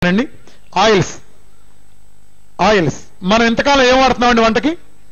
అండి oils oils మనం ఇంతకాలం ఏం వాడుతున్నామండి వంటకి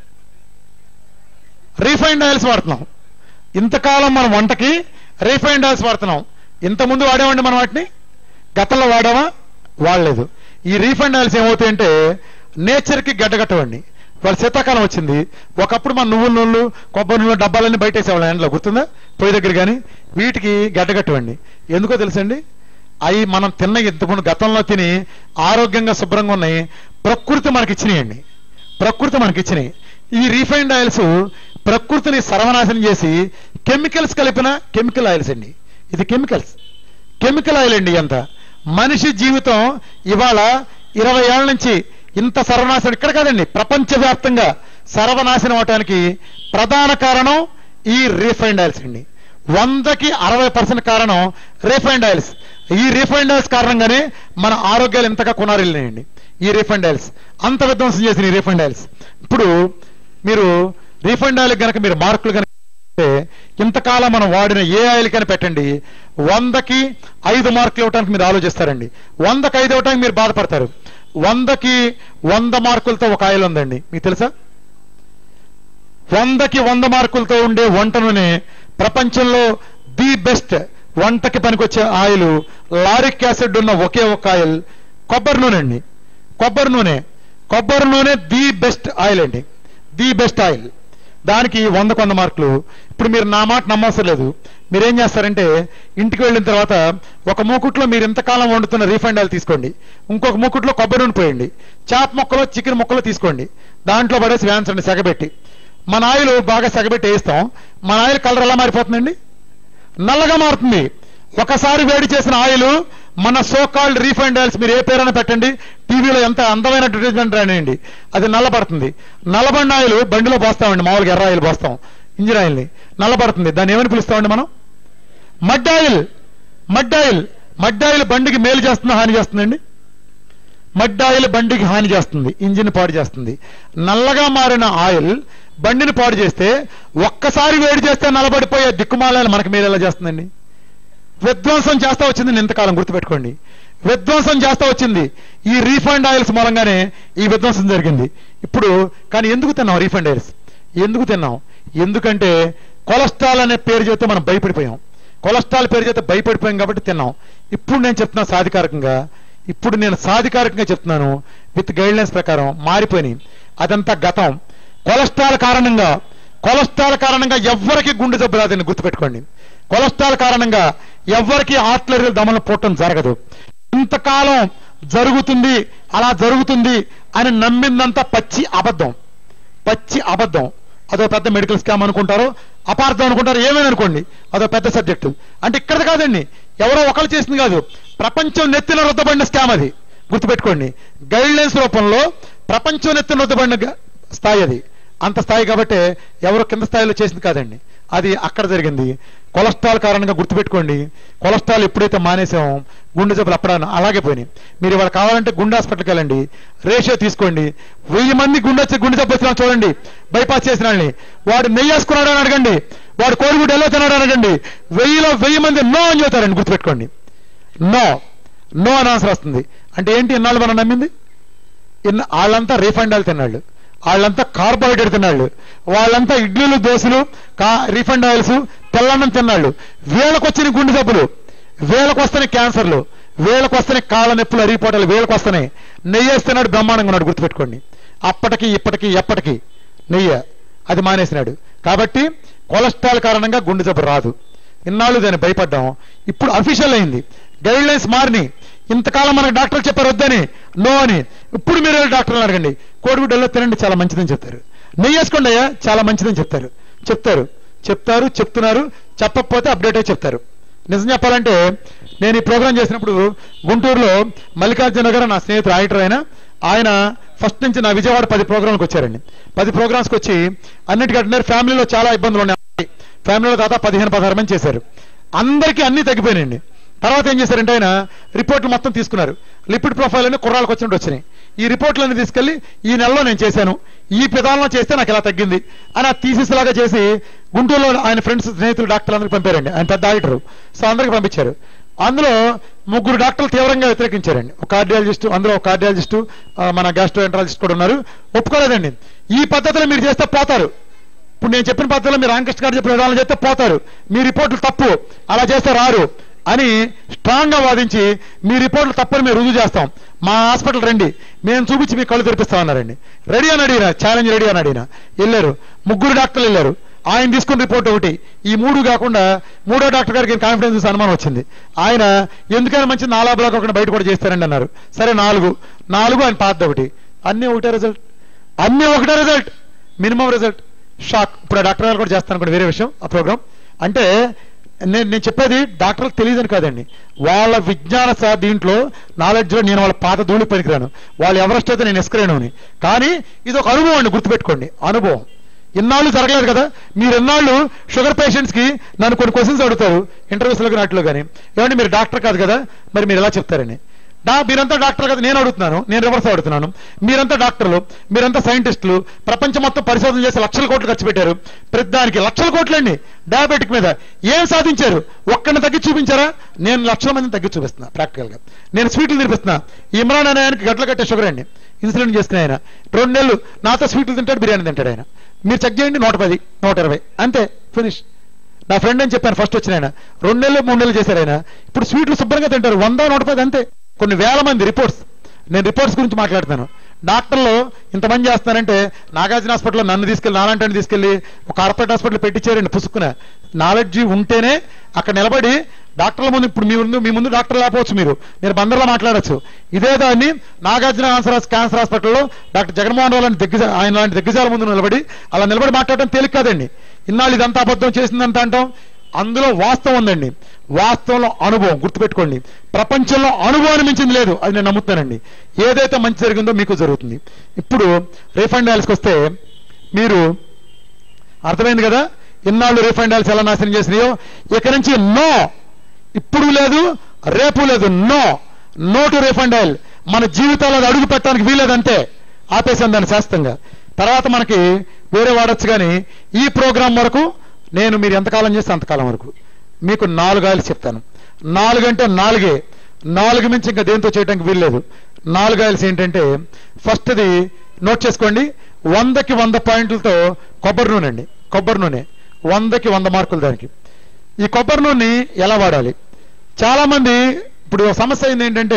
రీఫైండ్ ఆయిల్స్ వాడుతున్నాం ఇంతకాలం మనం వంటకి రీఫైండ్ ఆయిల్స్ వాడుతున్నాం ఇంతకుముందు వాడామండి మనం వాటిని గతంలో వాడామా వాడలేదు ఈ రీఫైండ్ ఆయిల్స్ ఏమవుతాయంటే నేచర్కి గడ్డగట్టవండి వాళ్ళ శీతాకాలం వచ్చింది ఒకప్పుడు మన నువ్వుల నూనెలు కొబ్బరి నూనె డబ్బాలన్నీ బయట వేసేవాళ్ళం ఎండలో గుర్తుందా పొయ్యి దగ్గర కానీ వీటికి గడ్డగట్టవండి ఎందుకో తెలుసండి అవి మనం తిన్న ఇంతకుముందు గతంలో తిని ఆరోగ్యంగా శుభ్రంగా ఉన్నాయి ప్రకృతి మనకి ఇచ్చినాయండి ప్రకృతి మనకి ఇచ్చినాయి ఈ రీఫైండ్ ఆయిల్స్ ప్రకృతిని సర్వనాశనం చేసి కెమికల్స్ కలిపిన కెమికల్ ఆయిల్స్ అండి ఇది కెమికల్స్ కెమికల్ ఆయిల్ అండి అంత మనిషి జీవితం ఇవాళ ఇరవై ఏళ్ళ నుంచి ఇంత సర్వనాశనం ఇక్కడ కాదండి ప్రపంచవ్యాప్తంగా సర్వనాశనం అవటానికి ప్రధాన కారణం ఈ రీఫైండ్ ఆయిల్స్ అండి వందకి అరవై పర్సెంట్ కారణం రీఫైండ్ ఆయిల్స్ ఈ రీఫైండ్ ఆయిల్స్ కారణంగానే మన ఆరోగ్యాలు ఇంతగా కొనారిల్లినాయండి ఈ రీఫైండ్ ఆయిల్స్ అంత విధ్వంసం చేసిన ఈ రీఫైండ్ ఆయిల్స్ ఇప్పుడు మీరు రీఫైండ్ ఆయిల్ కనుక మీరు మార్కులు కనుక అంటే ఇంతకాలం మనం వాడిన ఏ ఆయిల్ కని పెట్టండి వందకి ఐదు మార్కులు ఇవ్వడానికి మీరు ఆలోచిస్తారండి వందకి ఐదు ఇవ్వడానికి మీరు బాధపడతారు వందకి వంద మార్కులతో ఒక ఆయిల్ ఉందండి మీకు తెలుసా వందకి వంద మార్కులతో ఉండే వంట నూనె ప్రపంచంలో ది బెస్ట్ వంటకి పనికొచ్చే ఆయిల్ లారిక్ యాసిడ్ ఉన్న ఒకే ఒక ఆయిల్ కొబ్బరి నూనె అండి కొబ్బరి నూనె కొబ్బరి నూనె ది బెస్ట్ ఆయిల్ అండి ది బెస్ట్ ఆయిల్ దానికి వందకు వంద మార్కులు ఇప్పుడు మీరు నా మాట నమ్మవసరం లేదు మీరేం చేస్తారంటే ఇంటికి వెళ్ళిన తర్వాత ఒక మూకుట్లో మీరు ఇంతకాలం వండుతున్న రీఫైండ్ ఆయిల్ తీసుకోండి ఇంకొక మూకుట్లో కొబ్బరి నూనె పోయండి చాప మొక్కలో చికెన్ మొక్కలో తీసుకోండి దాంట్లో పడేసి వేయించండి సెగబెట్టి మన ఆయిల్ బాగా సెగబెట్టి వేస్తాం మన ఆయిల్ కలర్ ఎలా మారిపోతుందండి నల్లగా మారుతుంది ఒకసారి వేడి చేసిన ఆయిల్ మన సో కాల్డ్ రీఫైండ్ ఆయిల్స్ మీరు ఏ పేరైనా పెట్టండి టీవీలో ఎంత అందమైన అడ్వర్టైజ్మెంట్ రానియండి అది నల్లబడుతుంది నల్లబండి ఆయిల్ బండిలో పోస్తామండి మామూలుగా ఎర్ర ఆయిల్ పోస్తాం ఇంజిన్ ఆయిల్ని నల్లబడుతుంది దాన్ని ఏమని పిలుస్తామండి మనం mud oil mud oil mud oil బండికి మేలు చేస్తుందా హాని చేస్తుందండి మడ్ ఆయిల్ బండికి హాని చేస్తుంది ఇంజిన్ పాడు చేస్తుంది నల్లగా మారిన ఆయిల్ బండిని పాడు చేస్తే ఒక్కసారి వేడి చేస్తే నలబడిపోయే దిక్కుమాలని మనకి మేలు ఎలా చేస్తుందండి విధ్వంసం చేస్తా వచ్చింది నేను ఇంతకాలం గుర్తుపెట్టుకోండి విధ్వంసం చేస్తా వచ్చింది ఈ రీఫండ్ ఆయిల్స్ మూలంగానే ఈ విధ్వంసం జరిగింది ఇప్పుడు కానీ ఎందుకు తిన్నాం రీఫండ్ ఆయిల్స్ ఎందుకు తిన్నాం ఎందుకంటే కొలెస్ట్రాల్ అనే పేరు చేస్తే మనం భయపడిపోయాం కొలెస్ట్రాల్ పేరు చేస్తే భయపడిపోయాం కాబట్టి తిన్నాం ఇప్పుడు నేను చెప్తున్నా సాధికారకంగా ఇప్పుడు నేను సాధికారికంగా చెప్తున్నాను విత్ గైడ్ లైన్స్ ప్రకారం మారిపోయినాయి అదంతా గతం కొలెస్ట్రాల్ కారణంగా కొలెస్ట్రాల్ కారణంగా ఎవ్వరికి గుండె జబ్బు రాదని గుర్తుపెట్టుకోండి కొలెస్ట్రాల్ కారణంగా ఎవ్వరికి ఆర్టిలరీ దమనం పుట్టడం జరగదు ఇంతకాలం జరుగుతుంది అలా జరుగుతుంది అని నమ్మిందంతా పచ్చి అబద్ధం పచ్చి అబద్ధం అదో పెద్ద మెడికల్ స్కామ్ అనుకుంటారు అపార్థం అనుకుంటారు ఏమైనా అనుకోండి అదో పెద్ద సబ్జెక్టు అంటే ఇక్కడ కాదండి ఎవరో ఒకరు చేసింది కాదు ప్రపంచం నెత్తిన రుద్దబడిన స్కామ్ అది గుర్తుపెట్టుకోండి గైడ్ లైన్స్ రూపంలో ప్రపంచం నెత్తిన రుద్దబడిన గ- స్థాయి అది అంత స్థాయి కాబట్టి ఎవరు కింద స్థాయిలో చేసింది కాదండి అది అక్కడ జరిగింది కొలెస్ట్రాల్ కారణంగా గుర్తుపెట్టుకోండి కొలెస్ట్రాల్ ఎప్పుడైతే మానేసామో గుండె జబ్బులు అప్పుడ అలాగే పోయినాయి మీరు ఇవాళ కావాలంటే గుండె హాస్పిటల్కి వెళ్ళండి రేషియో తీసుకోండి వెయ్యి మంది గుండె వచ్చి గుండె జబ్బు వచ్చినా చూడండి బైపాస్ చేసిన వాళ్ళని వాడు నెయ్యి వేసుకున్నాడు అని అడగండి వాడు కోడిగుడ్డు ఎలా తిన్నాడు అని అడగండి వెయ్యిలో వెయ్యి మంది నో అని చెబుతారండి గుర్తుపెట్టుకోండి నో నో అని ఆన్సర్ వస్తుంది అంటే ఏంటి ఇన్నాళ్ళు మనం నమ్మింది ఇన్న వాళ్ళంతా రీఫండ్ ఆయిల్ తిన్నాళ్ళు వాళ్ళంతా కార్బోహైడ్రేట్ తిన్నాళ్ళు వాళ్ళంతా ఇడ్లీలు దోశలు కా రీఫండ్ ఆయిల్స్ తెల్లన్నం తిన్నాళ్ళు వీళ్ళకి వచ్చిన గుండె జబ్బులు వీళ్ళకి వస్తున్నాయి క్యాన్సర్లు వీళ్ళకి వస్తున్నాయి కాళ్ళ నొప్పులు అరిగిపోవటాలు వీళ్ళకి వస్తున్నాయి నెయ్యి వేస్తున్నాడు బ్రహ్మాండంగా ఉన్నాడు గుర్తుపెట్టుకోండి అప్పటికి ఇప్పటికి ఎప్పటికి నెయ్యి అది మానేసినాడు కాబట్టి కొలెస్ట్రాల్ కారణంగా గుండె జబ్బు రాదు ఇన్నాళ్ళు దాన్ని భయపడ్డాం ఇప్పుడు అఫీషియల్ అయింది గైడ్ లైన్స్ మారినాయి ఇంతకాలం మనకు డాక్టర్లు చెప్పారు వద్దని నో అని ఇప్పుడు మీరు వెళ్ళి డాక్టర్ని అడగండి కోడిగుడ్డల్లో తినండి చాలా మంచిదని చెప్తారు నెయ్యి వేసుకోండి అయ్యా చాలా మంచిదని చెప్తారు చెప్తారు చెప్తారు చెప్తున్నారు చెప్పకపోతే అప్డేట్ అయి చెప్తారు నిజం చెప్పాలంటే నేను ఈ ప్రోగ్రాం చేసినప్పుడు గుంటూరులో మల్లికార్జున గారు నా స్నేహితుడు ఆడిటర్ ఆయన ఆయన ఫస్ట్ నుంచి నా విజయవాడ పది ప్రోగ్రాంలకు వచ్చారండి పది ప్రోగ్రామ్స్కి వచ్చి అన్నిటికంటే ఫ్యామిలీలో చాలా ఇబ్బందులు ఉన్నాయి ఫ్యామిలీలో దాదాపు పదిహేను పదహారు మంది చేశారు అందరికీ అన్ని తగ్గిపోయినాయండి తర్వాత ఏం చేశారంటే ఆయన రిపోర్ట్లు మొత్తం తీసుకున్నారు లిపిడ్ ప్రొఫైల్ అని కుర్రాలకు వచ్చినట్టు వచ్చినాయి ఈ రిపోర్ట్లన్నీ తీసుకెళ్లి ఈ నెలలో నేను చేశాను ఈ విధానంలో చేస్తే నాకు ఇలా తగ్గింది అని ఆ థీసిస్ లాగా చేసి గుంటూరులో ఆయన ఫ్రెండ్స్ స్నేహితులు డాక్టర్లు అందరికి పంపారండి ఆయన పెద్ద ఆడిటర్ సో అందరికి పంపించారు అందులో ముగ్గురు డాక్టర్లు తీవ్రంగా వ్యతిరేకించారండి ఒక కార్డియాలజిస్ట్ అందులో ఒక కార్డియాలజిస్ట్ మన గ్యాస్ట్రోఎంట్రాలజిస్ట్ కూడా ఉన్నారు ఒప్పుకోలేదండి ఈ పద్ధతిలో మీరు చేస్తే పోతారు ఇప్పుడు నేను చెప్పిన పద్ధతిలో మీరు రామకృష్ణ గారు చెప్పిన విధానం చేస్తే పోతారు మీ రిపోర్టులు తప్పు అలా చేస్తే రారు అని స్ట్రాంగ్ గా వాదించి మీ రిపోర్టులు తప్పని మేము రుజువు చేస్తాం మా హాస్పిటల్ రండి మేము చూపించి మీ కళ్ళు తెరిపిస్తామన్నారండి రెడీ అని అడిగిన ఛాలెంజ్ రెడీ అని అడిగిన వెళ్ళారు ముగ్గురు డాక్టర్లు వెళ్ళారు ఆయన తీసుకున్న రిపోర్ట్ ఒకటి ఈ మూడు కాకుండా మూడో డాక్టర్ గారికి కాన్ఫిడెన్స్ చూసి అనుమానం వచ్చింది ఆయన ఎందుకైనా మంచి నాలా బ్లాక్ ఒకటి బయట కూడా చేస్తారండి అన్నారు సరే నాలుగు నాలుగు ఆయన పాత ఒకటి అన్నీ ఒకటే రిజల్ట్ అన్నీ ఒకటే రిజల్ట్ మినిమం రిజల్ట్ షాక్ ఇప్పుడు ఆ డాక్టర్ గారు కూడా చేస్తాను కూడా వేరే విషయం ఆ ప్రోగ్రామ్ అంటే నేను నేను చెప్పేది డాక్టర్లకు తెలియదని కాదండి వాళ్ళ విజ్ఞాన సా- దీంట్లో నాలెడ్జ్లో నేను వాళ్ళ పాత ధూళి పనికిరాను వాళ్ళు ఎవరెస్ట్ అయితే నేను ఎస్కరేను అని కానీ ఇది ఒక అనుభవం అండి గుర్తుపెట్టుకోండి అనుభవం ఇన్నాళ్ళు జరగలేదు కదా మీరు ఎన్నాళ్ళు షుగర్ పేషెంట్స్ కి నన్ను కొన్ని క్వశ్చన్స్ అడుగుతారు ఇంటర్వ్యూస్ లో నాటిలో కానీ ఏమంటే మీరు డాక్టర్ కాదు కదా మరి మీరు ఎలా చెప్తారని డా మీరంతా డాక్టర్ కదా నేను అడుగుతున్నాను నేను రివర్స్ అడుగుతున్నాను మీరంతా డాక్టర్లు మీరంతా సైంటిస్టులు ప్రపంచం మొత్తం పరిశోధన చేసి లక్షల కోట్లు ఖర్చు పెట్టారు ప్రతి దానికి లక్షల కోట్లండి డయాబెటిక్ మీద ఏం సాధించారు ఒక్కడిని తగ్గి చూపించారా నేను లక్షల మందిని తగ్గి చూపిస్తున్నా ప్రాక్టికల్ గా నేను స్వీట్లు తినిపిస్తున్నా ఈ ఇమ్రాన్ అనే ఆయనకి గట్ల కట్టే షుగర్ అండి ఇన్సులిన్ చేసుకునే ఆయన రెండు నెలలు నాతో స్వీట్లు తింటాడు బిర్యానీ తింటాడు ఆయన మీరు చెక్ చేయండి నూట పది నూట ఇరవై అంతే ఫినిష్ నా ఫ్రెండ్ అని చెప్పాను ఫస్ట్ వచ్చిన ఆయన రెండు నెలలు మూడు నెలలు చేశారు ఆయన ఇప్పుడు స్వీట్లు శుభ్రంగా తింటారు వంద నూట పది అంతే కొన్ని వేల మంది రిపోర్ట్స్ నేను రిపోర్ట్స్ గురించి మాట్లాడుతాను డాక్టర్లు ఇంతమంది చేస్తున్నారంటే నాగార్జున హాస్పిటల్లో నన్ను తీసుకెళ్ళి నాలంటి తీసుకెళ్ళి ఒక కార్పొరేట్ హాస్పిటల్ పెట్టించారండి పుసుకున నాలెడ్జ్ ఉంటేనే అక్కడ నిలబడి డాక్టర్ల ముందు ఇప్పుడు మీ ముందు మీ ముందు డాక్టర్ లేకపోవచ్చు మీరు మీరు బందర్లో మాట్లాడచ్చు ఇదే దాన్ని నాగార్జున క్యాన్సర్ క్యాన్సర్ హాస్పిటల్లో డాక్టర్ జగన్మోహన్ రావు లాంటి దిగ్గజ ఆయన లాంటి దిగ్గజాల ముందు నిలబడి అలా నిలబడి మాట్లాడటం తేలిక కాదండి ఇన్నాళ్ళు ఇదంతా అబద్ధం చేసిందంత అంటాం అందులో వాస్తవం ఉందండి వాస్తవంలో అనుభవం గుర్తుపెట్టుకోండి ప్రపంచంలో అనుభవాన్ని మించింది లేదు అది నేను నమ్ముతానండి ఏదైతే మంచి జరిగిందో మీకు జరుగుతుంది ఇప్పుడు రీఫండ్ ఆయిల్స్కి వస్తే మీరు అర్థమైంది కదా ఇన్నాళ్ళు రీఫండ్ ఆయిల్స్ ఎలా నాశనం చేసినాయో ఇక నుంచి నో ఇప్పుడు లేదు రేపు లేదు no no to refined oil మన జీవితాల్లో అది అడుగు పెట్టడానికి వీలేదంతే ఆపేసాం దాన్ని శాస్త్రంగా తర్వాత మనకి వేరే వాడచ్చు కానీ ఈ ప్రోగ్రాం వరకు నేను మీరు ఎంతకాలం చేస్తే అంతకాలం వరకు మీకు నాలుగు ఆయిల్స్ చెప్తాను నాలుగు అంటే నాలుగే నాలుగు మించి ఇంకా దేంతో చేయడానికి వీల్లేదు నాలుగు ఆయిల్స్ ఏంటంటే ఫస్ట్ది నోట్ చేసుకోండి వందకి వంద పాయింట్లతో కొబ్బరి నూనె అండి కొబ్బరి నూనె వందకి వంద మార్కులు దానికి ఈ కొబ్బరి నూనె ఎలా వాడాలి చాలా మంది ఇప్పుడు సమస్య అయింది ఏంటంటే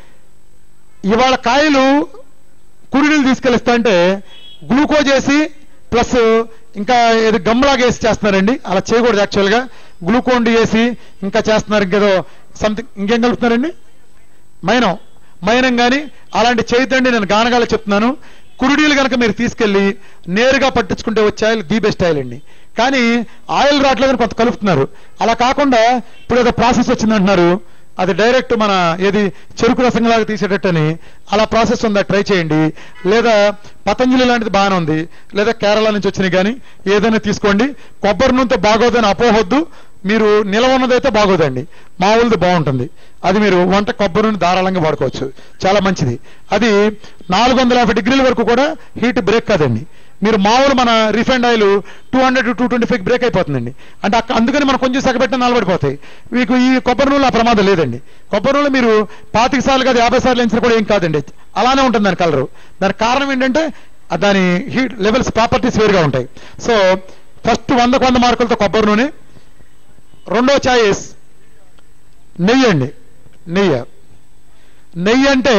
ఇవాళ కాయలు కుడినీళ్ళు తీసుకెళ్ళిస్తా అంటే గ్లూకోజ్ వేసి ప్లస్ ఇంకా ఏదో గమ్లాగా వేసి చేస్తున్నారండి అలా చేయకూడదు యాక్చువల్గా గ్లూకోన్ డి వేసి ఇంకా చేస్తున్నారు ఇంకేదో సంథింగ్ ఇంకేం కలుపుతున్నారండి మైనం మైనం కానీ అలాంటి చేయతండి నేను గానగాల చెప్తున్నాను కురుడీలు కనుక మీరు తీసుకెళ్లి నేరుగా పట్టించుకుంటే వచ్చే ఆయిల్ ది బెస్ట్ ఆయిల్ అండి కానీ ఆయిల్ రావట్లేదని కొంత కలుపుతున్నారు అలా కాకుండా ఇప్పుడు ఏదో ప్రాసెస్ వచ్చిందంటున్నారు అది డైరెక్ట్ మన ఏది చెరుకు రసంలాగా తీసేటట్టని అలా ప్రాసెస్ ఉందా ట్రై చేయండి లేదా పతంజలి లాంటిది బాగానే ఉంది లేదా కేరళ నుంచి వచ్చినాయి కానీ ఏదైనా తీసుకోండి కొబ్బరి నూనెతో బాగోదని అపోహొద్దు మీరు నిలవ ఉన్నదైతే బాగోదండి మామూలుది బాగుంటుంది అది మీరు వంట కొబ్బరి నూనె ధారాళంగా వాడుకోవచ్చు చాలా మంచిది అది నాలుగు వందల యాభై డిగ్రీల వరకు కూడా హీట్ బ్రేక్ కాదండి మీరు మామూలు మన refined oil two hundred to twenty five break అయిపోతుందండి అంటే అక్క- అందుకని మనం కొంచెం సగబెట్టిన నిలబడిపోతాయి మీకు ఈ కొబ్బరి నూనె ఆ ప్రమాదం లేదండి కొబ్బరి నూనె మీరు పాతిక సార్లు కాదు యాభై సార్లు ఎంచిన కూడా ఏం కాదండి అలానే ఉంటుంది దాని కలరు దానికి కారణం ఏంటంటే ఆ దాని హీట్ లెవెల్స్ ప్రాపర్టీస్ వేరుగా ఉంటాయి సో ఫస్ట్ వందకు వంద మార్కులతో కొబ్బరి నూనె రెండో చాయిస్ నెయ్యి అండి నెయ్యి నెయ్యి అంటే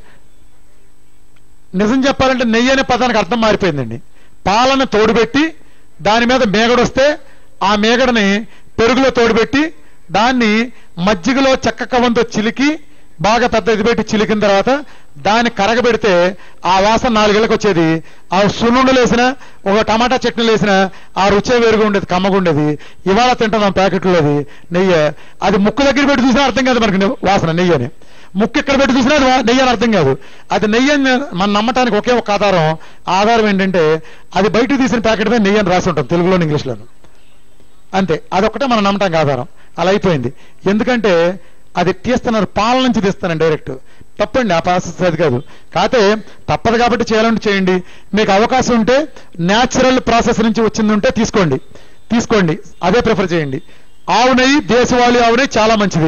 నిజం చెప్పాలంటే నెయ్యి అనే పదానికి అర్థం మారిపోయిందండి పాలను తోడుపెట్టి దాని మీద మేగడొస్తే ఆ మేగడని పెరుగులో తోడుపెట్టి దాన్ని మజ్జిగలో చెక్క కవంతో చిలికి బాగా పెద్ద ఇది పెట్టి చిలికిన తర్వాత దాన్ని కరగబెడితే ఆ వాసన నాలుగేళ్ళకి వచ్చేది ఆ సున్నుండలు వేసిన ఒక టమాటా చట్నీలు వేసిన ఆ రుచే వేరుగా ఉండేది కమ్మగా ఉండేది ఇవాళ తింటున్నాం ప్యాకెట్లో అది నెయ్యి అది ముక్కు దగ్గర పెట్టి చూసినా అర్థం కాదు మనకి నె- వాసన నెయ్యి అని ముక్కు ఇక్కడ పెట్టి చూసినా అది వా- నెయ్యి అని అర్థం కాదు అది నెయ్యి అని మనం నమ్మటానికి ఒకే ఒక ఆధారం ఆ ఆధారం ఏంటంటే అది బయట తీసిన ప్యాకెట్ మీద నెయ్యి అని రాసి ఉంటుంది తెలుగులోను ఇంగ్లీష్లోను అంతే అదొక్కటే మనం నమ్మటానికి ఆధారం అలా అయిపోయింది ఎందుకంటే అది తీస్తున్నారు పాల నుంచి తీస్తాను డైరెక్ట్ తప్పండి ఆ ప్రాసెస్ అది కాదు కాకపోతే తప్పదు కాబట్టి చేయాలంటే చేయండి మీకు అవకాశం ఉంటే న్యాచురల్ ప్రాసెస్ నుంచి వచ్చింది ఉంటే తీసుకోండి తీసుకోండి అదే ప్రిఫర్ చేయండి ఆవు నెయ్యి దేశవాళీ ఆవు నెయ్యి చాలా మంచిది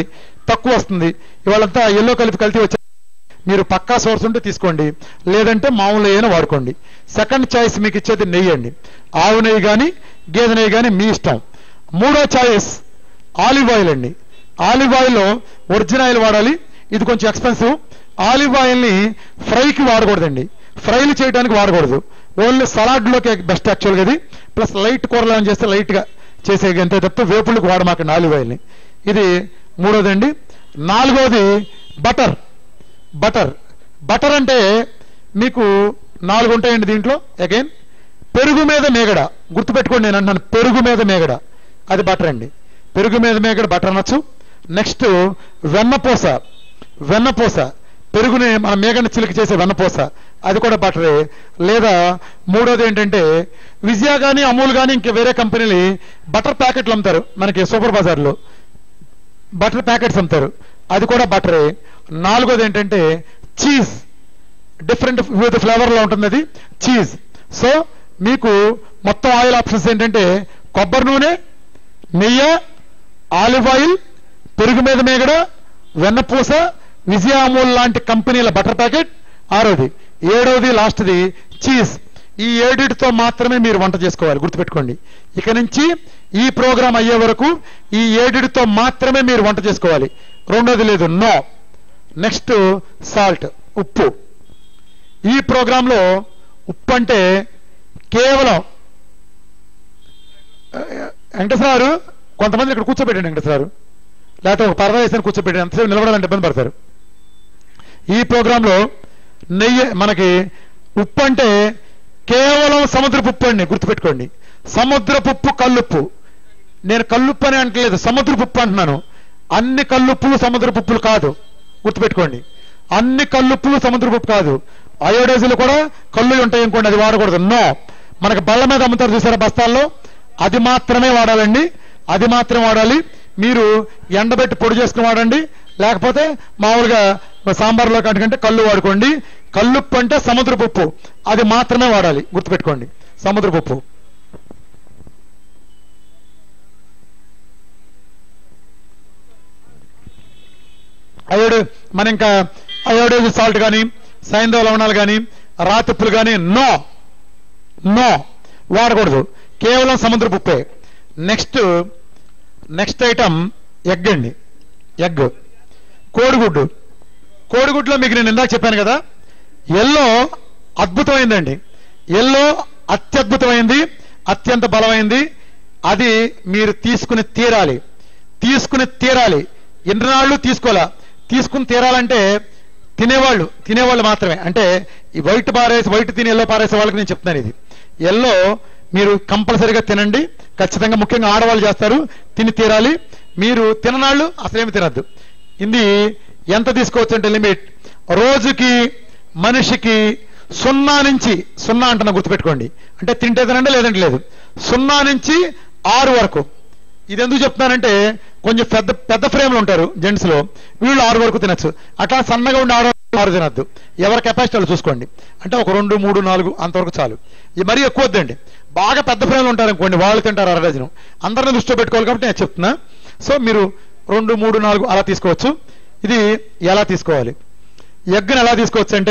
తక్కువ వస్తుంది ఇవాళంతా ఎల్లో కలిపి కలిపి వచ్చే మీరు పక్కా సోర్స్ ఉంటే తీసుకోండి లేదంటే మామూలు నెయ్యిని వాడుకోండి సెకండ్ చాయిస్ మీకు ఇచ్చేది నెయ్యి అండి ఆవు నెయ్యి కానీ గేదె నెయ్యి కానీ మీ ఇష్టం మూడో చాయిస్ ఆలివ్ ఆయిల్ అండి ఆలివ్ ఆయిల్ ఒరిజినల్ ఆయిల్ వాడాలి ఇది కొంచెం ఎక్స్పెన్సివ్ ఆలివ్ ఆయిల్ని ఫ్రైకి వాడకూడదండి ఫ్రైలు చేయడానికి వాడకూడదు ఓన్లీ సలాడ్లోకి బెస్ట్ యాక్చువల్గా ఇది ప్లస్ లైట్ కూరలు అని చేస్తే లైట్గా చేసే అంతే తప్ప వేపుళ్ళకి వాడమాకండి ఆలివ్ ఆయిల్ని ఇది మూడోదండి నాలుగోది బటర్ బటర్ బటర్ అంటే మీకు నాలుగు ఉంటాయండి దీంట్లో అగైన్ పెరుగు మీద మేగడ గుర్తుపెట్టుకోండి నేను అంటున్నాను పెరుగు మీద మేగడ అది బటర్ అండి పెరుగు మీద మేగడ బటర్ అనొచ్చు నెక్స్ట్ వెన్నపూస వెన్నపూస పెరుగుని మన మేగని చిలికి చేసే వెన్నపూస అది కూడా బటరే లేదా మూడోది ఏంటంటే విజయ కానీ అమూల్ కానీ ఇంకా వేరే కంపెనీలు బటర్ ప్యాకెట్లు అమ్ముతారు మనకి సూపర్ బజార్లో బటర్ ప్యాకెట్స్ అమ్ముతారు అది కూడా బటరే నాలుగోది ఏంటంటే చీజ్ డిఫరెంట్ వివిధ ఫ్లేవర్ లో ఉంటుంది అది చీజ్ సో మీకు మొత్తం ఆయిల్ ఆప్షన్స్ ఏంటంటే కొబ్బరి నూనె నెయ్యి ఆలివ్ ఆయిల్ పెరుగు మీద మేగడ వెన్నపూస విజయ అమూల్ లాంటి కంపెనీల బటర్ ప్యాకెట్ ఆరోది ఏడవది లాస్ట్ది చీజ్ ఈ ఏడిటితో మాత్రమే మీరు వంట చేసుకోవాలి గుర్తుపెట్టుకోండి ఇక నుంచి ఈ ప్రోగ్రాం అయ్యే వరకు ఈ ఏడిటితో మాత్రమే మీరు వంట చేసుకోవాలి రెండోది లేదు నో నెక్స్ట్ సాల్ట్ ఉప్పు ఈ ప్రోగ్రాంలో ఉప్పు అంటే కేవలం ఆ, వెంకటేశ్వర గారు కొంతమంది ఇక్కడ కూర్చోబెట్టండి వెంకటేశ్వర గారు లేకపోతే ఒక పరదా వేసిన కూర్చోబెట్టండి ఎంతసేపు నిలబడాలంటే ఇబ్బంది పడతారు ఈ ప్రోగ్రాంలో నెయ్యి మనకి ఉప్పు అంటే కేవలం సముద్రపు ఉప్పు అండి గుర్తుపెట్టుకోండి సముద్రపు ఉప్పు కల్లుప్పు నేను కల్లుప్పు అని అంటలేదు సముద్రపు ఉప్పు అంటున్నాను అన్ని కల్లుప్పులు సముద్రపు ఉప్పులు కాదు గుర్తుపెట్టుకోండి అన్ని కల్లుప్పులు సముద్రపు ఉప్పు కాదు అయోడైజులు కూడా కళ్ళు ఉంటాయి అనుకోండి అది వాడకూడదు నో మనకి బళ్ళ మీద అమ్ముతారు చూసారా బస్తాల్లో అది మాత్రమే వాడాలండి అది మాత్రమే వాడాలి మీరు ఎండబెట్టి పొడి చేసుకుని వాడండి లేకపోతే మామూలుగా సాంబార్లో కంటే కళ్ళు వాడుకోండి కల్లుప్పు అంటే సముద్రపు ఉప్పు అది మాత్రమే వాడాలి గుర్తుపెట్టుకోండి సముద్రపు ఉప్పు అయోడు మన ఇంకా అయోడైజ్ సాల్ట్ కానీ సైంధవ లవణాలు కానీ రాతిప్పులు కానీ నో నో వాడకూడదు కేవలం సముద్రపు ఉప్పే నెక్స్ట్ నెక్స్ట్ ఐటమ్ ఎగ్ అండి ఎగ్ కోడిగుడ్డు కోడిగుడ్లో మీకు నేను ఇందాక చెప్పాను కదా ఎల్లో అద్భుతమైందండి ఎల్లో అత్యద్భుతమైంది అత్యంత బలమైంది అది మీరు తీసుకుని తీరాలి తీసుకుని తీరాలి ఎన్నినాళ్ళు తీసుకోవాలా తీసుకుని తీరాలంటే తినేవాళ్ళు తినేవాళ్ళు మాత్రమే అంటే ఈ వైట్ పారేసి వైట్ తిని ఎల్లో పారేసే వాళ్ళకి నేను చెప్తున్నాను ఇది ఎల్లో మీరు కంపల్సరీగా తినండి ఖచ్చితంగా ముఖ్యంగా ఆడవాళ్ళు చేస్తారు తిని తీరాలి మీరు తిననాళ్ళు అసలేమి తినద్దు ఇది ఎంత తీసుకోవచ్చు అంటే లిమిట్ రోజుకి మనిషికి సున్నా నుంచి సున్నా అంటున్నా గుర్తుపెట్టుకోండి అంటే తింటే తినండి లేదంటే లేదు సున్నా నుంచి ఆరు వరకు ఇది ఎందుకు చెప్తున్నానంటే కొంచెం పెద్ద పెద్ద ఫ్రేమ్లు ఉంటారు జెంట్స్ లో వీళ్ళు ఆరు వరకు తినచ్చు అట్లా సన్నగా ఉండి ఆడవాళ్ళు ఆరు తినద్దు ఎవరి కెపాసిటీ వాళ్ళు చూసుకోండి అంటే ఒక రెండు మూడు నాలుగు అంతవరకు చాలు ఇది మరీ ఎక్కువ వద్దండి బాగా పెద్ద ఫ్రేమ్లు ఉంటారు అనుకోండి వాళ్ళు తింటారు అర డజను అందరిని దృష్టిలో పెట్టుకోవాలి కాబట్టి నేను చెప్తున్నా సో మీరు రెండు మూడు నాలుగు అలా తీసుకోవచ్చు ఇది ఎలా తీసుకోవాలి ఎగ్గును ఎలా తీసుకోవచ్చు అంటే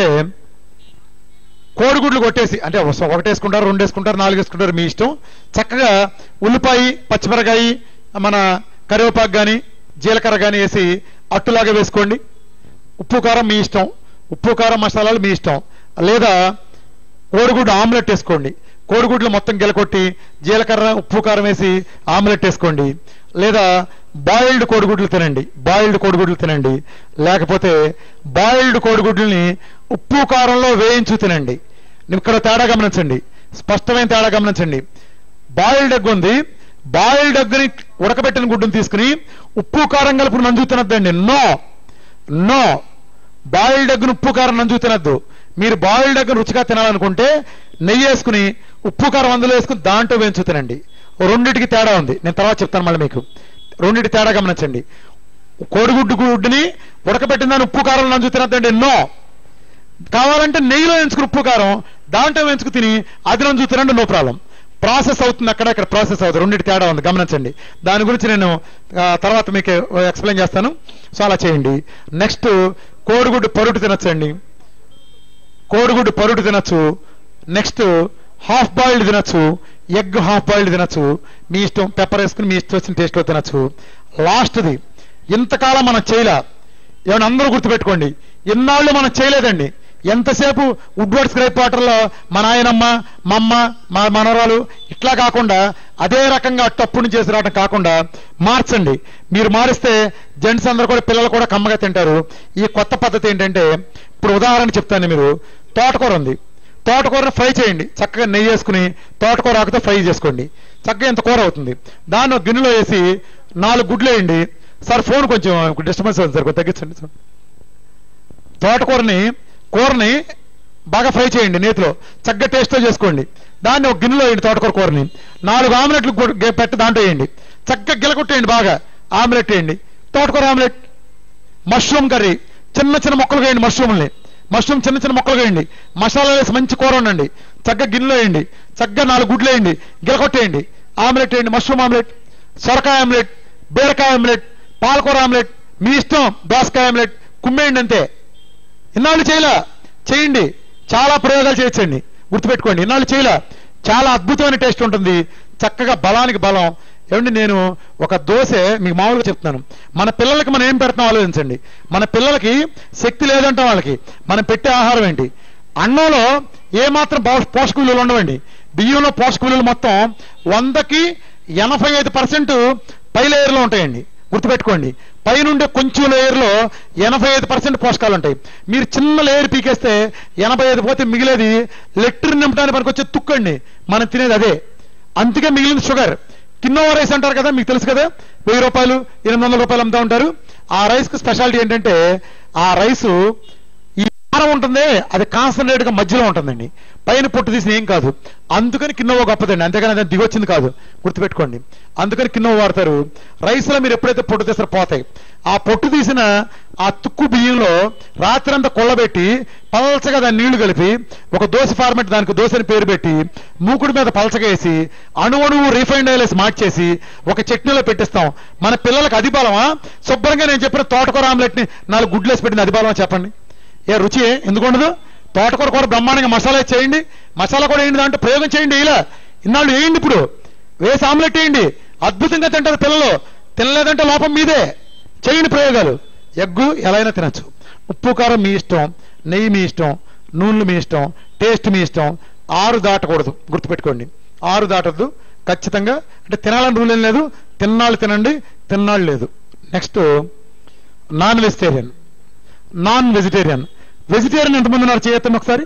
కోడిగుడ్లు కొట్టేసి అంటే ఒకటి వేసుకుంటారు రెండు వేసుకుంటారు నాలుగు వేసుకుంటారు మీ ఇష్టం చక్కగా ఉల్లిపాయ పచ్చిమిరకాయ మన కరివేపాకు కానీ జీలకర్ర కానీ వేసి అట్టులాగా వేసుకోండి ఉప్పు కారం మీ ఇష్టం ఉప్పు కారం మసాలాలు మీ ఇష్టం లేదా కోడిగుడ్డు ఆమ్లెట్ వేసుకోండి కోడిగుడ్లు మొత్తం గెలకొట్టి జీలకర్ర ఉప్పు కారం వేసి ఆమ్లెట్ వేసుకోండి లేదా బాయిల్డ్ కోడిగుడ్లు తినండి బాయిల్డ్ కోడిగుడ్లు తినండి లేకపోతే బాయిల్డ్ కోడిగుడ్లని ఉప్పు కారంలో వేయించు తినండి ఇక్కడ తేడా గమనించండి స్పష్టమైన తేడా గమనించండి బాయిల్డ్ ఎగ్ ఉంది బాయిల్డ్ ఎగ్ని ఉడకబెట్టిన గుడ్డుని తీసుకుని ఉప్పు కారం కలుపు నంజు తినద్దండి నో నో బాయిల్డ్ ఎగ్ను ఉప్పు కారం నంజు తినద్దు మీరు బాయిల్డ్ ఎగ్ రుచిగా తినాలనుకుంటే నెయ్యి వేసుకుని ఉప్పు కారం అందులో వేసుకుని దాంట్లో వేయించు తినండి రెండిటికి తేడా ఉంది నేను తర్వాత చెప్తాను మళ్ళీ మీకు రెండిటి తేడా గమనించండి కోడిగుడ్డు గుడ్డుని ఉడకబెట్టిన దాన్ని ఉప్పు కారం నంజు తినద్దండి నో కావాలంటే నెయ్యిలో ఎంచుకుని ఉప్పు కారం దాంట్లో ఎంచుకు తిని అది నంజు తినండి నో ప్రాబ్లం ప్రాసెస్ అవుతుంది అక్కడ ఇక్కడ ప్రాసెస్ అవుతుంది రెండింటి తేడా ఉంది గమనించండి దాని గురించి నేను ఆ, తర్వాత మీకు ఎక్స్ప్లెయిన్ చేస్తాను సో అలా చేయండి నెక్స్ట్ కోడిగుడ్డు పరుటు తినొచ్చండి కోడిగుడ్డు పరుటు తినొచ్చు నెక్స్ట్ హాఫ్ బాయిల్డ్ తినొచ్చు ఎగ్ హాఫ్ బాయిల్డ్ తినొచ్చు మీ ఇష్టం పెప్పర్ వేసుకుని మీ ఇష్టం వచ్చిన టేస్ట్లో తినొచ్చు లాస్ట్ది ఇంతకాలం మనం చేయలే ఏమైనా అందరూ గుర్తుపెట్టుకోండి ఇన్నాళ్ళు మనం చేయలేదండి ఎంతసేపు వుడ్వర్డ్ స్క్రైప్ వాటర్లో మా నాయనమ్మ మా అమ్మ మా మనవరాలు ఇట్లా కాకుండా అదే రకంగా టప్పుని చేసి రావడం కాకుండా మార్చండి మీరు మారిస్తే జెంట్స్ అందరూ కూడా పిల్లలు కూడా కమ్మగా తింటారు ఈ కొత్త పద్ధతి ఏంటంటే ఇప్పుడు ఉదాహరణ చెప్తాను మీరు తోటకూర ఉంది తోటకూరను ఫ్రై చేయండి చక్కగా నెయ్యి వేసుకుని తోటకూర ఆకుతో ఫ్రై చేసుకోండి చక్కగా ఇంత కూర అవుతుంది దాన్ని ఒక గిన్నెలో వేసి నాలుగు గుడ్లు వేయండి సార్ ఫోన్ కొంచెం డిస్టర్బెన్స్ అవుతుంది సార్ కొంచెం తగ్గించండి సార్ తోటకూరని కూరని బాగా ఫ్రై చేయండి నేతిలో చక్కగా టేస్ట్తో చేసుకోండి దాన్ని ఒక గిన్నెలో వేయండి తోటకూర కూరని నాలుగు ఆమ్లెట్లు గు- గె- పెట్టి దాంట్లో వేయండి చక్కగా గిలకొట్టేయండి బాగా ఆమ్లెట్ వేయండి తోటకూర ఆమ్లెట్ మష్రూమ్ కర్రీ చిన్న చిన్న మొక్కలు వేయండి మష్రూమ్ని మష్రూమ్ చిన్న చిన్న మొక్కలు వేయండి మసాలా వేసి మంచి కూర ఉండండి చక్కగా గిన్నెలో వేయండి చక్కగా నాలుగు గుడ్లు వేయండి గిలకొట్టేయండి ఆమ్లెట్ వేయండి మష్రూమ్ ఆమ్లెట్ సొరకాయ ఆమ్లెట్ బీరకాయ ఆమ్లెట్ పాలకూర ఆమ్లెట్ మీ ఇష్టం దోసకాయ ఆమ్లెట్ కుమ్మేయండి అంతే ఇన్నాళ్ళు చేయలా చేయండి చాలా ప్రయోగాలు చేయొచ్చండి గుర్తుపెట్టుకోండి ఇన్నాళ్ళు చేయలా చాలా అద్భుతమైన టేస్ట్ ఉంటుంది చక్కగా బలానికి బలం ఏమండి నేను ఒక దోశ మీకు మామూలుగా చెప్తున్నాను మన పిల్లలకి మనం ఏం పెడతాం ఆలోచించండి మన పిల్లలకి శక్తి లేదంటాం వాళ్ళకి మనం పెట్టే ఆహారం ఏంటి అన్నంలో ఏమాత్రం పౌష్- పోషక విలువలు ఉండవండి బియ్యంలో పోషక విలువలు మొత్తం వందకి ఎనభై ఐదు పర్సెంట్ పై లేయర్లో ఉంటాయండి గుర్తుపెట్టుకోండి పైనుండే కొంచెం లేయర్లో ఎనభై ఐదు పర్సెంట్ పోషకాలు ఉంటాయి మీరు చిన్న లేయర్ పీకేస్తే ఎనభై ఐదు పోతే మిగిలేది లెటర్ నింపడానికి పనికి వచ్చే తుక్కండి మనం తినేది అదే అందుకే మిగిలింది షుగర్ కిన్నోవా రైస్ అంటారు కదా మీకు తెలుసు కదా వెయ్యి రూపాయలు ఎనిమిది వందల రూపాయలు అమ్ముతా ఉంటారు ఆ రైస్ కు స్పెషాలిటీ ఏంటంటే ఆ రైసు ఈ కారం ఉంటుంది అది కాన్సన్ట్రేట్ గా మధ్యలో ఉంటుందండి పైన పొట్టు తీసిన ఏం కాదు అందుకని కిన్నోవా గొప్పదండి అంతేగాని అది దిగొచ్చింది కాదు గుర్తుపెట్టుకోండి అందుకని కిన్నోవా వాడతారు రైస్ లో మీరు ఎప్పుడైతే పొట్టు తీస్తారో పోతాయి ఆ పొట్టు తీసిన ఆ తుక్కు బియ్యంలో రాత్రంతా కొల్లబెట్టి పలచగా దాన్ని నీళ్లు కలిపి ఒక దోశ ఫార్మెట్ దానికి దోశని పేరు పెట్టి మూకుడు మీద పలచగా వేసి అణువణువు రిఫైండ్ ఆయిల్ వేసి మార్చేసి ఒక చట్నీలో పెట్టిస్తాం మన పిల్లలకు అది బలమా శుభ్రంగా నేను చెప్పిన తోటకూర ఆమ్లెట్ ని నాలుగు గుడ్లు వేసి పెట్టింది అది బలమా చెప్పండి ఏ రుచి ఎందుకు ఉండదు తోటకూర కూడా బ్రహ్మాండంగా మసాలా వేసి చేయండి మసాలా కూడా వేయండి దాంట్లో ప్రయోగం చేయండి ఇలా ఇన్నాళ్ళు వేయండి ఇప్పుడు వేసి ఆమ్లెట్ వేయండి అద్భుతంగా తింటారు పిల్లలు తినలేదంటే లోపం మీదే చేయండి ప్రయోగాలు ఎగ్గు ఎలా అయినా తినచ్చు ఉప్పు కారం మీ ఇష్టం నెయ్యి మీ ఇష్టం నూనెలు మీ ఇష్టం టేస్ట్ మీ ఇష్టం ఆరు దాటకూడదు గుర్తుపెట్టుకోండి ఆరు దాటద్దు ఖచ్చితంగా అంటే తినాలని రూల్ ఏం లేదు తిన్నాళ్ళు తినండి తిన్నాళ్ళు లేదు next non vegetarian non vegetarian vegetarian ఎంతమంది ఉన్నారు చేయొద్దండి ఒకసారి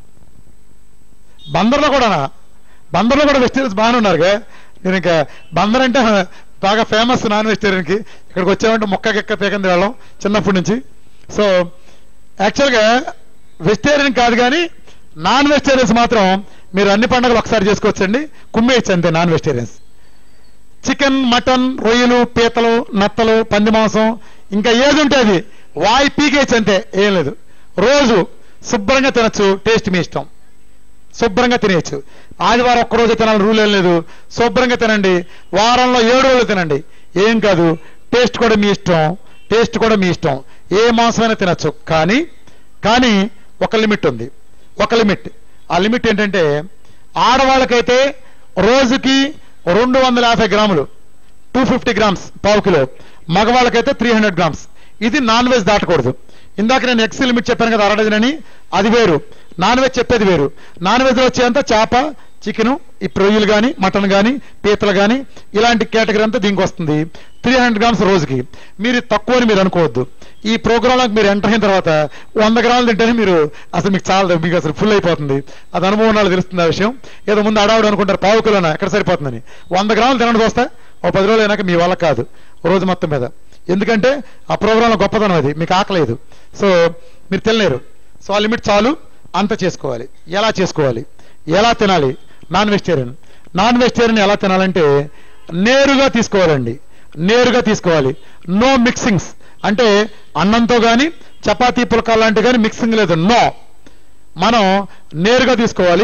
బందర్లో కూడా బందర్లో కూడా వెజిటేరియన్స్ బాగానే ఉన్నారుగా నేను ఇంకా బందర్ అంటే బాగా ఫేమస్ నాన్ వెజిటేరియన్ కి ఇక్కడికి వచ్చామంటే మొక్క గిక్క పీకంది వెళ్ళం చిన్నప్పటి నుంచి సో యాక్చువల్గా వెజిటేరియన్ కాదు కానీ నాన్ వెజిటేరియన్స్ మాత్రం మీరు అన్ని పండుగలు ఒకసారి చేసుకోవచ్చండి కుమ్మేయచ్చు అంతే నాన్ వెజిటేరియన్స్ చికెన్ మటన్ రొయ్యలు పీతలు నత్తలు పంది మాంసం ఇంకా ఏది ఉంటే అది వాయి పీకేయచ్చు అంతే ఏం లేదు రోజు శుభ్రంగా తినచ్చు టేస్ట్ మీ ఇష్టం శుభ్రంగా తినేయచ్చు ఆదివారం ఒక్కరోజు తినాలని రూల్ ఏం లేదు శుభ్రంగా తినండి వారంలో ఏడు రోజులు తినండి ఏం కాదు టేస్ట్ కూడా మీ ఇష్టం టేస్ట్ కూడా మీ ఇష్టం ఏ మాంసమైనా తినచ్చు కానీ కానీ ఒక లిమిట్ ఉంది ఒక లిమిట్ ఆ లిమిట్ ఏంటంటే ఆడవాళ్ళకైతే రోజుకి రెండు వందల యాభై గ్రాములు టూ ఫిఫ్టీ గ్రామ్స్ పావు కిలో మగవాళ్ళకైతే త్రీ హండ్రెడ్ గ్రామ్స్ ఇది నాన్ వెజ్ దాటకూడదు ఇందాక నేను ఎక్స్ లిమిట్ చెప్పాను కదా అరడజనని అది వేరు నాన్ వెజ్ చెప్పేది వేరు నాన్ వెజ్ వచ్చేంత చేప చికెన్ ఈ రొయ్యలు కానీ మటన్ కానీ పీతలు కానీ ఇలాంటి కేటగిరీ అంతా దీనికి వస్తుంది త్రీ హండ్రెడ్ గ్రామ్స్ రోజుకి మీరు తక్కువ అని మీరు అనుకోవద్దు ఈ ప్రోగ్రాంలోకి మీరు ఎంటర్ అయిన తర్వాత వంద గ్రాములు తింటేనే మీరు అసలు మీకు చాలా మీకు అసలు ఫుల్ అయిపోతుంది అది అనుభవం వాళ్ళు తెలుస్తుంది ఆ విషయం ఏదో ముందు అడావుడు అనుకుంటారు పావు కిలోనా ఎక్కడ సరిపోతుందని వంద గ్రాములు తినడం చూస్తే ఓ పది రోజులు అయినాక మీ వల్ల కాదు ఓ రోజు మొత్తం మీద ఎందుకంటే ఆ ప్రోగ్రాంలో గొప్పతనం అది మీకు ఆకలేదు సో మీరు తినలేరు సో ఆ లిమిట్ చాలు అంత చేసుకోవాలి ఎలా చేసుకోవాలి ఎలా తినాలి నాన్ వెజిటేరియన్ నాన్ వెజిటేరియన్ ఎలా తినాలంటే నేరుగా తీసుకోవాలండి నేరుగా తీసుకోవాలి నో మిక్సింగ్స్ అంటే అన్నంతో కానీ చపాతీ పులకాలు లాంటివి కానీ మిక్సింగ్ లేదు నో మనం నేరుగా తీసుకోవాలి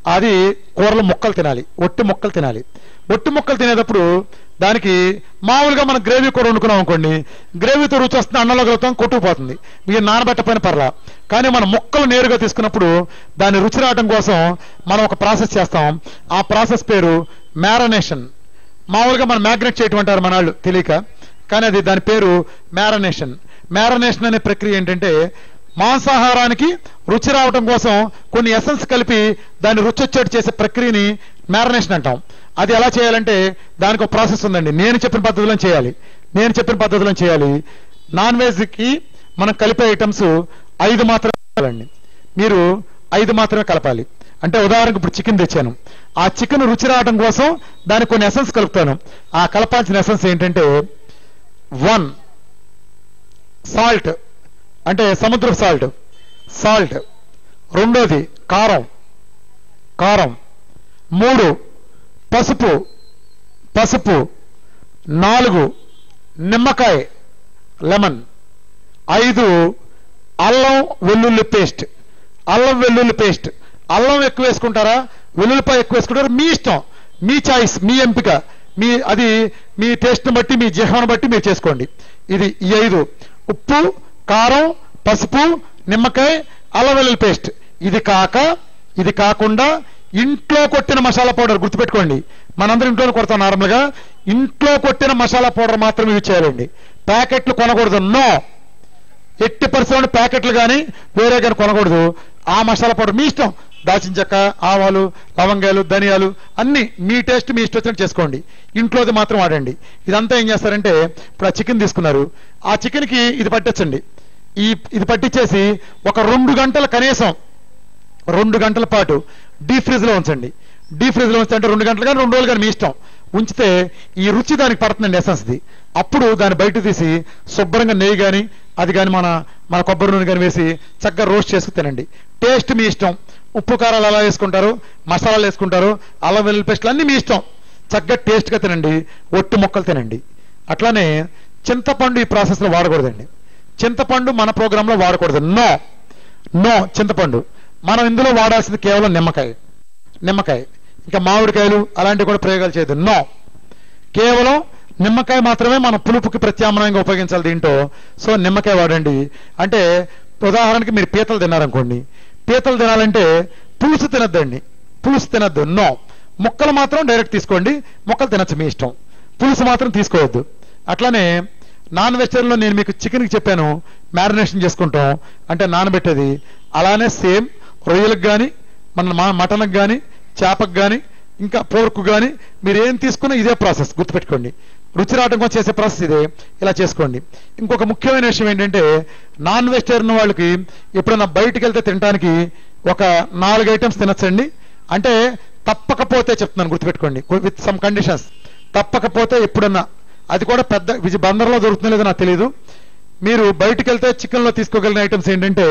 అది కూరలు ముక్కలు తినాలి ఒట్టి ముక్కలు తినాలి ఒట్టి ముక్కలు తినేటప్పుడు దానికి మామూలుగా మనం గ్రేవీ కూర వండుకున్నాం అనుకోండి గ్రేవీతో రుచి వస్తుంది అన్నంలో కలుగుతాం కొట్టుకుపోతుంది మీరు నానబెట్టపోయిన పర్లా కానీ మనం ముక్కలు నేరుగా తీసుకున్నప్పుడు దాని రుచి రావడం కోసం మనం ఒక ప్రాసెస్ చేస్తాం ఆ ప్రాసెస్ పేరు మ్యారనేషన్ మామూలుగా మనం మ్యాగ్నెట్ చేయటం అంటారు మన వాళ్ళు తెలియక కానీ అది దాని పేరు మ్యారనేషన్ మ్యారనేషన్ అనే ప్రక్రియ ఏంటంటే మాంసాహారానికి రుచి రావటం కోసం కొన్ని ఎసెన్స్ కలిపి దాన్ని రుచి వచ్చేట్టు చేసే ప్రక్రియని మ్యారనేషన్ అంటాం అది ఎలా చేయాలంటే దానికి ఒక ప్రాసెస్ ఉందండి నేను చెప్పిన పద్ధతిలో చేయాలి నేను చెప్పిన పద్ధతిలో చేయాలి నాన్ వెజ్కి మనం కలిపే ఐటమ్స్ ఐదు మాత్రమే కలపాలండి మీరు ఐదు మాత్రమే కలపాలి అంటే ఉదాహరణకు ఇప్పుడు చికెన్ తెచ్చాను ఆ చికెన్ రుచి రావడం కోసం దానికి కొన్ని ఎసెన్స్ కలుపుతాను ఆ కలపాల్సిన ఎసెన్స్ ఏంటంటే వన్ సాల్ట్ అంటే సముద్ర సాల్ట్ సాల్ట్ రెండోది కారం కారం మూడు పసుపు పసుపు నాలుగు నిమ్మకాయ లెమన్ ఐదు అల్లం వెల్లుల్లి పేస్ట్ అల్లం వెల్లుల్లి పేస్ట్ అల్లం ఎక్కువ వేసుకుంటారా వెల్లుల్లిపాయ ఎక్కువ వేసుకుంటారా మీ ఇష్టం మీ చాయిస్ మీ ఎంపిక మీ అది మీ టేస్ట్ని బట్టి మీ జిహ్వను బట్టి మీరు చేసుకోండి ఇది ఈ ఐదు ఉప్పు కారం పసుపు నిమ్మకాయ అల్లం వెల్లుల్లి పేస్ట్ ఇది కాక ఇది కాకుండా ఇంట్లో కొట్టిన మసాలా పౌడర్ గుర్తుపెట్టుకోండి మనందరం ఇంట్లో కొడతాం నార్మల్ గా ఇంట్లో కొట్టిన మసాలా పౌడర్ మాత్రమే యూజ్ చేయాలండి ప్యాకెట్లు కొనకూడదు నో ఎట్టి పర్సెంట్ ప్యాకెట్లు కానీ వేరే కానీ కొనకూడదు ఆ మసాలా పౌడర్ మీ ఇష్టం దాల్చిన చెక్క ఆవాలు లవంగాలు ధనియాలు అన్ని మీ టేస్ట్ మీ ఇష్టం వచ్చినట్టు చేసుకోండి ఇంట్లోది మాత్రం వాడండి ఇదంతా ఏం చేస్తారంటే ఇప్పుడు ఆ చికెన్ తీసుకున్నారు ఆ చికెన్కి ఇది పట్టించండి ఈ ఇది పట్టించేసి ఒక రెండు గంటల కనీసం రెండు గంటల పాటు డీ ఫ్రిడ్జ్ లో ఉంచండి డీ ఫ్రిడ్జ్ లో ఉంచంటే రెండు గంటలు కానీ రెండు రోజులు కానీ మీ ఇష్టం ఉంచితే ఈ రుచి దానికి పడుతుందండి ఎసెన్స్ది అప్పుడు దాన్ని బయట తీసి శుభ్రంగా నెయ్యి కానీ అది కానీ మన మన కొబ్బరి నూనె కానీ వేసి చక్కగా రోస్ట్ చేసుకు తినండి టేస్ట్ మీ ఇష్టం ఉప్పు కారాలు ఎలా వేసుకుంటారు మసాలాలు వేసుకుంటారు అల్లం వెల్లుల్లి పేస్ట్లు అన్ని మీ ఇష్టం చక్కగా టేస్ట్గా తినండి ఒట్టు మొక్కలు తినండి అట్లానే చింతపండు ఈ ప్రాసెస్లో వాడకూడదండి చింతపండు మన ప్రోగ్రాంలో వాడకూడదు నో నో చింతపండు మనం ఇందులో వాడాల్సింది కేవలం నిమ్మకాయ నిమ్మకాయ ఇంకా మామిడికాయలు అలాంటివి కూడా ప్రయోగాలు చేయదు నో కేవలం నిమ్మకాయ మాత్రమే మన పులుపుకి ప్రత్యామ్నాయంగా ఉపయోగించాలి దీంట్లో సో నిమ్మకాయ వాడండి అంటే ఉదాహరణకి మీరు పీతలు తిన్నారనుకోండి పీతలు తినాలంటే పులుసు తినద్దండి పులుసు తినద్దు నో ముక్కలు మాత్రం డైరెక్ట్ తీసుకోండి ముక్కలు తినచ్చు మీ ఇష్టం పులుసు మాత్రం తీసుకోవద్దు అట్లానే నాన్ వెజిటేరియన్లో నేను మీకు చికెన్కి చెప్పాను మ్యారినేషన్ చేసుకుంటాం అంటే నానబెట్టేది అలానే సేమ్ రొయ్యలకు కానీ మన మా మటన్కి కానీ చేపకు కానీ ఇంకా పోర్కు కానీ మీరు ఏం తీసుకున్నా ఇదే ప్రాసెస్ గుర్తుపెట్టుకోండి రుచి రావడం కోసం చేసే ప్రాసెస్ ఇదే ఇలా చేసుకోండి ఇంకొక ముఖ్యమైన విషయం ఏంటంటే నాన్ వెజిటేరియన్ వాళ్ళకి ఎప్పుడైనా బయటికి వెళ్తే తినడానికి ఒక నాలుగు ఐటమ్స్ తినచ్చండి అంటే తప్పకపోతే చెప్తున్నాను గుర్తుపెట్టుకోండి విత్ సమ్ కండిషన్స్ తప్పకపోతే ఎప్పుడన్నా అది కూడా పెద్ద విజయ బందర్లో దొరుకుతుందో లేదో నాకు తెలియదు మీరు బయటికి వెళ్తే చికెన్లో తీసుకోగలిగిన ఐటమ్స్ ఏంటంటే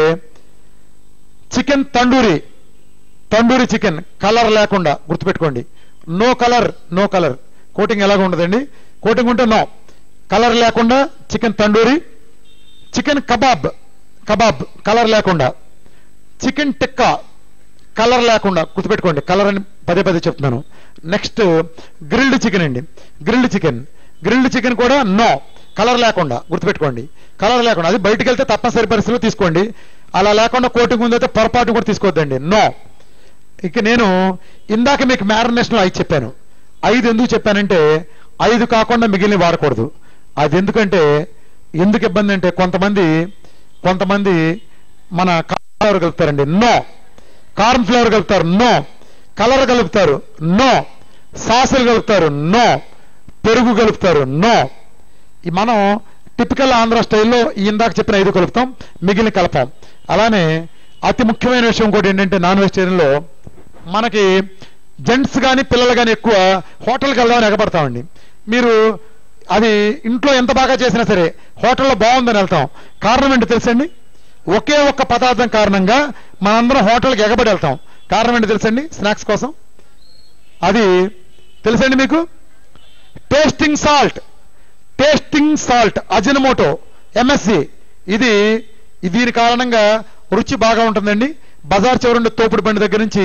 chicken tandoori tandoori chicken colour లేకుండా గుర్తుపెట్టుకోండి no colour no colour coating ఎలాగ ఉండదండి కోటింగ్ ఉంటే నో కలర్ లేకుండా chicken tandoori chicken kebab kebab colour లేకుండా చికెన్ టిక్కా కలర్ లేకుండా గుర్తుపెట్టుకోండి కలర్ అని పదే పదే చెప్తున్నాను నెక్స్ట్ గ్రిల్డ్ చికెన్ అండి గ్రిల్డ్ చికెన్ గ్రిల్డ్ చికెన్ కూడా నో కలర్ లేకుండా గుర్తుపెట్టుకోండి కలర్ లేకుండా అది బయటికి వెళ్తే తప్పనిసరి పరిస్థితుల్లో తీసుకోండి అలా లేకుండా కోటింగ్ ఉందైతే పొరపాటు కూడా తీసుకోవద్దండి నో ఇక నేను ఇందాక మీకు మ్యారినేషన్ ఐదు చెప్పాను ఐదు ఎందుకు చెప్పానంటే ఐదు కాకుండా మిగిలిన వాడకూడదు అది ఎందుకంటే ఎందుకు ఇబ్బంది అంటే కొంతమంది కొంతమంది మన ఫ్లేవర్ కలుపుతారండి నో కార్న్ ఫ్లేవర్ కలుపుతారు నో కలర్ కలుపుతారు నో సాసులు కలుపుతారు నో పెరుగు కలుపుతారు నో ఈ మనం టిపికల్ ఆంధ్ర స్టైల్లో ఈ ఇందాక చెప్పిన ఐదు కలుపుతాం మిగిలిన కలపాం అలానే అతి ముఖ్యమైన విషయం కూడా ఏంటంటే నాన్ వెజిటేరియన్లో మనకి జెంట్స్ కానీ పిల్లలు కానీ ఎక్కువ హోటల్కి వెళ్దామని ఎగబడతామండి మీరు అది ఇంట్లో ఎంత బాగా చేసినా సరే హోటల్లో బాగుందని వెళ్తాం కారణం ఏంటో తెలుసండి ఒకే ఒక్క పదార్థం కారణంగా మనందరం హోటల్కి ఎగబడి వెళ్తాం కారణం ఏంటో తెలుసండి స్నాక్స్ కోసం అది తెలుసండి మీకు tasting salt tasting salt Ajinomoto MSG ఇది దీని కారణంగా రుచి బాగా ఉంటుందండి బజార్ చివరుండే తోపుడు బండి దగ్గర నుంచి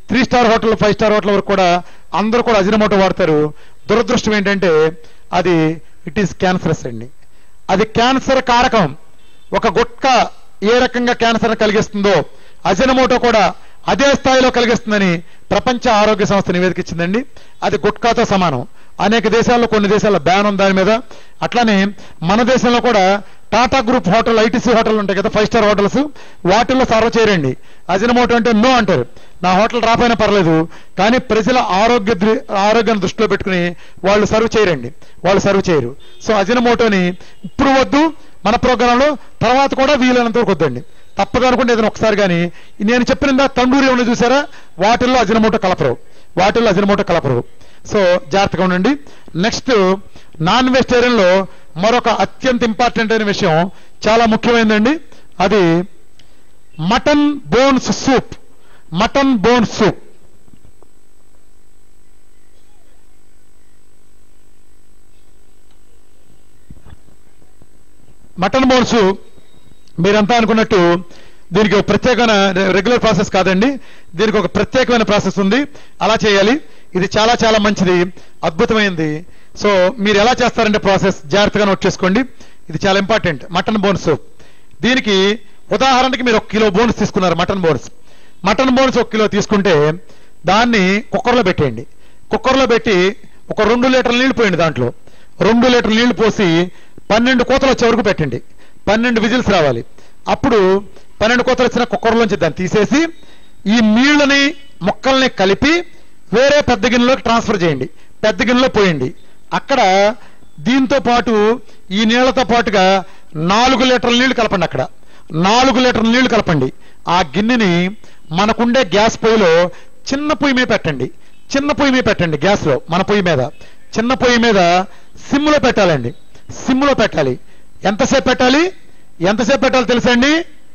three star hotel five star hotel వరకు కూడా అందరూ కూడా అజినమోటో వాడతారు దురదృష్టం ఏంటంటే అది ఇట్ ఈస్ క్యాన్సరస్ అండి అది క్యాన్సర్ కారకం ఒక గుట్క ఏ రకంగా క్యాన్సర్ కలిగిస్తుందో అజినమోటో కూడా అదే స్థాయిలో కలిగిస్తుందని ప్రపంచ ఆరోగ్య సంస్థ నివేదిక ఇచ్చిందండి అది గుట్కాతో సమానం అనేక దేశాల్లో కొన్ని దేశాల్లో బ్యాన్ ఉంది దాని మీద అట్లానే మన దేశంలో కూడా Tata group hotel ITC hotel ఉంటాయి కదా ఫైవ్ స్టార్ హోటల్స్ వాటిల్లో సర్వ్ చేయరండి అజినమోటో అంటే నో అంటారు నా హోటల్ రాపోయినా పర్లేదు కానీ ప్రజల ఆరోగ్య దృ- ఆరోగ్యాన్ని దృష్టిలో పెట్టుకుని వాళ్ళు సర్వ్ చేయరండి వాళ్ళు సర్వ్ చేయరు సో అజినమోటోని ఇప్పుడు వద్దు మన ప్రోగ్రాంలో తర్వాత కూడా వీలైనంత వరకు వద్దండి తప్పదు అనుకుంటే ఏదైనా ఒకసారి కానీ నేను చెప్పిన తండూరి ఏమైనా చూసారా వాటిల్లో అజినమోటో కలపరు వాటిల్లో అజినమోటో కలపరు సో జాగ్రత్తగా ఉండండి నెక్స్ట్ నాన్ వెజిటేరియన్ లో మరొక అత్యంత ఇంపార్టెంట్ అయిన విషయం చాలా ముఖ్యమైనదండి అది mutton bones soup mutton bone soup mutton bones మీరంతా అనుకున్నట్టు దీనికి ఒక ప్రత్యేకమైన రెగ్యులర్ ప్రాసెస్ కాదండి దీనికి ఒక ప్రత్యేకమైన ప్రాసెస్ ఉంది అలా చేయాలి ఇది చాలా చాలా మంచిది అద్భుతమైంది సో మీరు ఎలా చేస్తారంటే ప్రాసెస్ జాగ్రత్తగా నోట్ చేసుకోండి ఇది చాలా ఇంపార్టెంట్ మటన్ బోన్స్ దీనికి ఉదాహరణకి మీరు ఒక కిలో బోన్స్ తీసుకున్నారు మటన్ బోన్స్ మటన్ బోన్స్ ఒక కిలో తీసుకుంటే దాన్ని కుక్కర్లో పెట్టేయండి కుక్కర్లో పెట్టి ఒక రెండు లీటర్ల నీళ్లు పోయండి దాంట్లో రెండు లీటర్ల నీళ్లు పోసి పన్నెండు కోతలు వచ్చే వరకు పెట్టండి పన్నెండు విజిల్స్ రావాలి అప్పుడు పన్నెండు కోతలు వచ్చిన కుక్కర్లోంచి దాన్ని తీసేసి ఈ నీళ్ళని మొక్కల్ని కలిపి వేరే పెద్ద గిన్నెలోకి ట్రాన్స్ఫర్ చేయండి పెద్ద గిన్నెలో పోయండి అక్కడ దీంతో పాటు ఈ నీళ్లతో పాటుగా నాలుగు లీటర్ల నీళ్లు కలపండి అక్కడ నాలుగు లీటర్ల నీళ్లు కలపండి ఆ గిన్నెని మనకుండే గ్యాస్ పొయ్యిలో చిన్న పొయ్యి మీద పెట్టండి చిన్న పొయ్యి మీద పెట్టండి గ్యాస్ లో మన పొయ్యి మీద చిన్న పొయ్యి మీద సిమ్ లో పెట్టాలండి సిమ్ లో పెట్టాలి ఎంతసేపు పెట్టాలి ఎంతసేపు పెట్టాలి తెలుసండి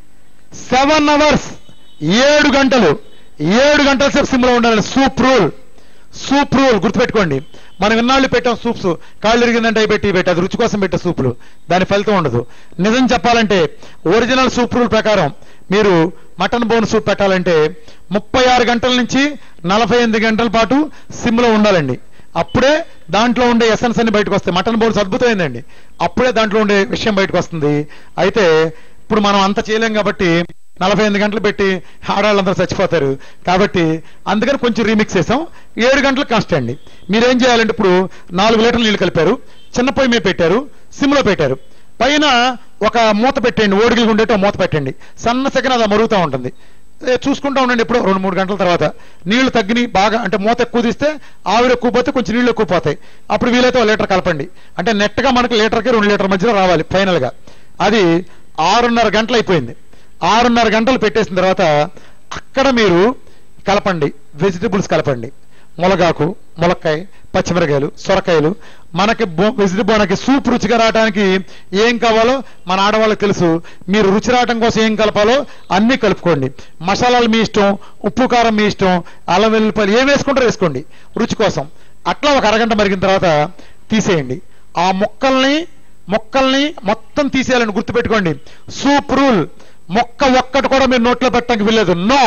సెవెన్ అవర్స్ ఏడు గంటలు ఏడు గంటల సేపు సిమ్లో ఉండాలి సూప్ రూల్ సూప్ రూల్ గుర్తుపెట్టుకోండి మనం ఇన్నాళ్ళు పెట్టాం సూప్స్ కాళ్ళు ఇరిగిందంటే అవి పెట్టి ఇవి పెట్టి అది రుచి కోసం పెట్టే సూపులు దాని ఫలితం ఉండదు నిజం చెప్పాలంటే ఒరిజినల్ సూప్ రూల్ ప్రకారం మీరు మటన్ బోన్ సూప్ పెట్టాలంటే ముప్పై ఆరు గంటల నుంచి నలభై ఎనిమిది గంటల పాటు సిమ్లో ఉండాలండి అప్పుడే దాంట్లో ఉండే ఎసెన్స్ అన్ని బయటకు వస్తాయి మటన్ బోన్స్ అద్భుతమైందండి అప్పుడే దాంట్లో ఉండే విషయం బయటకు వస్తుంది అయితే ఇప్పుడు మనం అంత చేయలేం కాబట్టి నలభై ఎనిమిది గంటలు పెట్టి ఆడవాళ్ళందరూ చచ్చిపోతారు కాబట్టి అందుకని కొంచెం రీమిక్స్ చేసాం ఏడు గంటలకు కాస్ట్ అండి మీరేం చేయాలంటే ఇప్పుడు నాలుగు లీటర్లు నీళ్లు కలిపారు చిన్న పొయ్యి మీద పెట్టారు సిమ్లో పెట్టారు పైన ఒక మూత పెట్టండి ఓడిగిలు ఉండేట మూత పెట్టండి సన్న సెకండ్ అది మరుగుతూ ఉంటుంది ఏ, చూసుకుంటా ఉండండి ఎప్పుడో రెండు మూడు గంటల తర్వాత నీళ్లు తగ్గిని బాగా అంటే మూత ఎక్కువ తీస్తే ఆవిరి ఎక్కువ పోతే కొంచెం నీళ్లు ఎక్కువ పోతాయి అప్పుడు వీలైతే ఒక లీటర్ కలపండి అంటే నెట్గా మనకి లీటర్కి రెండు లీటర్ మధ్యలో రావాలి ఫైనల్ గా అది ఆరున్నర గంటలు అయిపోయింది ఆరున్నర గంటలు పెట్టేసిన తర్వాత అక్కడ మీరు కలపండి వెజిటబుల్స్ కలపండి ములగాకు ములక్కాయ పచ్చిమిరకాయలు సొరకాయలు మనకి బో- వెజిటబుల్ మనకి సూప్ రుచిగా రావడానికి ఏం కావాలో మన ఆడవాళ్ళకి తెలుసు మీరు రుచి రావడం కోసం ఏం కలపాలో అన్ని కలుపుకోండి మసాలాలు మీ ఇష్టం ఉప్పు కారం మీ ఇష్టం అల్లం వెల్లుల్లిపాయలు ఏం వేసుకుంటారో వేసుకోండి రుచి కోసం అట్లా ఒక అరగంట మరిగిన తర్వాత తీసేయండి ఆ ముక్కల్ని మొక్కల్ని మొత్తం తీసేయాలని గుర్తుపెట్టుకోండి సూప్ రూల్ మొక్క ఒక్కటి కూడా మీరు నోట్లో పెట్టడానికి వీల్లేదు నో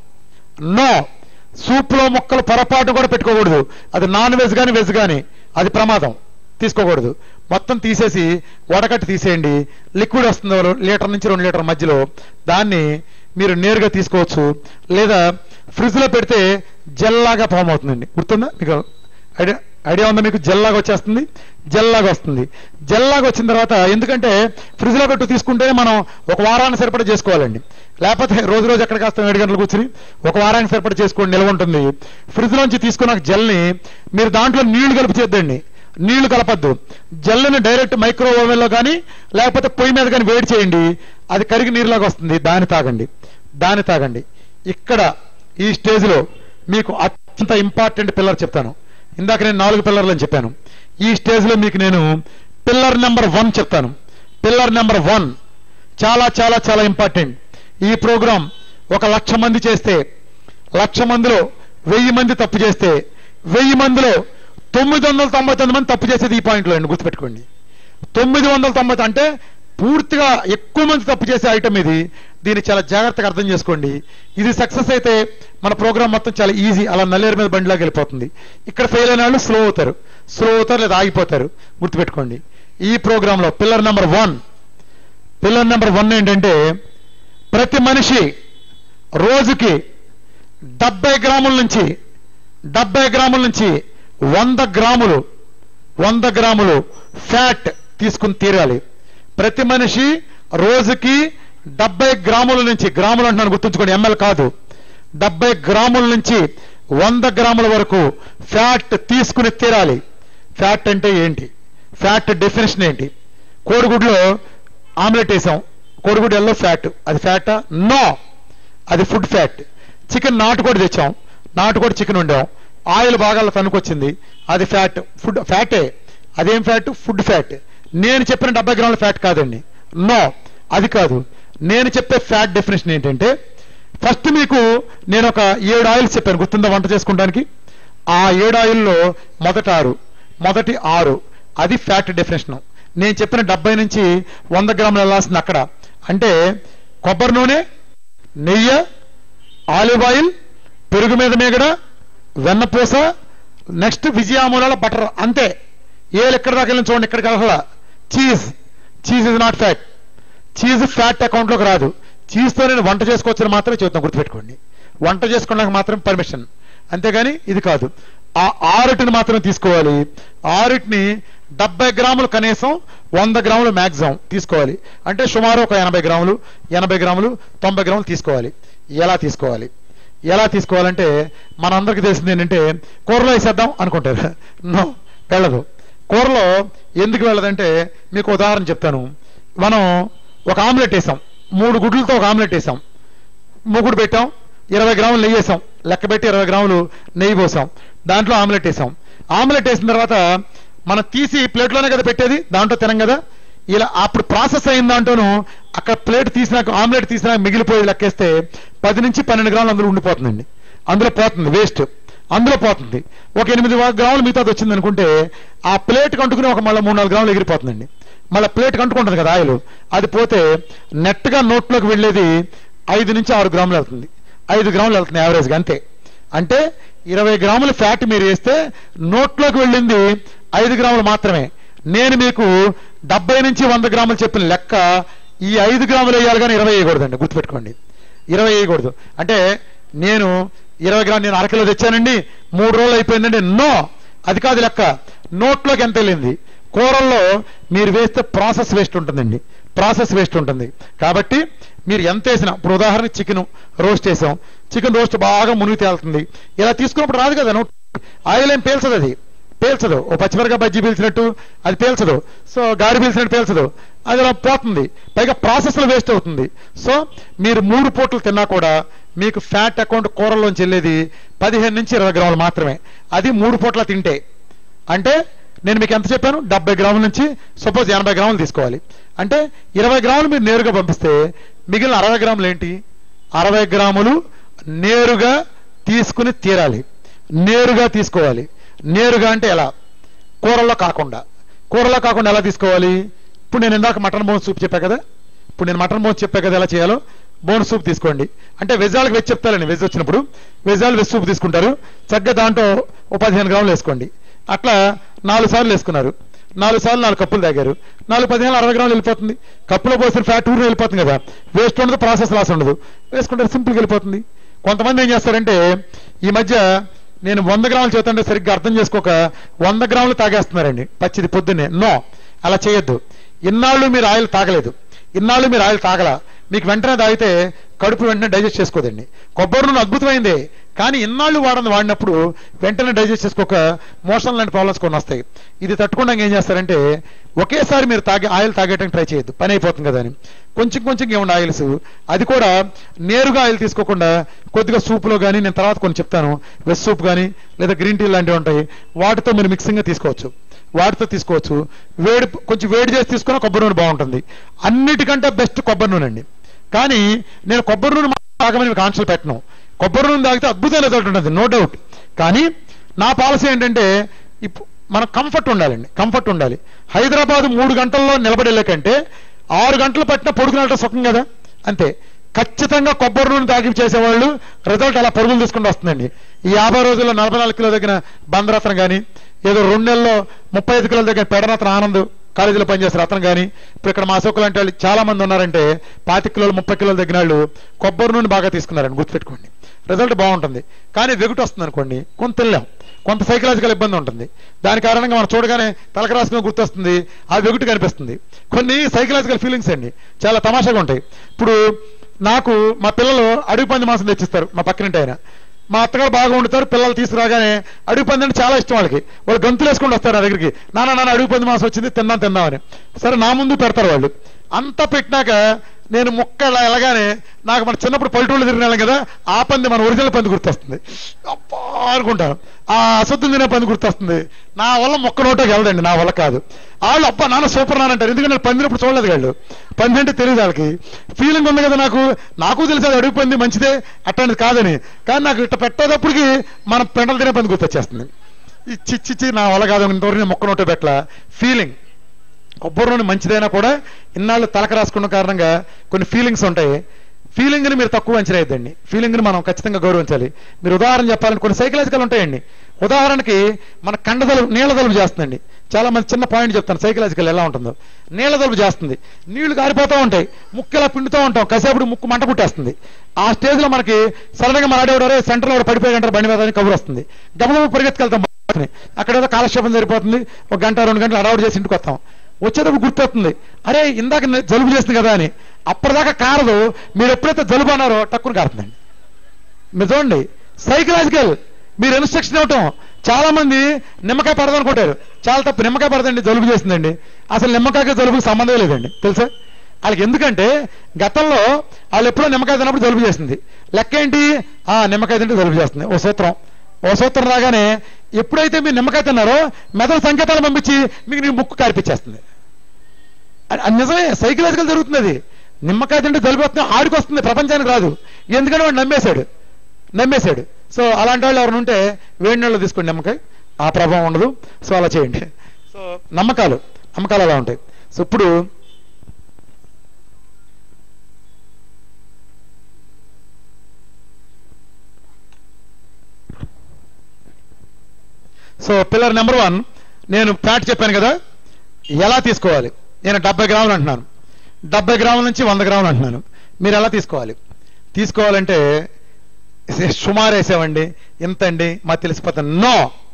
నో సూప్ లో మొక్కలు పొరపాటు కూడా పెట్టుకోకూడదు అది నాన్ వెజ్ కానీ వెజ్ కానీ అది ప్రమాదం తీసుకోకూడదు మొత్తం తీసేసి వడకట్టి తీసేయండి లిక్విడ్ వస్తుంది లీటర్ నుంచి రెండు లీటర్ మధ్యలో దాన్ని మీరు నేరుగా తీసుకోవచ్చు లేదా ఫ్రిడ్జ్ లో పెడితే జెల్లాగా ఫామ్ అవుతుందండి గుర్తుందా మీకు ఐడియా ఐడియా ఉందా మీకు జెల్లాగా వచ్చేస్తుంది జెల్లాగా వస్తుంది జెల్లాగా వచ్చిన తర్వాత ఎందుకంటే ఫ్రిడ్జ్ లో పెట్టు తీసుకుంటే మనం ఒక వారాన్ని సరిపడా చేసుకోవాలండి లేకపోతే రోజు రోజు ఎక్కడ కాస్తాం ఏడు గంటలు కూర్చుని ఒక వారానికి సరిపడా చేసుకోండి నిల్వ ఉంటుంది ఫ్రిడ్జ్ లోంచి తీసుకున్న జెల్ని మీరు దాంట్లో నీళ్లు కలిపి చేద్దండి నీళ్లు కలపద్దు జెల్ని డైరెక్ట్ మైక్రో ఓవెన్ లో కానీ లేకపోతే పొయ్యి మీద కానీ వేడి చేయండి అది కరిగి నీరులాగా వస్తుంది దాన్ని తాగండి దాన్ని తాగండి ఇక్కడ ఈ స్టేజ్ లో మీకు అత్యంత ఇంపార్టెంట్ పిల్లర్ చెప్తాను ఇందాక నేను నాలుగు పిల్లర్లు అని చెప్పాను ఈ స్టేజ్ లో మీకు నేను పిల్లర్ నెంబర్ వన్ చెప్తాను పిల్లర్ నెంబర్ వన్ చాలా చాలా చాలా ఇంపార్టెంట్ ఈ ప్రోగ్రాం ఒక లక్ష మంది చేస్తే లక్ష మందిలో వెయ్యి మంది తప్పు చేస్తే వెయ్యి మందిలో తొమ్మిది వందల తొంభై తొమ్మిది మంది తప్పు చేసేది ఈ పాయింట్లో అండి గుర్తుపెట్టుకోండి తొమ్మిది వందల తొంభై అంటే పూర్తిగా ఎక్కువ మంది తప్పు చేసే ఐటమ్ ఇది దీన్ని చాలా జాగ్రత్తగా అర్థం చేసుకోండి ఇది సక్సెస్ అయితే మన ప్రోగ్రామ్ మొత్తం చాలా ఈజీ అలా నల్లేరు మీద బండిలాగా వెళ్ళిపోతుంది ఇక్కడ ఫెయిల్ అయిన వాళ్ళు స్లో అవుతారు స్లో అవుతారు లేదా ఆగిపోతారు గుర్తుపెట్టుకోండి ఈ ప్రోగ్రాంలో pillar number one pillar number one ఏంటంటే ప్రతి మనిషి రోజుకి డెబ్బై గ్రాముల నుంచి డెబ్బై గ్రాముల నుంచి వంద గ్రాములు వంద గ్రాములు ఫ్యాట్ తీసుకుని తీరాలి ప్రతి మనిషి రోజుకి డెబ్బై గ్రాముల నుంచి గ్రాములు అంటున్నాను గుర్తుంచుకోండి ఎంఎల్ కాదు డెబ్బై గ్రాముల నుంచి వంద గ్రాముల వరకు ఫ్యాట్ తీసుకుని తీరాలి ఫ్యాట్ అంటే ఏంటి ఫ్యాట్ డెఫినేషన్ ఏంటి కోడిగుడ్లో ఆమ్లెట్ వేసాం కోడిగుడ్డు ఎల్లో ఫ్యాట్ అది ఫ్యాటా నో అది ఫుడ్ ఫ్యాట్ చికెన్ నాటుకోడి తెచ్చాం నాటుకోడి చికెన్ వండాం ఆయిల్ బాగా తనుకొచ్చింది అది ఫ్యాట్ ఫుడ్ ఫ్యాటే అదేం ఫ్యాట్ ఫుడ్ ఫ్యాట్ నేను చెప్పిన డెబ్బై గ్రాముల ఫ్యాట్ కాదండి నో అది కాదు నేను చెప్పే ఫ్యాట్ డెఫినేషన్ ఏంటంటే ఫస్ట్ మీకు నేను ఒక ఏడు ఆయిల్స్ చెప్పాను గుర్తుందా వంట చేసుకోవడానికి ఆ ఏడు ఆయిల్లో మొదటి ఆరు మొదటి ఆరు అది ఫ్యాట్ డెఫినేషన్ నేను చెప్పిన డెబ్బై నుంచి వంద గ్రాములు వెళ్ళాల్సింది అక్కడ అంటే కొబ్బరి నూనె నెయ్యి ఆలివ్ ఆయిల్ పెరుగు మీద మేగడ వెన్నపూస నెక్స్ట్ విజయామూలాల బటర్ అంతే ఏలు ఎక్కడ దాకా వెళ్ళిన చూడండి ఇక్కడికి వెళ్ళాల cheese cheese is not fat cheese fat అకౌంట్లోకి రాదు చీజ్తో నేను వంట చేసుకోవచ్చని మాత్రమే చెబుతాను గుర్తుపెట్టుకోండి వంట చేసుకోవడానికి మాత్రం పర్మిషన్ అంతేగాని ఇది కాదు ఆ ఆరుటిని మాత్రం తీసుకోవాలి ఆరుటిని డెబ్బై గ్రాములు కనీసం వంద గ్రాములు మ్యాక్సిమం తీసుకోవాలి అంటే సుమారు ఒక ఎనభై గ్రాములు ఎనభై గ్రాములు తొంభై గ్రాములు తీసుకోవాలి ఎలా తీసుకోవాలి ఎలా తీసుకోవాలంటే మనందరికీ తెలిసింది ఏంటంటే కూరలో వేసేద్దాం అనుకుంటారు నో వెళ్ళదు కూరలో ఎందుకు వెళ్ళదంటే మీకు ఉదాహరణ చెప్తాను మనం ఒక ఆమ్లెట్ వేసాం మూడు గుడ్లతో ఒక ఆమ్లెట్ వేసాం మూగుడు పెట్టాం ఇరవై గ్రాములు నెయ్యి వేసాం లెక్క పెట్టి ఇరవై గ్రాములు నెయ్యి పోసాం దాంట్లో ఆమ్లెట్ వేసాం ఆమ్లెట్ వేసిన తర్వాత మనం తీసి ప్లేట్లోనే కదా పెట్టేది దాంట్లో తినం కదా ఇలా అప్పుడు ప్రాసెస్ అయిన దాంట్లోనూ అక్కడ ప్లేట్ తీసినాక ఆమ్లెట్ తీసినాక మిగిలిపోయి లెక్కేస్తే పది నుంచి పన్నెండు గ్రాములు అందులో ఉండిపోతుందండి అందులో పోతుంది వేస్ట్ అందులో పోతుంది ఒక ఎనిమిది గ్రాములు మిగతాది వచ్చింది అనుకుంటే ఆ ప్లేట్ కంటుకుని ఒక మళ్ళీ మూడు నాలుగు గ్రాములు ఎగిరిపోతుందండి మళ్ళీ ప్లేట్ కంటుకుంటుంది కదా ఆయిల్ అది పోతే నెట్గా నోట్లోకి వెళ్ళేది ఐదు నుంచి ఆరు గ్రాములు వెళ్తుంది ఐదు గ్రాములు వెళ్తుంది యావరేజ్గా అంతే అంటే ఇరవై గ్రాముల ఫ్యాట్ మీరు వేస్తే నోట్లోకి వెళ్ళింది ఐదు గ్రాములు మాత్రమే నేను మీకు డెబ్బై నుంచి వంద గ్రాములు చెప్పిన లెక్క ఈ ఐదు గ్రాములు వేయాలి కానీ ఇరవై వేయకూడదండి గుర్తుపెట్టుకోండి ఇరవై వేయకూడదు అంటే నేను ఇరవై గ్రాములు నేను అరకిలో తెచ్చానండి మూడు రోజులు అయిపోయిందండి నో అది కాదు లెక్క నోట్లోకి ఎంత వెళ్ళింది కూరల్లో మీరు వేస్తే ప్రాసెస్ వేస్ట్ ఉంటుందండి ప్రాసెస్ వేస్ట్ ఉంటుంది కాబట్టి మీరు ఎంత వేసినా ఇప్పుడు ఉదాహరణ చికెన్ రోస్ట్ వేసాం చికెన్ రోస్ట్ బాగా మునిగి తేలుతుంది ఇలా తీసుకున్నప్పుడు రాదు కదా నోట్ ఆయిల్ ఏం పేల్చదు అది పేల్చదు ఓ పచ్చిమిరగా బజ్జీ పీల్చినట్టు అది పేల్చదు సో గాడి పీల్చినట్టు పేల్చదు అది అలా పోతుంది పైగా ప్రాసెస్ లో వేస్ట్ అవుతుంది సో మీరు మూడు పూటలు తిన్నా కూడా మీకు ఫ్యాట్ అకౌంట్ కూరలోంచి వెళ్ళేది పదిహేను నుంచి ఇరవై గ్రాములు మాత్రమే అది మూడు పూట్ల తింటే అంటే నేను మీకు ఎంత చెప్పాను డెబ్బై గ్రాముల నుంచి సపోజ్ ఎనభై గ్రాములు తీసుకోవాలి అంటే ఇరవై గ్రాములు మీరు నేరుగా పంపిస్తే మిగిలిన అరవై గ్రాములు ఏంటి అరవై గ్రాములు నేరుగా తీసుకుని తీరాలి నేరుగా తీసుకోవాలి నేరుగా అంటే ఎలా కూరల్లో కాకుండా కూరలో కాకుండా ఎలా తీసుకోవాలి ఇప్పుడు నేను ఇందాక మటన్ బోన్ సూప్ చెప్పా కదా ఇప్పుడు నేను మటన్ బోన్ చెప్పా కదా ఎలా చేయాలో బోన్ సూప్ తీసుకోండి అంటే వెజాలకు వెజ్ చెప్తారండి వెజ్ వచ్చినప్పుడు వెజాలు వెజ్ సూప్ తీసుకుంటారు చక్కగా దాంట్లో ఓ పదిహేను గ్రాములు వేసుకోండి అట్లా నాలుగు సార్లు వేసుకున్నారు నాలుగు సార్లు నాలుగు కప్పులు తాగారు నాలుగు పదిహేను అరవై గ్రాములు వెళ్ళిపోతుంది కప్పులో పోసిన ఫ్యాట్ ఊరిని వెళ్ళిపోతుంది కదా వేస్ట్ ఉండదు ప్రాసెస్ లాస్ ఉండదు వేసుకుంటే సింపుల్గా వెళ్ళిపోతుంది కొంతమంది ఏం చేస్తారంటే ఈ మధ్య నేను వంద గ్రాములు చెబుతుంటే సరిగ్గా అర్థం చేసుకోక వంద గ్రాములు తాగేస్తున్నారండి పచ్చిది పొద్దున్నే నో అలా చేయొద్దు ఇన్నాళ్ళు మీరు ఆయిల్ తాగలేదు ఇన్నాళ్ళు మీరు ఆయిల్ తాగల మీకు వెంటనే తాగితే కడుపు వెంటనే డైజెస్ట్ చేసుకోదండి కొబ్బరి నూనె అద్భుతమైంది కానీ ఇన్నాళ్ళు వాడని వాడినప్పుడు వెంటనే డైజెస్ట్ చేసుకోక మోషన్ లాంటి ప్రాబ్లమ్స్ కొన్ని వస్తాయి ఇది తట్టుకుండా ఏం చేస్తారంటే ఒకేసారి మీరు తాగే ఆయిల్ తాగేయడానికి ట్రై చేయొద్దు పని అయిపోతుంది కదా అని కొంచెం కొంచెం ఏమండి ఆయిల్స్ అది కూడా నేరుగా ఆయిల్ తీసుకోకుండా కొద్దిగా సూప్లో కానీ నేను తర్వాత కొన్ని చెప్తాను వెజ్ సూప్ కానీ లేదా గ్రీన్ టీ లాంటివి ఉంటాయి వాటితో మీరు మిక్సింగ్గా తీసుకోవచ్చు వాటితో తీసుకోవచ్చు వేడి కొంచెం వేడి చేసి తీసుకున్న కొబ్బరి నూనె బాగుంటుంది అన్నిటికంటే బెస్ట్ కొబ్బరి నూనె అండి కానీ నేను కొబ్బరి నూనె మాత్రం తాగమని మీకు ఆన్సర్ పెట్టను కొబ్బరి నూనె తాగితే అద్భుతమైన రిజల్ట్ ఉంటుంది నో డౌట్ కానీ నా పాలసీ ఏంటంటే ఇప్పు- మనకు కంఫర్ట్ ఉండాలండి కంఫర్ట్ ఉండాలి హైదరాబాద్ మూడు గంటల్లో నిలబడేలే కంటే ఆరు గంటలు పట్టిన పొడుగునట్టు సుఖం కదా అంతే ఖచ్చితంగా కొబ్బరి నూనె తాగి చేసేవాళ్ళు రిజల్ట్ అలా పరుగులు తీసుకుంటూ వస్తుందండి ఈ యాభై రోజుల్లో నలభై నాలుగు కిలో దగ్గర బంధరత్నం కానీ ఏదో రెండు నెలల్లో ముప్పై ఐదు కిలోల దగ్గర పెడరత్న ఆనంద్ కాలేజీలో పనిచేసే రత్నం కానీ ఇప్పుడు ఇక్కడ మా అశోకులు అంటే వాళ్ళు చాలా మంది ఉన్నారంటే పాతి కిలోలు ముప్పై కిలోల దగ్గర వాళ్ళు కొబ్బరి నూనె బాగా తీసుకున్నారండి గుర్తుపెట్టుకోండి రిజల్ట్ బాగుంటుంది కానీ వెగుటు వస్తుంది అనుకోండి కొంత తినలేం కొంత సైకలాజికల్ ఇబ్బంది ఉంటుంది దాని కారణంగా మనం చూడగానే తలక రాసుకుని గుర్తొస్తుంది ఆ వెగుటు కనిపిస్తుంది కొన్ని సైకలాజికల్ ఫీలింగ్స్ అండి చాలా తమాషాగా ఉంటాయి ఇప్పుడు నాకు మా పిల్లలు అడవి పంది మాంసం తెచ్చిస్తారు మా పక్కనింటి ఆయన మా అత్తగారు బాగా వండుతారు పిల్లలు తీసుకురాగానే అడవి పంది అంటే చాలా ఇష్టం వాళ్ళకి వాళ్ళు గంతులు వేసుకుంటూ వస్తారు నా దగ్గరికి నాన్న నాన్న అడవి పంది మాంసం వచ్చింది తిందాం తిందామని సరే నా ముందు పెడతారు వాళ్ళు అంతా పెట్టినాక నేను ముక్క ఇలా ఎలాగానే నాకు మన చిన్నప్పుడు పల్లెటూళ్ళు తిరిగిన వాళ్ళం కదా ఆ పంది మన ఒరిజినల్ పంది గుర్తొస్తుంది అబ్బా అనుకుంటాను ఆ అసొద్దు తినే పంది గుర్తొస్తుంది నా వల్ల మొక్క నోటకి వెళ్ళదండి నా వల్ల కాదు వాళ్ళు అబ్బా నాన్న సూపర్ నాన్న అంటారు ఎందుకంటే నేను పందినప్పుడు చూడలేదు వాళ్ళు పంది అంటే తెలియదు వాళ్ళకి ఫీలింగ్ ఉంది కదా నాకు నాకు తెలుసు అది అడుగు పంది మంచిదే అట్లాంటిది కాదని కానీ నాకు ఇట్ట పెట్టేటప్పటికి మన పెండలు తినే పంది గుర్తొచ్చేస్తుంది ఇచ్చి ఇచ్చి నా వల్ల కాదు ఇంతవరకు నేను మొక్క నోట పెట్టలా ఫీలింగ్ కొబ్బరి నూనె మంచిదైనా కూడా ఇన్నాళ్ళు తలక రాసుకున్న కారణంగా కొన్ని ఫీలింగ్స్ ఉంటాయి ఫీలింగ్ని మీరు తక్కువ అంచనా వేయద్దండి ఫీలింగ్ని మనం ఖచ్చితంగా గౌరవించాలి మీరు ఉదాహరణ చెప్పాలంటే కొన్ని సైకలాజికల్ ఉంటాయండి ఉదాహరణకి మన కండదలుపు నీళ్ళ దలుపు చేస్తుందండి చాలా మంది చిన్న పాయింట్ చెప్తాను సైకలాజికల్ ఎలా ఉంటుందో నీళ్ళ దలుపు చేస్తుంది నీళ్లు కారిపోతూ ఉంటాయి ముక్కు ఇలా పిండుతూ ఉంటాం కాసేపుడు ముక్కు మంట పుట్టేస్తుంది ఆ స్టేజ్ లో మనకి సడన్ గా మన ఆడేవాడే సెంటర్ లో పడిపోయి అంటారు బండి మీద అని కబురు వస్తుంది గబగబ పరిగెత్తుకెళ్తాం బయటని. అక్కడ ఏదో కాలక్షేపం సరిపోతుంది ఒక గంట రెండు గంటలు అడవుడు చేసి ఇంటికి వస్తాం వచ్చేటప్పుడు గుర్తొస్తుంది అరే ఇందాక నేను జలుబు చేస్తుంది కదా అని అప్పటిదాకా కారదు మీరు ఎప్పుడైతే జలుబు అన్నారో టక్కున కారుతుందండి మీరు చూడండి సైకలాజికల్ మీరు ఇన్స్ట్రక్షన్ ఇవ్వటం చాలా మంది నిమ్మకాయ పడదు అనుకుంటారు చాలా తప్పు నిమ్మకాయ పడదండి జలుబు చేస్తుందండి అసలు నిమ్మకాయకి జలుబుకి సంబంధం లేదండి తెలుసా వాళ్ళకి ఎందుకంటే గతంలో వాళ్ళు ఎప్పుడో నిమ్మకాయ తిన్నప్పుడు జలుబు చేసింది లెక్క ఏంటి ఆ నిమ్మకాయ తింటే జలుబు చేస్తుంది ఓ సూత్రం ఓ సూత్రం రాగానే ఎప్పుడైతే మీరు నిమ్మకాయ తిన్నారో మెదడు సంకేతాలు పంపించి మీకు నీ ముక్కు కారిపించేస్తుంది అది అది నిజమే సైకలాజికల్ జరుగుతుంది అది నిమ్మకాయ తింటే జలుబు వస్తుంది ఆడికి వస్తుంది ప్రపంచానికి రాదు ఎందుకంటే వాడు నమ్మేశాడు నమ్మేశాడు సో అలాంటి వాళ్ళు ఎవరైనా ఉంటే వేడి నీళ్ళు తీసుకోండి నిమ్మకాయ ఆ ప్రభావం ఉండదు సో అలా చేయండి సో నమ్మకాలు నమ్మకాలు అలా ఉంటాయి సో ఇప్పుడు సో పిల్లర్ నెంబర్ వన్ నేను ఫ్యాట్ చెప్పాను కదా ఎలా తీసుకోవాలి నేను డెబ్బై గ్రాములు అంటున్నాను డెబ్బై గ్రాముల నుంచి వంద గ్రాములు అంటున్నాను మీరు ఎలా తీసుకోవాలి తీసుకోవాలంటే సుమారు వేసామండి ఇంత అండి మాకు తెలిసిపోతాను నో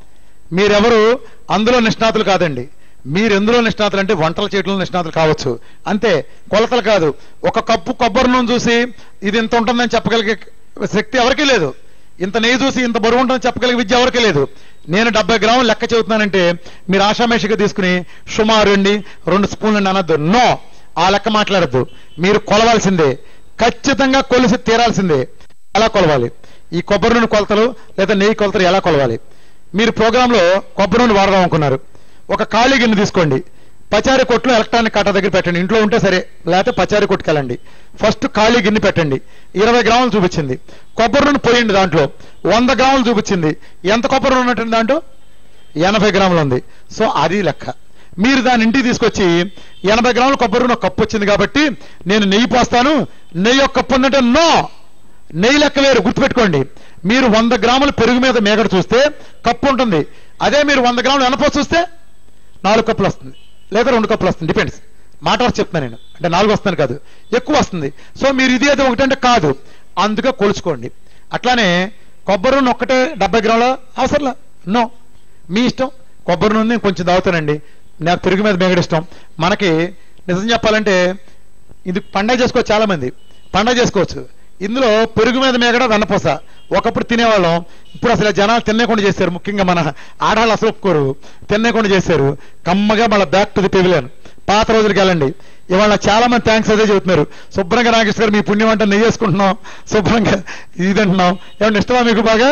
మీరెవరు అందులో నిష్ణాతులు కాదండి మీరు ఎందులో నిష్ణాతులు అంటే వంటలు చేయడంలో నిష్ణాతులు కావచ్చు అంతే కొలతలు కాదు ఒక కప్పు కొబ్బరి నూనె చూసి ఇది ఇంత ఉంటుందని చెప్పగలిగే శక్తి ఎవరికీ లేదు ఇంత నెయ్యి చూసి ఇంత బరువు ఉంటుందని చెప్పగలిగే విద్య ఎవరికీ లేదు నేను డెబ్బై గ్రాములు లెక్క చెబుతున్నానంటే మీరు ఆషామేషిగా తీసుకుని సుమారు అండి రెండు స్పూన్లు అండి అనొద్దు నో ఆ లెక్క మాట్లాడద్దు మీరు కొలవాల్సిందే ఖచ్చితంగా కొలిసి తీరాల్సిందే ఎలా కొలవాలి ఈ కొబ్బరి నూనె కొలతలు లేదా నెయ్యి కొలతలు ఎలా కొలవాలి మీరు ప్రోగ్రాంలో కొబ్బరి నూనె వాడదాం అనుకున్నారు ఒక ఖాళీ గిన్నె తీసుకోండి పచారీ కొట్లు ఎలక్ట్రానిక్ కాటా దగ్గర పెట్టండి ఇంట్లో ఉంటే సరే లేకపోతే పచారీ కొట్టుకెళ్ళండి ఫస్ట్ ఖాళీ గిన్నె పెట్టండి ఇరవై గ్రాములు చూపించింది కొబ్బరి నూనె పోయండి దాంట్లో వంద గ్రాములు చూపించింది ఎంత కొబ్బరి నూనె ఉంటుంది దాంట్లో ఎనభై గ్రాములు ఉంది సో అది లెక్క మీరు దాని ఇంటికి తీసుకొచ్చి ఎనభై గ్రాముల కొబ్బరి నూనె ఒక కప్పు వచ్చింది కాబట్టి నేను నెయ్యి పోస్తాను నెయ్యి ఒక కప్పు ఉందంటే నో నెయ్యి లెక్క వేరు గుర్తుపెట్టుకోండి మీరు వంద గ్రాముల పెరుగు మీద మేగడ చూస్తే కప్పు ఉంటుంది అదే మీరు వంద గ్రాములు ఎనపో చూస్తే నాలుగు కప్పులు వస్తుంది లేదా రెండు కప్పులు వస్తుంది డిపెండ్స్ మాట వరకు చెప్తున్నాను నేను అంటే నాలుగు వస్తాను కాదు ఎక్కువ వస్తుంది సో మీరు ఇది అయితే ఒకటంటే కాదు అందుకే కొలుచుకోండి అట్లానే కొబ్బరి నూనె ఒక్కటే డెబ్బై గ్రాముల అవసరంలా నో మీ ఇష్టం కొబ్బరి నూనె నేను కొంచెం తాగుతానండి నాకు పెరుగు మీద మేగడ ఇష్టం మనకి నిజం చెప్పాలంటే ఇది పండగ చేసుకోవచ్చు చాలా మంది పండగ చేసుకోవచ్చు ఇందులో పెరుగు మీద మేగడ వెన్నపూస ఒకప్పుడు తినేవాళ్ళం ఇప్పుడు అసలు జనాలు తినేకుండా చేశారు ముఖ్యంగా మన ఆడవాళ్ళు అసలు ఒప్పుకోరు తినేకుండా చేశారు కమ్మగా మళ్ళీ బ్యాక్ టు ది పెవిలియన్ పాత రోజులకి వెళ్ళండి ఇవాళ చాలా మంది థ్యాంక్స్ అదే చెబుతున్నారు శుభ్రంగా నాగేశ్వర గారు మీ పుణ్యం అంటే నెయ్యి వేసుకుంటున్నాం శుభ్రంగా ఇది అంటున్నాం ఏమన్నా ఇష్టమా మీకు బాగా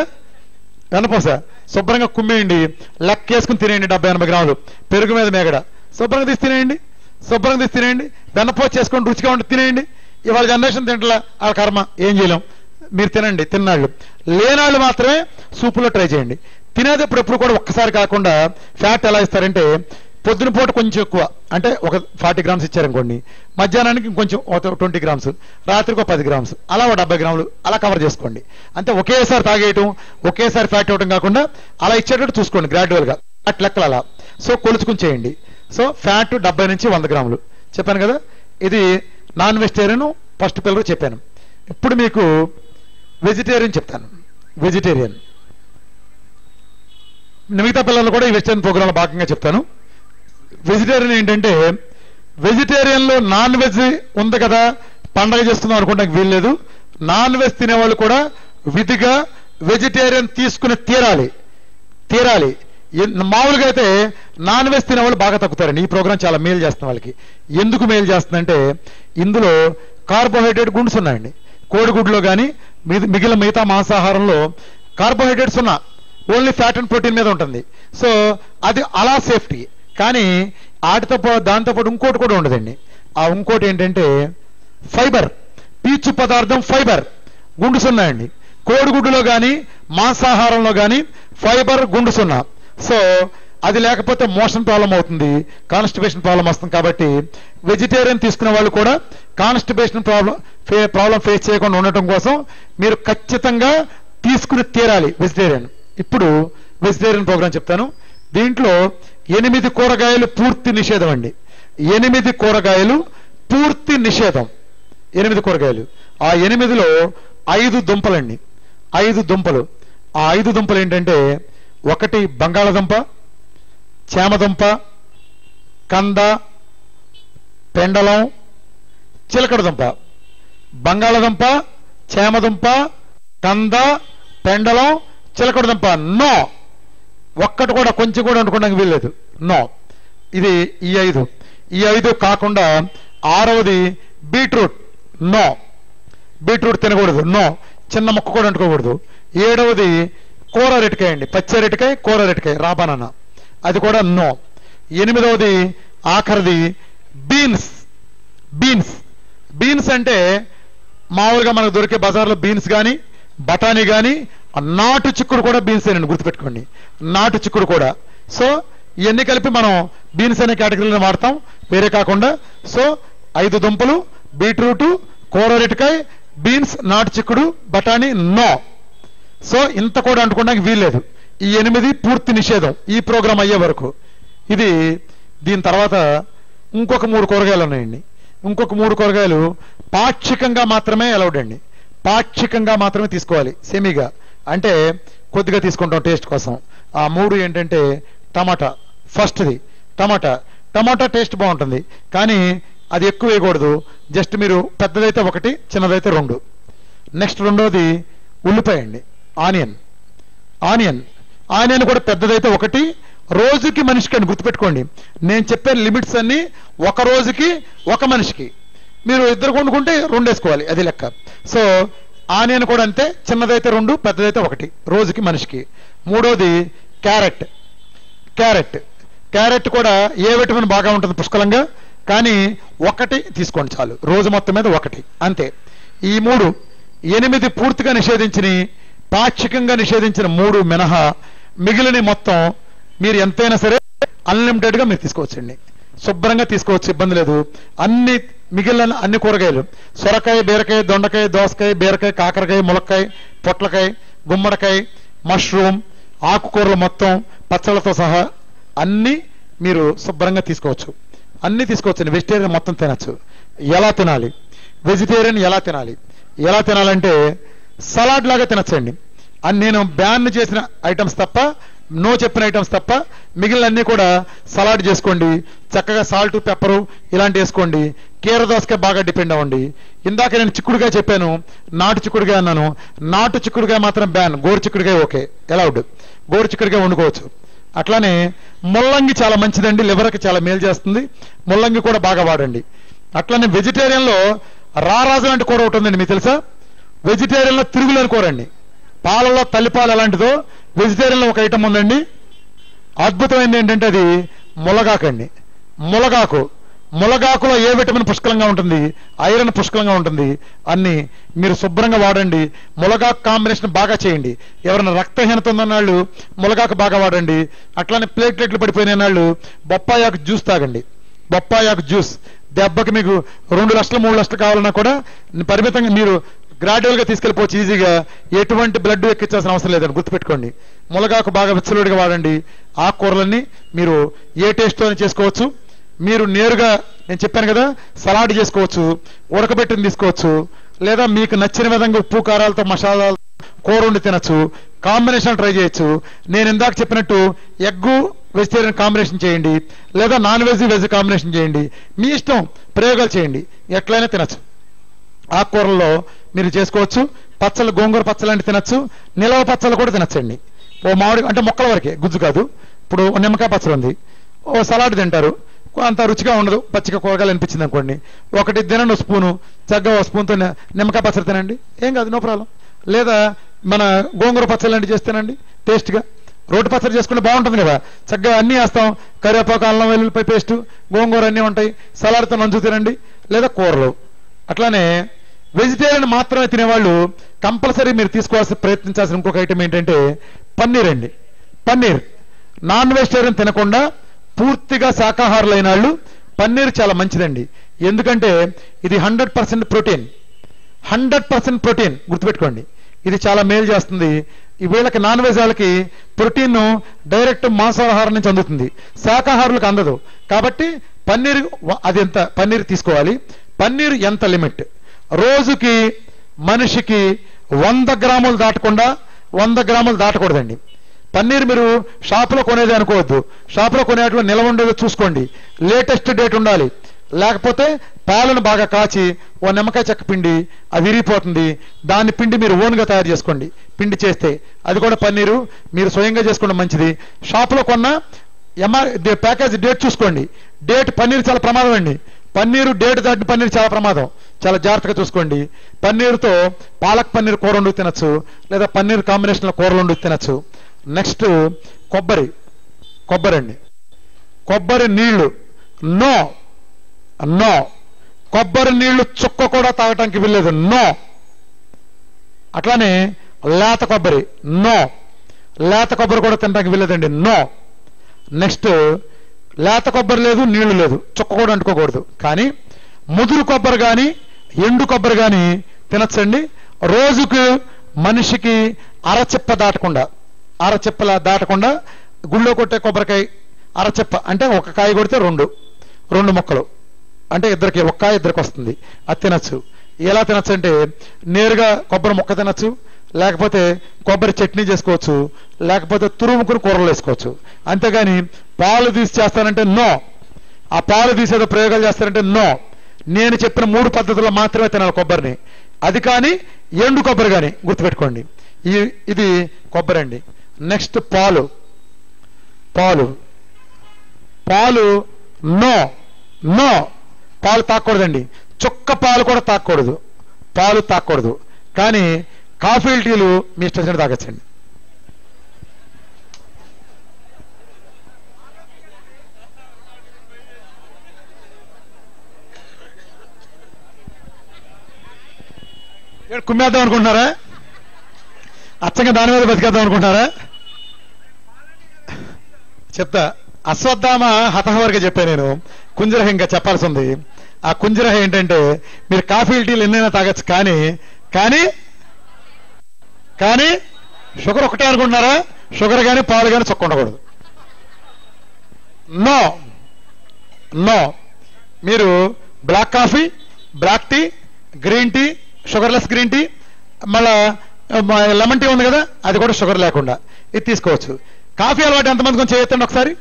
వెనపోస శుభ్రంగా కుమ్మేయండి లెక్క వేసుకుని తినేయండి డెబ్బై ఎనభై గ్రాములు పెరుగు మీద మేగడ శుభ్రంగా తీసి తినేయండి శుభ్రంగా తీసి తినేయండి వెన్నపోచు చేసుకొని రుచిగా ఉండి తినేయండి ఇవాళ జనరేషన్ తింటలా ఆ కర్మ ఏం చేయలేం మీరు తినండి తిన్నాళ్ళు లేనాళ్ళు మాత్రమే సూపులో ట్రై చేయండి తినేటప్పుడు ఎప్పుడు కూడా ఒక్కసారి కాకుండా ఫ్యాట్ ఎలా ఇస్తారంటే పొద్దున పూట కొంచెం ఎక్కువ అంటే ఒక ఫార్టీ గ్రామ్స్ ఇచ్చారనుకోండి మధ్యాహ్నానికి ఇంకొంచెం ఒక ట్వంటీ గ్రామ్స్ రాత్రికి ఒక పది గ్రామ్స్ అలా ఒక డెబ్బై గ్రాములు అలా కవర్ చేసుకోండి అంటే ఒకేసారి తాగేయటం ఒకేసారి ఫ్యాట్ అవ్వడం కాకుండా అలా ఇచ్చేటట్టు చూసుకోండి గ్రాడ్యువల్ గా అట్ లెక్కలు అలా సో కొలుచుకుని చేయండి సో ఫ్యాట్ డెబ్బై నుంచి వంద గ్రాములు చెప్పాను కదా ఇది నాన్ వెజిటేరియన్ ఫస్ట్ పిల్లలు చెప్పాను ఇప్పుడు మీకు వెజిటేరియన్ చెప్తాను వెజిటేరియన్ మిగతా పిల్లలు కూడా ఈ వెజిటేరియన్ ప్రోగ్రాంలో భాగంగా చెప్తాను వెజిటేరియన్ ఏంటంటే వెజిటేరియన్లో నాన్ వెజ్ ఉంది కదా పండగ చేస్తున్నాం అనుకోవడానికి వీల్లేదు నాన్ వెజ్ తినేవాళ్ళు కూడా విధిగా వెజిటేరియన్ తీసుకుని తీరాలి తీరాలి ఎన్- మామూలుగా అయితే నాన్ వెజ్ తినేవాళ్ళు బాగా తగ్గుతారండి ఈ ప్రోగ్రాం చాలా మేలు చేస్తుంది వాళ్ళకి ఎందుకు మేలు చేస్తుందంటే ఇందులో కార్బోహైడ్రేట్ గుండ్స్ ఉన్నాయండి కోడిగుడ్లో కానీ మిగిలిన మిగతా మాంసాహారంలో కార్బోహైడ్రేట్స్ ఉన్నా ఓన్లీ ఫ్యాట్ అండ్ ప్రోటీన్ మీద ఉంటుంది సో అది అలా సేఫ్టీ కానీ వాటితో పా- దాంతో పాటు ఇంకోటి కూడా ఉండదండి ఆ ఇంకోటి ఏంటంటే ఫైబర్ పీచు పదార్థం ఫైబర్ గుండు సున్నాయండి కోడిగుడ్డులో కానీ మాంసాహారంలో కానీ ఫైబర్ గుండు సున్నా సో అది లేకపోతే మోషన్ ప్రాబ్లం అవుతుంది కాన్స్టిపేషన్ ప్రాబ్లం వస్తుంది కాబట్టి వెజిటేరియన్ తీసుకునే వాళ్ళు కూడా కాన్స్టిపేషన్ ప్రాబ్లం ప్రాబ్లం ఫేస్ చేయకుండా ఉండటం కోసం మీరు ఖచ్చితంగా తీసుకుని తీరాలి వెజిటేరియన్ ఇప్పుడు వెజిటేరియన్ ప్రోగ్రాం చెప్తాను దీంట్లో ఎనిమిది కూరగాయలు పూర్తి నిషేధం అండి ఎనిమిది కూరగాయలు పూర్తి నిషేధం ఎనిమిది కూరగాయలు ఆ ఎనిమిదిలో ఐదు దుంపలండి ఐదు దుంపలు ఆ ఐదు దుంపలు ఏంటంటే ఒకటి బంగాళదుంప చేమదుంప కంద పెండలం చిలకడ దుంప బంగాళదుంప చేమదుంప కంద పెండలం చిలకడ దుంప నో ఒక్కటి కూడా కొంచెం కూడా వండుకోవడానికి వీల్లేదు నో ఇది ఈ ఐదు ఈ ఐదు కాకుండా ఆరవది బీట్రూట్ నో బీట్రూట్ తినకూడదు నో చిన్న ముక్క కూడా వండుకోకూడదు ఏడవది కూర రెటికాయ అండి పచ్చి రెటికాయ కూర రెటికాయ రాబానన్న అది కూడా నో ఎనిమిదవది ఆఖరిది బీన్స్ బీన్స్ బీన్స్ అంటే మామూలుగా మనకు దొరికే బజార్లో బీన్స్ కానీ బఠానీ కానీ నాటు చిక్కుడు కూడా బీన్స్ అండి గుర్తుపెట్టుకోండి నాటు చిక్కుడు కూడా సో ఇవన్నీ కలిపి మనం బీన్స్ అనే కేటగిరీలో వాడతాం వేరే కాకుండా సో ఐదు దుంపలు బీట్రూట్ కూరరెటికాయ బీన్స్ నాటు చిక్కుడు బఠానీ నో సో ఇంత కూడా అంటుకోవడానికి వీల్లేదు ఈ ఎనిమిది పూర్తి నిషేధం ఈ ప్రోగ్రాం అయ్యే వరకు ఇది దీని తర్వాత ఇంకొక మూడు కూరగాయలు ఉన్నాయండి ఇంకొక మూడు కూరగాయలు పాక్షికంగా మాత్రమే అలౌడ్ అండి పాక్షికంగా మాత్రమే తీసుకోవాలి సెమీగా అంటే కొద్దిగా తీసుకుంటాం టేస్ట్ కోసం ఆ మూడు ఏంటంటే టమాటా ఫస్ట్ది టమాటా టమాటా టేస్ట్ బాగుంటుంది కానీ అది ఎక్కువ వేయకూడదు జస్ట్ మీరు పెద్దదైతే ఒకటి చిన్నదైతే రెండు నెక్స్ట్ రెండోది ఉల్లిపాయ అండి ఆనియన్ ఆనియన్ ఆనియన్ కూడా పెద్దదైతే ఒకటి రోజుకి మనిషికి అని గుర్తుపెట్టుకోండి నేను చెప్పే లిమిట్స్ అన్ని ఒక రోజుకి ఒక మనిషికి మీరు ఇద్దరు కొనుక్కుంటే రెండు వేసుకోవాలి అది లెక్క సో ఆనియన్ కూడా అంతే చిన్నదైతే రెండు పెద్దదైతే ఒకటి రోజుకి మనిషికి మూడోది క్యారెట్ క్యారెట్ క్యారెట్ కూడా ఏ విటమిన్ బాగా ఉంటుంది పుష్కలంగా కానీ ఒకటి తీసుకోండి చాలు రోజు మొత్తం మీద ఒకటి అంతే ఈ మూడు ఎనిమిది పూర్తిగా నిషేధించిన పాక్షికంగా నిషేధించిన మూడు మినహా మిగిలిన మొత్తం మీరు ఎంతైనా సరే అన్లిమిటెడ్ గా మీరు తీసుకోవచ్చండి శుభ్రంగా తీసుకోవచ్చు ఇబ్బంది లేదు అన్ని మిగిలిన అన్ని కూరగాయలు సొరకాయ బీరకాయ దొండకాయ దోసకాయ బీరకాయ కాకరకాయ ములక్కాయ పొట్లకాయ గుమ్మడికాయ మష్రూమ్ ఆకుకూరలు మొత్తం పచ్చళ్ళతో సహా అన్ని మీరు శుభ్రంగా తీసుకోవచ్చు అన్ని తీసుకోవచ్చండి వెజిటేరియన్ మొత్తం తినచ్చు ఎలా తినాలి వెజిటేరియన్ ఎలా తినాలి ఎలా తినాలంటే సలాడ్ లాగా తినచ్చండి అని నేను బ్యాన్ చేసిన ఐటమ్స్ తప్ప నో చెప్పిన ఐటమ్స్ తప్ప మిగిలిన అన్ని కూడా సలాడ్ చేసుకోండి చక్కగా సాల్ట్ పెప్పరు ఇలాంటి వేసుకోండి కీర దోసకాయ బాగా డిపెండ్ అవ్వండి ఇందాక నేను చిక్కుడుగా చెప్పాను నాటు చిక్కుడుగా అన్నాను నాటు చిక్కుడుగా మాత్రం బ్యాన్ గోరు చిక్కుడుగా ఓకే అలౌడ్ గోరు చిక్కుడుగా వండుకోవచ్చు అట్లానే ముల్లంగి చాలా మంచిదండి లివర్కి చాలా మేలు చేస్తుంది ముల్లంగి కూడా బాగా వాడండి అట్లానే వెజిటేరియన్ లో రారాజు లాంటి కూర ఒకటి ఉందండి మీకు తెలుసా వెజిటేరియన్ లో తిరుగులేని కూర అండి పాలలో తల్లిపాలు ఎలాంటిదో వెజిటేరియన్ లో ఒక ఐటమ్ ఉందండి అద్భుతమైనది ఏంటంటే అది ములగాకు అండి ములగాకు ములగాకులో ఏ విటమిన్ పుష్కలంగా ఉంటుంది ఐరన్ పుష్కలంగా ఉంటుంది అన్ని మీరు శుభ్రంగా వాడండి ములగాకు కాంబినేషన్ బాగా చేయండి ఎవరైనా రక్తహీనత ఉన్న వాళ్ళు ములగాకు బాగా వాడండి అట్లానే ప్లేట్లెట్లు పడిపోయిన వాళ్ళు బొప్పాయాకు జ్యూస్ తాగండి బొప్పాయాకు జ్యూస్ దెబ్బకి మీకు రెండు లక్షలు మూడు లక్షలు కావాలన్నా కూడా పరిమితంగా మీరు గ్రాడ్యువల్ గా తీసుకెళ్ళిపోవచ్చు ఈజీగా ఎటువంటి బ్లడ్ ఎక్కించాల్సిన అవసరం లేదని గుర్తుపెట్టుకోండి ములగాకు బాగా విచ్చలుడిగా వాడండి ఆకుకూరలన్నీ మీరు ఏ టేస్ట్తో చేసుకోవచ్చు మీరు నేరుగా నేను చెప్పాను కదా సలాడ్ చేసుకోవచ్చు ఉడకబెట్టిన తీసుకోవచ్చు లేదా మీకు నచ్చిన విధంగా ఉప్పు కారాలతో మసాలాలు కూర వండి తినచ్చు కాంబినేషన్ ట్రై చేయొచ్చు నేను ఇందాక చెప్పినట్టు ఎగ్గు వెజిటేరియన్ కాంబినేషన్ చేయండి లేదా నాన్ వెజ్ వెజ్ కాంబినేషన్ చేయండి మీ ఇష్టం ప్రయోగాలు చేయండి ఎట్లయినా తినచ్చు ఆకుకూరల్లో మీరు చేసుకోవచ్చు పచ్చళ్ళు గోంగూర పచ్చళ్ళు అంటే తినచ్చు నిలవ పచ్చళ్ళు కూడా తినచ్చండి ఓ మామిడి అంటే మొక్కల వరకే గుజ్జు కాదు ఇప్పుడు ఓ నిమ్మకాయ పచ్చడి ఉంది ఓ సలాడ్ తింటారు అంత రుచిగా ఉండదు పచ్చిక కూరగాయలు అనిపించింది అనుకోండి ఒకటి తినండి ఓ స్పూను చక్కగా ఓ స్పూన్తో ని- నిమ్మకాయ పచ్చడి తినండి ఏం కాదు నో ప్రాబ్లం లేదా మన గోంగూర పచ్చడి లాంటివి చేస్తేనండి టేస్ట్గా రోడ్డు పచ్చడి చేసుకుంటే బాగుంటుంది కదా చక్కగా అన్నీ వేస్తాం కరివేపాకు అల్లం వెల్లుల్లిపై పేస్ట్ గోంగూర అన్నీ ఉంటాయి సలాడ్తో నంచు తినండి లేదా కూరలు అట్లానే వెజిటేరియన్ మాత్రమే తినేవాళ్ళు కంపల్సరీ మీరు తీసుకోవాల్సి ప్రయత్నించాల్సిన ఇంకొక ఐటమ్ ఏంటంటే పన్నీర్ అండి పన్నీర్ నాన్ వెజిటేరియన్ తినకుండా పూర్తిగా శాకాహారులైన వాళ్ళు పన్నీర్ చాలా మంచిదండి ఎందుకంటే ఇది hundred percent protein hundred percent protein గుర్తుపెట్టుకోండి ఇది చాలా మేలు చేస్తుంది ఈ వీళ్ళకి నాన్ వెజ్ వాళ్ళకి ప్రోటీన్ డైరెక్ట్ మాంసాహారం నుంచి అందుతుంది శాకాహారులకు అందదు కాబట్టి పన్నీర్ వ- అది ఎంత పన్నీర్ తీసుకోవాలి పన్నీర్ ఎంత లిమిట్ రోజుకి మనిషికి వంద గ్రాములు దాటకుండా వంద గ్రాములు దాటకూడదండి పన్నీర్ మీరు షాపులో కొనేది అనుకోవద్దు షాపులో కొనేటువంటి నిల్వ ఉండేది చూసుకోండి లేటెస్ట్ డేట్ ఉండాలి లేకపోతే పాలను బాగా కాచి ఓ నిమ్మకాయ చెక్క పిండి అది విరిగిపోతుంది దాన్ని పిండి మీరు ఓన్గా తయారు చేసుకోండి పిండి చేస్తే అది కూడా పన్నీరు మీరు స్వయంగా చేసుకోవడం మంచిది షాపులో కొన్న ఎంఆర్ ప్యాకేజ్ డేట్ చూసుకోండి డేట్ పన్నీర్ చాలా ప్రమాదం అండి పన్నీరు డేట్ దాటిన పన్నీర్ చాలా ప్రమాదం చాలా జాగ్రత్తగా చూసుకోండి పన్నీరుతో పాలక్ పన్నీర్ కూర వండుకు తినచ్చు లేదా పన్నీర్ కాంబినేషన్లో కూరలు వండుకు తినచ్చు నెక్స్ట్ కొబ్బరి కొబ్బరి అండి కొబ్బరి నీళ్లు నో నో కొబ్బరి నీళ్లు చుక్క కూడా తాగటానికి వీల్లేదు నో అట్లానే లేత కొబ్బరి నో లేత కొబ్బరి కూడా తినడానికి వీల్లేదండి నో నెక్స్ట్ లేత కొబ్బరి లేదు నీళ్లు లేదు చుక్క కూడా అంటుకోకూడదు కానీ ముదురు కొబ్బరి కానీ ఎండు కొబ్బరి కానీ తినచ్చండి రోజుకు మనిషికి అరచెప్ప దాటకుండా అరచెప్పల దాటకుండా గుళ్ళో కొట్టే కొబ్బరికాయ అరచెప్ప అంటే ఒక కాయ కొడితే రెండు రెండు మొక్కలు అంటే ఇద్దరికి ఒక్క కాయ ఇద్దరికి వస్తుంది అది తినచ్చు ఎలా తినచ్చు అంటే నేరుగా కొబ్బరి మొక్క తినచ్చు లేకపోతే కొబ్బరి చట్నీ చేసుకోవచ్చు లేకపోతే తురుముకుని కూరలు వేసుకోవచ్చు అంతేగాని పాలు తీసి చేస్తానంటే నో ఆ పాలు తీసేదో ప్రయోగాలు చేస్తారంటే నో నేను చెప్పిన మూడు పద్ధతుల్లో మాత్రమే తినాలి కొబ్బరిని అది కానీ ఎండు కొబ్బరి కానీ గుర్తుపెట్టుకోండి ఈ ఇది కొబ్బరి అండి నెక్స్ట్ పాలు పాలు పాలు నో నో పాలు తాకూడదండి చుక్క పాలు కూడా తాకూడదు పాలు తాకూడదు కానీ కాఫీ టీలు మీ ఇష్టం వచ్చినట్టు తాగొచ్చండి ఇక్కడ కుమ్మేద్దాం అనుకుంటున్నారా అచ్చంగా దాని మీద బతికేద్దాం అనుకుంటున్నారా చెప్తా అశ్వత్థామ హతహవర్గా చెప్పా నేను కుంజరహ ఇంకా చెప్పాల్సి ఉంది ఆ కుంజరహ ఏంటంటే మీరు కాఫీ టీలు ఎన్నైనా తాగొచ్చు కానీ కానీ కానీ షుగర్ ఒకటే అనుకుంటున్నారా షుగర్ కానీ పాలు కానీ చొక్క ఉండకూడదు నో నో మీరు black coffee black tea green tea sugarless green tea మళ్ళా లెమన్ టీ ఉంది కదా అది కూడా షుగర్ లేకుండా ఇది తీసుకోవచ్చు కాఫీ అలవాటు ఎంతమంది కొంచెం చేయొద్దండి ఒకసారి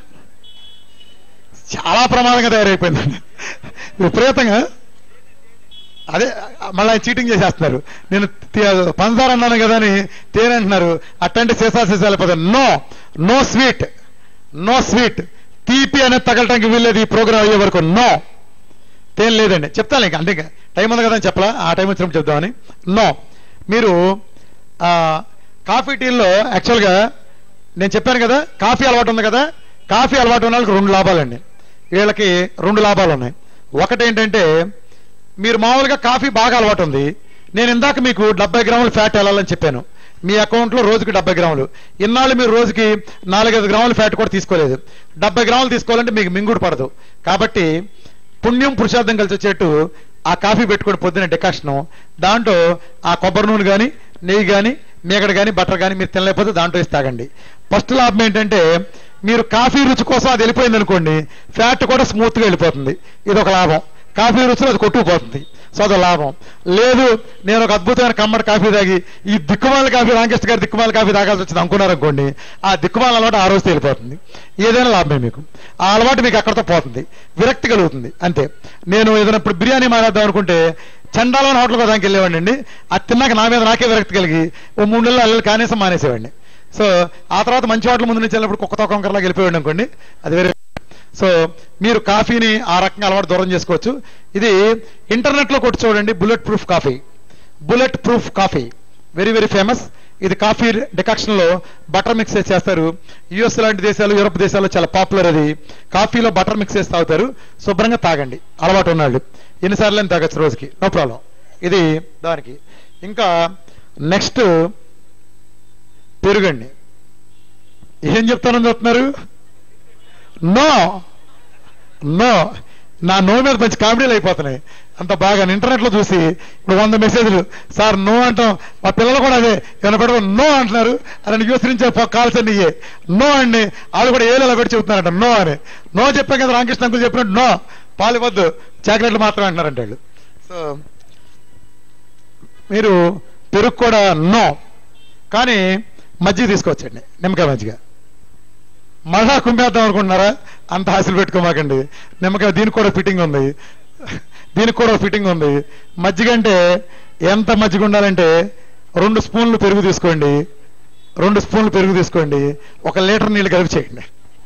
చాలా ప్రమాదంగా తయారైపోయిందండి విపరీతంగా అదే మళ్ళీ ఆయన చీటింగ్ చేసేస్తున్నారు నేను తి- పంచదార అన్నాను కదా అని తేనె అంటున్నారు అట్టంటే సీసా సీసా వెళ్ళిపోతాను no no sweet no sweet తీపి అనేది తగలటానికి వీల్లేదు ఈ ప్రోగ్రామ్ అయ్యే వరకు నో తేం లేదండి చెప్తాను ఇంకా అంటే ఇంకా టైం ఉంది కదా అని చెప్పలా ఆ టైం వచ్చినప్పుడు చెప్దామని నో మీరు ఆ, కాఫీ టీల్లో యాక్చువల్గా నేను చెప్పాను కదా కాఫీ అలవాటు ఉంది కదా కాఫీ అలవాటు ఉన్న వాళ్ళకి రెండు లాభాలండి వీళ్ళకి రెండు లాభాలు ఉన్నాయి ఒకటేంటంటే మీరు మామూలుగా కాఫీ బాగా అలవాటు ఉంది నేను ఇందాక మీకు డెబ్బై గ్రాములు ఫ్యాట్ వెళ్ళాలని చెప్పాను మీ అకౌంట్లో రోజుకి డెబ్బై గ్రాములు ఇన్నాళ్ళు మీరు రోజుకి నాలుగైదు గ్రాములు ఫ్యాట్ కూడా తీసుకోలేదు డెబ్బై గ్రాములు తీసుకోవాలంటే మీకు మింగుడు పడదు కాబట్టి పుణ్యం పురుషార్థం కలిసి వచ్చేట్టు ఆ కాఫీ పెట్టుకొని పొద్దున డికాషన్ దాంట్లో ఆ కొబ్బరి నూనె కానీ నెయ్యి కానీ మేగడ కానీ బటర్ కానీ మీరు తినలేకపోతే దాంట్లో వేసి తాగండి ఫస్ట్ లాభం ఏంటంటే మీరు కాఫీ రుచి కోసం అది వెళ్ళిపోయింది అనుకోండి ఫ్యాట్ కూడా స్మూత్గా వెళ్ళిపోతుంది ఇది ఒక లాభం కాఫీ రుచిలో అది కొట్టుకుపోతుంది సో అది లాభం లేదు నేను ఒక అద్భుతమైన కమ్మటి కాఫీ తాగి ఈ దిక్కుమాల కాఫీ రామకృష్ణ గారి దిక్కుమాల కాఫీ తాగాల్సి వచ్చింది అనుకున్నారనుకోండి ఆ దిక్కుమాల అలవాటు ఆ రోజు వెళ్ళిపోతుంది ఏదైనా లాభమే మీకు ఆ అలవాటు మీకు అక్కడితో పోతుంది విరక్తి కలుగుతుంది అంతే నేను ఏదైనా ఇప్పుడు బిర్యానీ మానేద్దాం అనుకుంటే చండాలని హోటల్ దానికి వెళ్ళేవాడిని అండి అది తిన్నాక నా మీద నాకే విరక్తి కలిగి ఓ మూడు నెలలు అల్లలు కానేసం మానేసేవాడిని సో ఆ తర్వాత మంచి హోటల్ ముందు నుంచి వెళ్ళినప్పుడు కుక్క తొక్కంకర్లాగా వెళ్ళిపోయాడు అనుకోండి అది వేరే సో మీరు కాఫీని ఆ రకంగా అలవాటు దూరం చేసుకోవచ్చు ఇది ఇంటర్నెట్ లో కొట్టి చూడండి bullet proof coffee bullet proof coffee very very famous ఇది కాఫీ డికాక్షన్ లో బటర్ మిక్స్ చేసి చేస్తారు యుఎస్ లాంటి దేశాలు యూరోప్ దేశాల్లో చాలా పాపులర్ అది కాఫీలో బటర్ మిక్స్ చేసి తాగుతారు శుభ్రంగా తాగండి అలవాటు ఉన్నాళ్ళు ఎన్నిసార్లు అని తాగొచ్చు రోజుకి నో ప్రాబ్లం ఇది దానికి ఇంకా నెక్స్ట్ పెరుగండి ఏం చెప్తానని చెప్తున్నారు నో నో నా నో మీద మంచి కామెడీలు అయిపోతున్నాయి అంత బాగా ఇంటర్నెట్ లో చూసి ఇప్పుడు వంద మెసేజ్లు సార్ నో అంటాం మా పిల్లలు కూడా అదే ఏమైనా పెడతాం నో అంటున్నారు అని యూస్ నుంచి కాల్స్ అన్ని ఇయ్యే నో అండి వాళ్ళు కూడా ఏళ్ళు పెట్టి చెబుతున్నారంట నో అని నో చెప్పాం కదా రామకృష్ణ అంకుల్ చెప్పినట్టు నో పాలు ఇవ్వద్దు చాక్లెట్లు మాత్రమే అంటున్నారంట వాళ్ళు సో మీరు పెరుగు కూడా నో కానీ మజ్జిగ తీసుకోవచ్చండి నిమ్మకాయ మజ్జిగ మళ్ళా కుమ్మేద్దాం అనుకుంటున్నారా అంత ఆశలు పెట్టుకోమాకండి నిమ్మకాయ దీనికి కూడా ఫిట్టింగ్ ఉంది దీనికి కూడా ఫిట్టింగ్ ఉంది మజ్జిగ అంటే ఎంత మజ్జిగ ఉండాలంటే రెండు స్పూన్లు పెరుగు తీసుకోండి రెండు స్పూన్లు పెరుగు తీసుకోండి ఒక లీటర్ నీళ్ళు కలిపి చేయండి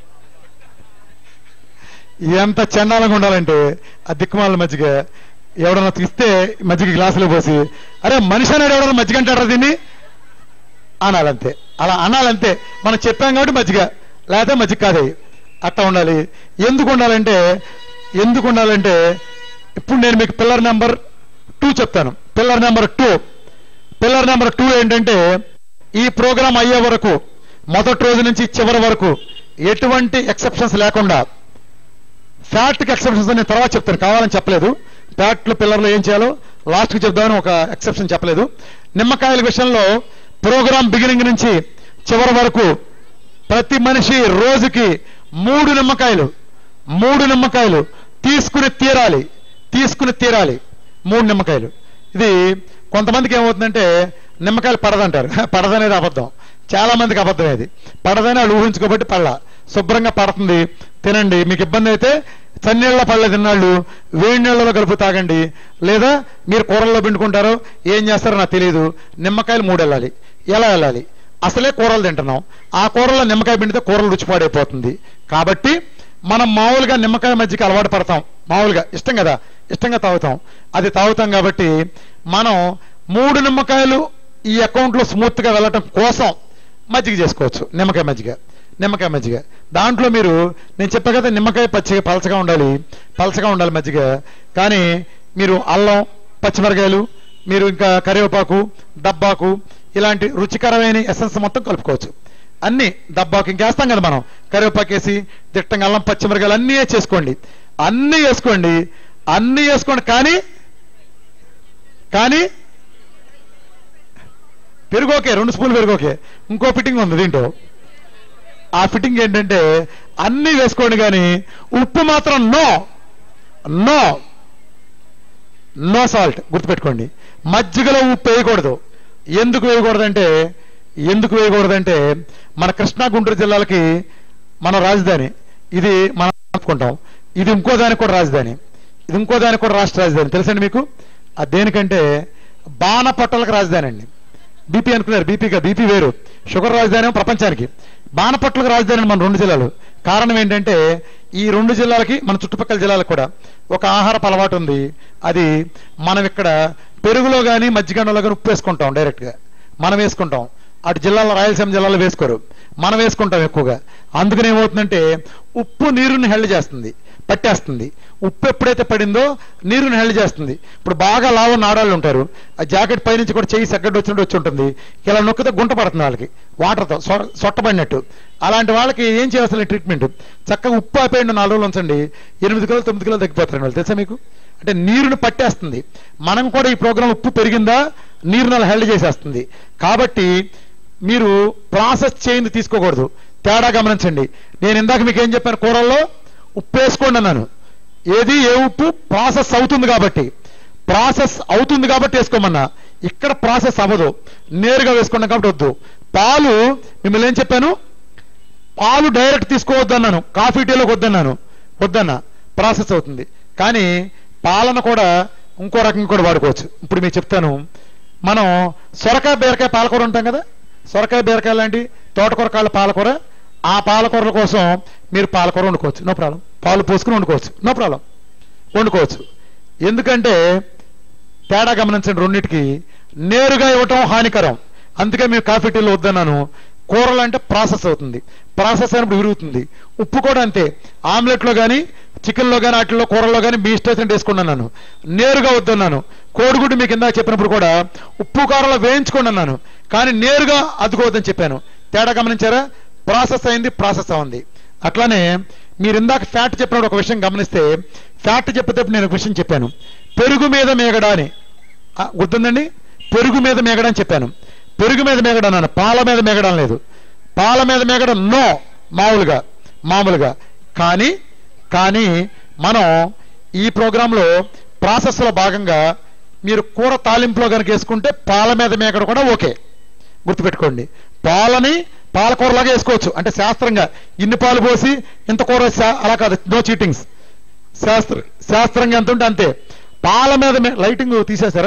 ఎంత చండాలంగా ఉండాలంటే ఆ దిక్కుమాల మజ్జిగ ఎవడన్నా తీస్తే మజ్జిగ గ్లాసులో పోసి అరే మనిషి అనేది ఎవడన్నా మజ్జిగ అంటారా దీన్ని అనాలంతే అలా అనాలంతే మనం చెప్పాం కాబట్టి మజ్జిగ లేకపోతే మజ్జిగ కాదే అట్లా ఉండాలి ఎందుకు ఉండాలంటే ఎందుకు ఉండాలంటే ఇప్పుడు నేను మీకు పిల్లర్ నెంబర్ టూ చెప్తాను pillar number two pillar number two ఏంటంటే ఈ ప్రోగ్రాం అయ్యే వరకు మొదటి రోజు నుంచి చివరి వరకు ఎటువంటి ఎక్సెప్షన్స్ లేకుండా ఫ్యాట్కి ఎక్సెప్షన్స్ నేను తర్వాత చెప్తాను కావాలని చెప్పలేదు ఫ్యాట్లు పిల్లర్లో ఏం చేయాలో లాస్ట్కి చెప్దామని ఒక ఎక్సెప్షన్ చెప్పలేదు నిమ్మకాయల విషయంలో ప్రోగ్రాం బిగినింగ్ నుంచి చివరి వరకు ప్రతి మనిషి రోజుకి మూడు నిమ్మకాయలు మూడు నిమ్మకాయలు తీసుకుని తీరాలి తీసుకుని తీరాలి మూడు నిమ్మకాయలు ఇది కొంతమందికి ఏమవుతుందంటే నిమ్మకాయలు పడదంటారు పడదనేది అబద్ధం చాలా మందికి అబద్ధం ఇది పడదని వాళ్ళు ఊహించుకోబట్టి పళ్ళ శుభ్రంగా పడుతుంది తినండి మీకు ఇబ్బంది అయితే చన్నీళ్ళ పళ్ళ తిన్నాళ్ళు వేడి నీళ్ళలో కలుపు తాగండి లేదా మీరు కూరల్లో పిండుకుంటారో ఏం చేస్తారో నాకు తెలియదు నిమ్మకాయలు మూడు వెళ్ళాలి ఎలా వెళ్ళాలి అసలే కూరలు తింటున్నాం ఆ కూరలో నిమ్మకాయ పిండితే కూరలు రుచి పాడైపోతుంది కాబట్టి మనం మామూలుగా నిమ్మకాయ మజ్జిగ అలవాటు పడతాం మామూలుగా ఇష్టం కదా ఇష్టంగా తాగుతాం అది తాగుతాం కాబట్టి మనం మూడు నిమ్మకాయలు ఈ అకౌంట్ లో స్మూత్ గా వెళ్ళటం కోసం మజ్జిగ చేసుకోవచ్చు నిమ్మకాయ మజ్జిగ నిమ్మకాయ మజ్జిగ దాంట్లో మీరు నేను చెప్పా కదా నిమ్మకాయ పచ్చిగా పలచగా ఉండాలి పలచగా ఉండాలి మజ్జిగ కానీ మీరు అల్లం పచ్చిమిరకాయలు మీరు ఇంకా కరివేపాకు దబ్బాకు ఇలాంటి రుచికరమైన ఎసెన్స్ మొత్తం కలుపుకోవచ్చు అన్ని దబ్బాకు ఇంకేస్తాం కదా మనం కరివేపాకు వేసి దిట్టంగా అల్లం పచ్చిమిరకాయలు అన్నీ చేసుకోండి అన్నీ వేసుకోండి అన్నీ వేసుకోండి కానీ కానీ పెరుగోకే రెండు స్పూన్లు పెరుగోకే ఇంకో ఫిట్టింగ్ ఉంది దీంట్లో ఆ ఫిట్టింగ్ ఏంటంటే అన్నీ వేసుకోండి కానీ ఉప్పు మాత్రం నో నో నో సాల్ట్ గుర్తుపెట్టుకోండి మజ్జిగలో ఉప్పు వేయకూడదు ఎందుకు వేయకూడదంటే ఎందుకు వేయకూడదంటే మన కృష్ణా గుంటూరు జిల్లాలకి మన రాజధాని ఇది మనం చెప్పుకుంటాం ఇది ఇంకో దానికి కూడా రాజధాని ఇది ఇంకో దానికి కూడా రాష్ట్ర రాజధాని తెలుసండి మీకు అది దేనికంటే బాణపట్టలకు రాజధాని అండి బీపీ అనుకున్నారు బీపీగా బీపీ వేరు షుగర్ రాజధాని ఏమో ప్రపంచానికి బాణపట్లకు రాజధాని మన రెండు జిల్లాలు కారణం ఏంటంటే ఈ రెండు జిల్లాలకి మన చుట్టుపక్కల జిల్లాలకు కూడా ఒక ఆహారపు అలవాటు ఉంది అది మనం ఇక్కడ పెరుగులో కానీ మజ్జిగండలో కానీ ఉప్పు వేసుకుంటాం డైరెక్ట్ గా మనం వేసుకుంటాం అటు జిల్లాలో రాయలసీమ జిల్లాలో వేసుకోరు మనం వేసుకుంటాం ఎక్కువగా అందుకని ఏమవుతుందంటే ఉప్పు నీరుని హెల్డ్ చేస్తుంది పట్టేస్తుంది ఉప్పు ఎప్పుడైతే పడిందో నీరుని హెల్డ్ చేస్తుంది ఇప్పుడు బాగా లావు నాడాళ్ళు ఉంటారు ఆ జాకెట్ పైనుంచి కూడా చెయ్యి సెగ్గడ్డు వచ్చినట్టు వచ్చి ఉంటుంది ఇలా నొక్కితే గుంట పడుతుంది వాళ్ళకి వాటర్తో సొ- సొట్టబడినట్టు అలాంటి వాళ్ళకి ఏం చేయాల్సిన ట్రీట్మెంట్ చక్కగా ఉప్పు ఆపేయండి నాలుగు రోజులు ఉంచండి ఎనిమిది కిలోలు తొమ్మిది కిలోలు తగ్గిపోతారండి వాళ్ళు తెలుసా మీకు అంటే నీరుని పట్టేస్తుంది మనం కూడా ఈ ప్రోగ్రాం ఉప్పు పెరిగిందా నీరుని అలా హెల్డ్ చేసేస్తుంది కాబట్టి మీరు ప్రాసెస్ చేయింది తీసుకోకూడదు తేడా గమనించండి నేను ఇందాక మీకు ఏం చెప్పాను కూరల్లో ఉప్పు వేసుకోండి అన్నాను ఏది ఏ ఉప్పు ప్రాసెస్ అవుతుంది కాబట్టి ప్రాసెస్ అవుతుంది కాబట్టి వేసుకోమన్నా ఇక్కడ ప్రాసెస్ అవ్వదు నేరుగా వేసుకున్నాం కాబట్టి వద్దు పాలు మిమ్మల్ని ఏం చెప్పాను పాలు డైరెక్ట్ తీసుకోవద్దన్నాను కాఫీ టీలోకి వద్దన్నాను వద్దన్నా ప్రాసెస్ అవుతుంది కానీ పాలన కూడా ఇంకో రకంగా కూడా వాడుకోవచ్చు ఇప్పుడు మీకు చెప్తాను మనం సొరకాయ బీరకాయ పాలకూర ఉంటాం కదా సొరకాయ బీరకాయ లాంటి తోటకూర కాళ్ళ పాలకూర ఆ పాలకూరల కోసం మీరు పాలకూర వండుకోవచ్చు నో ప్రాబ్లం పాలు పోసుకుని వండుకోవచ్చు నో ప్రాబ్లం వండుకోవచ్చు ఎందుకంటే తేడా గమనించండి రెండింటికి నేరుగా ఇవ్వటం హానికరం అందుకే మీరు కాఫీ టీలో వద్దన్నాను కూరలు అంటే ప్రాసెస్ అవుతుంది ప్రాసెస్ అయినప్పుడు విరుగుతుంది ఉప్పు కూడా అంతే ఆమ్లెట్లో కానీ చికెన్లో కానీ వాటిల్లో కూరల్లో కానీ మీ ఇష్టం వేసుకున్నాను నేరుగా వద్దన్నాను కోడిగుడ్డు మీకు ఇందాక చెప్పినప్పుడు కూడా ఉప్పు కారంలో వేయించుకోండి అన్నాను కానీ నేరుగా అద్దుకోవద్దని చెప్పాను తేడా గమనించారా ప్రాసెస్ అయింది ప్రాసెస్ అయింది అట్లానే మీరు ఇందాక ఫ్యాట్ చెప్పినప్పుడు ఒక విషయం గమనిస్తే ఫ్యాట్ చెప్పేటప్పుడు నేను ఒక విషయం చెప్పాను పెరుగు మీద మేగడ అని ఆ, గుర్తుందండి పెరుగు మీద మేగడ అని చెప్పాను పెరుగు మీద మేగడ అన్నాను పాల మీద మేగడం లేదు పాల మీద మేగడం నో మామూలుగా మామూలుగా కానీ కానీ మనం ఈ ప్రోగ్రాంలో ప్రాసెస్లో భాగంగా మీరు కూర తాలింపులో కనుక వేసుకుంటే పాల మీద మేకడ కూడా ఓకే గుర్తుపెట్టుకోండి పాలని పాలకూరలాగా వేసుకోవచ్చు అంటే శాస్త్రంగా ఇన్ని పాలు పోసి ఇంత కూర శా- అలా కాదు నో చీటింగ్స్ శాస్త్ర శాస్త్రంగా ఎంత ఉంటే అంతే పాల మీద మే- లైటింగ్ తీసేశారా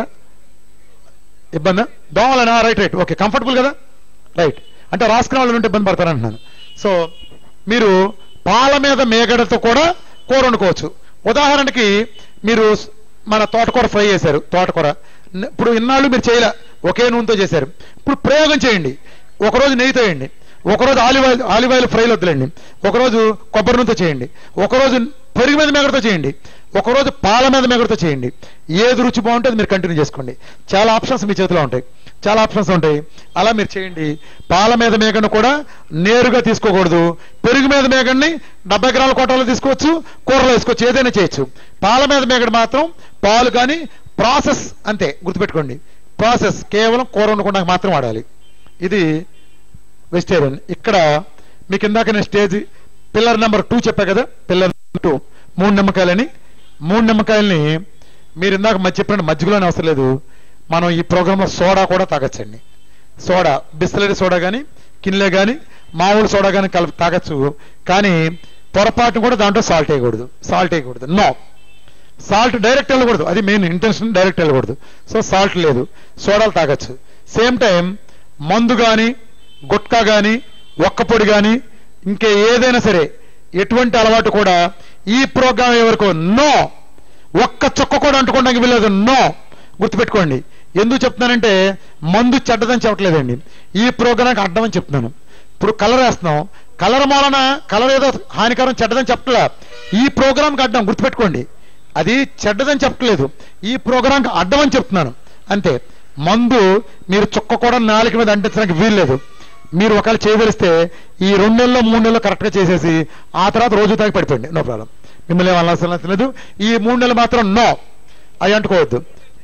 ఇబ్బంది దోమలనా రైట్ రైట్ ఓకే కంఫర్టబుల్ కదా రైట్ అంటే రాసుకున్న వాళ్ళు ఉంటే ఇబ్బంది పడతారంటున్నాను సో మీరు పాల మీద మేగడతో కూడా కూర వండుకోవచ్చు ఉదాహరణకి మీరు స్- మన తోటకూర ఫ్రై చేశారు తోటకూర న- ఇప్పుడు ఇన్నాళ్ళు మీరు చేయలే ఒకే నూనెతో చేశారు ఇప్పుడు ప్రయోగం చేయండి ఒకరోజు నెయ్యితో వేయండి ఒకరోజు ఆలివ్ ఆయిల్ ఆలివ్ ఆయిల్ ఫ్రైలు వద్దులేండి ఒకరోజు కొబ్బరి నూనెతో చేయండి ఒకరోజు పెరుగు మీద మేగడతో చేయండి ఒకరోజు పాల మీద మేగడతో చేయండి ఏది రుచి బాగుంటే అది మీరు కంటిన్యూ చేసుకోండి చాలా ఆప్షన్స్ మీ చేతిలో ఉంటాయి చాలా ఆప్షన్స్ ఉంటాయి అలా మీరు చేయండి పాల మీద మేగడను కూడా నేరుగా తీసుకోకూడదు పెరుగు మీద మేగడిని డెబ్బై గ్రాముల కోటలో తీసుకోవచ్చు కూరలో వేసుకోవచ్చు ఏదైనా చేయొచ్చు పాల మీద మేగడ మాత్రం పాలు కానీ ప్రాసెస్ అంతే గుర్తుపెట్టుకోండి ప్రాసెస్ కేవలం కూర వండకుండా మాత్రం వాడాలి ఇది వెజిటేరియన్ ఇక్కడ మీకు ఇందాక నేను స్టేజ్ పిల్లర్ నెంబర్ టూ చెప్పా కదా పిల్లర్ టూ మూడు నిమ్మకాయలని మూడు నిమ్మకాయలని మీరు ఇందాక మధ్య చెప్పిన మధ్యలోనే అవసరం లేదు మనం ఈ ప్రోగ్రాంలో సోడా కూడా తాగొచ్చండి సోడా బిస్లరీ సోడా కానీ కిన్లే కానీ మామూలు సోడా కానీ కలిపి తాగొచ్చు కానీ పొరపాటును కూడా దాంట్లో సాల్ట్ వేయకూడదు సాల్ట్ వేయకూడదు నో సాల్ట్ డైరెక్ట్ వెళ్ళకూడదు అది మెయిన్ ఇంటెన్షన్ డైరెక్ట్ వెళ్ళకూడదు సో సాల్ట్ లేదు సోడాలు తాగొచ్చు సేమ్ టైం మందు కానీ గుట్కా కానీ ఒక్కపొడి కానీ ఇంకే ఏదైనా సరే ఎటువంటి అలవాటు కూడా ఈ ప్రోగ్రాం వరకు నో ఒక్క చుక్క కూడా అంటుకోవడానికి వీలేదు నో గుర్తుపెట్టుకోండి ఎందుకు చెప్తున్నానంటే మందు చెడ్డదని చెప్పట్లేదండి ఈ ప్రోగ్రాంకి అడ్డమని చెప్తున్నాను ఇప్పుడు కలర్ వేస్తున్నాం కలర్ మూలన కలర్ ఏదో హానికరం చెడ్డదని చెప్పట్లే ఈ ప్రోగ్రాంకి అడ్డం గుర్తుపెట్టుకోండి అది చెడ్డదని చెప్పట్లేదు ఈ ప్రోగ్రాంకి అడ్డం అని చెప్తున్నాను అంతే మందు మీరు చుక్క కూడా నాలుక మీద అంటించడానికి వీల్లేదు మీరు ఒకవేళ చేయవలిస్తే ఈ రెండు నెలల్లో మూడు నెలలు కరెక్ట్గా చేసేసి ఆ తర్వాత రోజు తాగి పడిపోయింది నో ప్రాబ్లం మిమ్మల్ని ఏం అనాల్సిన లేదు ఈ మూడు నెలలు మాత్రం నో అవి అంటుకోవద్దు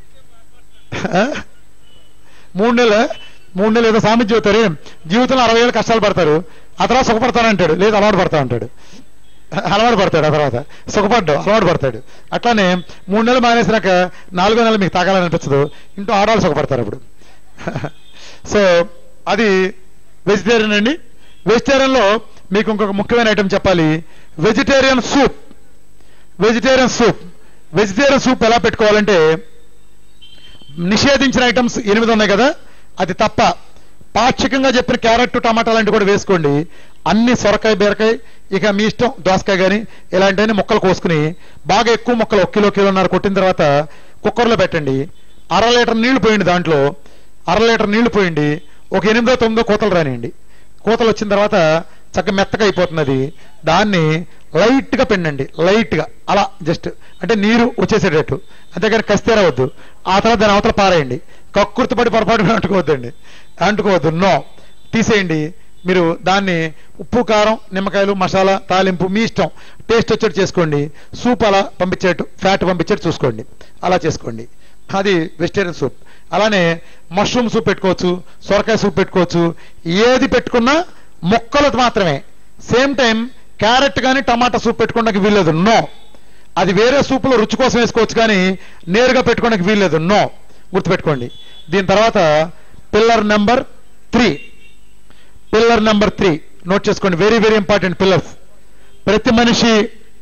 ఆ? మూడు నెలలు మూడు నెలలు ఏదో సామెత చెబుతారు జీవితంలో అరవై ఏళ్ళు కష్టాలు పడతారు ఆ తర్వాత సుఖపడతానంటాడు లేదు అలవాటు పడతా అంటాడు అలవాటు పడతాడు ఆ తర్వాత సుఖపడ్డావు అలవాటు పడతాడు అట్లానే మూడు నెలలు మానేసినాక నాలుగో నెలలు మీకు తాగాలని అనిపించదు ఇంటూ ఆడవాళ్ళు సుఖపడతారు అప్పుడు సో అది వెజిటేరియన్ అండి వెజిటేరియన్ లో మీకు ఇంకొక ముఖ్యమైన ఐటమ్ చెప్పాలి vegetarian soup vegetarian soup vegetarian soup ఎలా పెట్టుకోవాలంటే నిషేధించిన ఐటమ్స్ ఎనిమిది ఉన్నాయి కదా అది తప్ప పాక్షికంగా చెప్పిన క్యారెట్ టమాటా లాంటివి కూడా వేసుకోండి అన్ని సొరకాయ బీరకాయ ఇక మీ ఇష్టం దోసకాయ కానీ ఇలాంటివన్నీ ముక్కలు కోసుకుని బాగా ఎక్కువ ముక్కలు ఒక కిలో కిలోన్నర కొట్టిన తర్వాత కుక్కర్లో పెట్టండి అర లీటర్ నీళ్లు పోయండి దాంట్లో అర లీటర్ నీళ్లు పోయండి ఒక ఎనిమిదో తొమ్మిదో కోతలు రానియండి కోతలు వచ్చిన తర్వాత చక్కగా మెత్తగా అయిపోతున్నది దాన్ని లైట్ గా పిండండి లైట్ గా అలా జస్ట్ అంటే నీరు వచ్చేసేటట్టు అంతేగాని కస్తేర వద్దు ఆ తర్వాత దాని అవతల పారేయండి కక్కుర్తిపడి పొరపాటుగా అంటుకోవద్దండి అంటుకోవద్దు నో తీసేయండి మీరు దాన్ని ఉప్పు కారం నిమ్మకాయలు మసాలా తాలింపు మీ ఇష్టం టేస్ట్ వచ్చేట్టు చేసుకోండి సూప్ అలా పంపించేట్టు ఫ్యాట్ పంపించేట్టు చూసుకోండి అలా చేసుకోండి అది వెజిటేరియన్ సూప్ అలానే మష్రూమ్ సూప్ పెట్టుకోవచ్చు సొరకాయ సూప్ పెట్టుకోవచ్చు ఏది పెట్టుకున్నా మొక్కలు మాత్రమే సేమ్ టైం క్యారెట్ కానీ టమాటా సూప్ పెట్టుకోవడానికి వీల్లేదు నో అది వేరే సూపులో రుచి కోసం వేసుకోవచ్చు కానీ నేరుగా పెట్టుకోవడానికి వీల్లేదు నో గుర్తుపెట్టుకోండి దీని తర్వాత pillar number three pillar number three note చేసుకోండి వెరీ వెరీ ఇంపార్టెంట్ పిల్లర్స్ ప్రతి మనిషి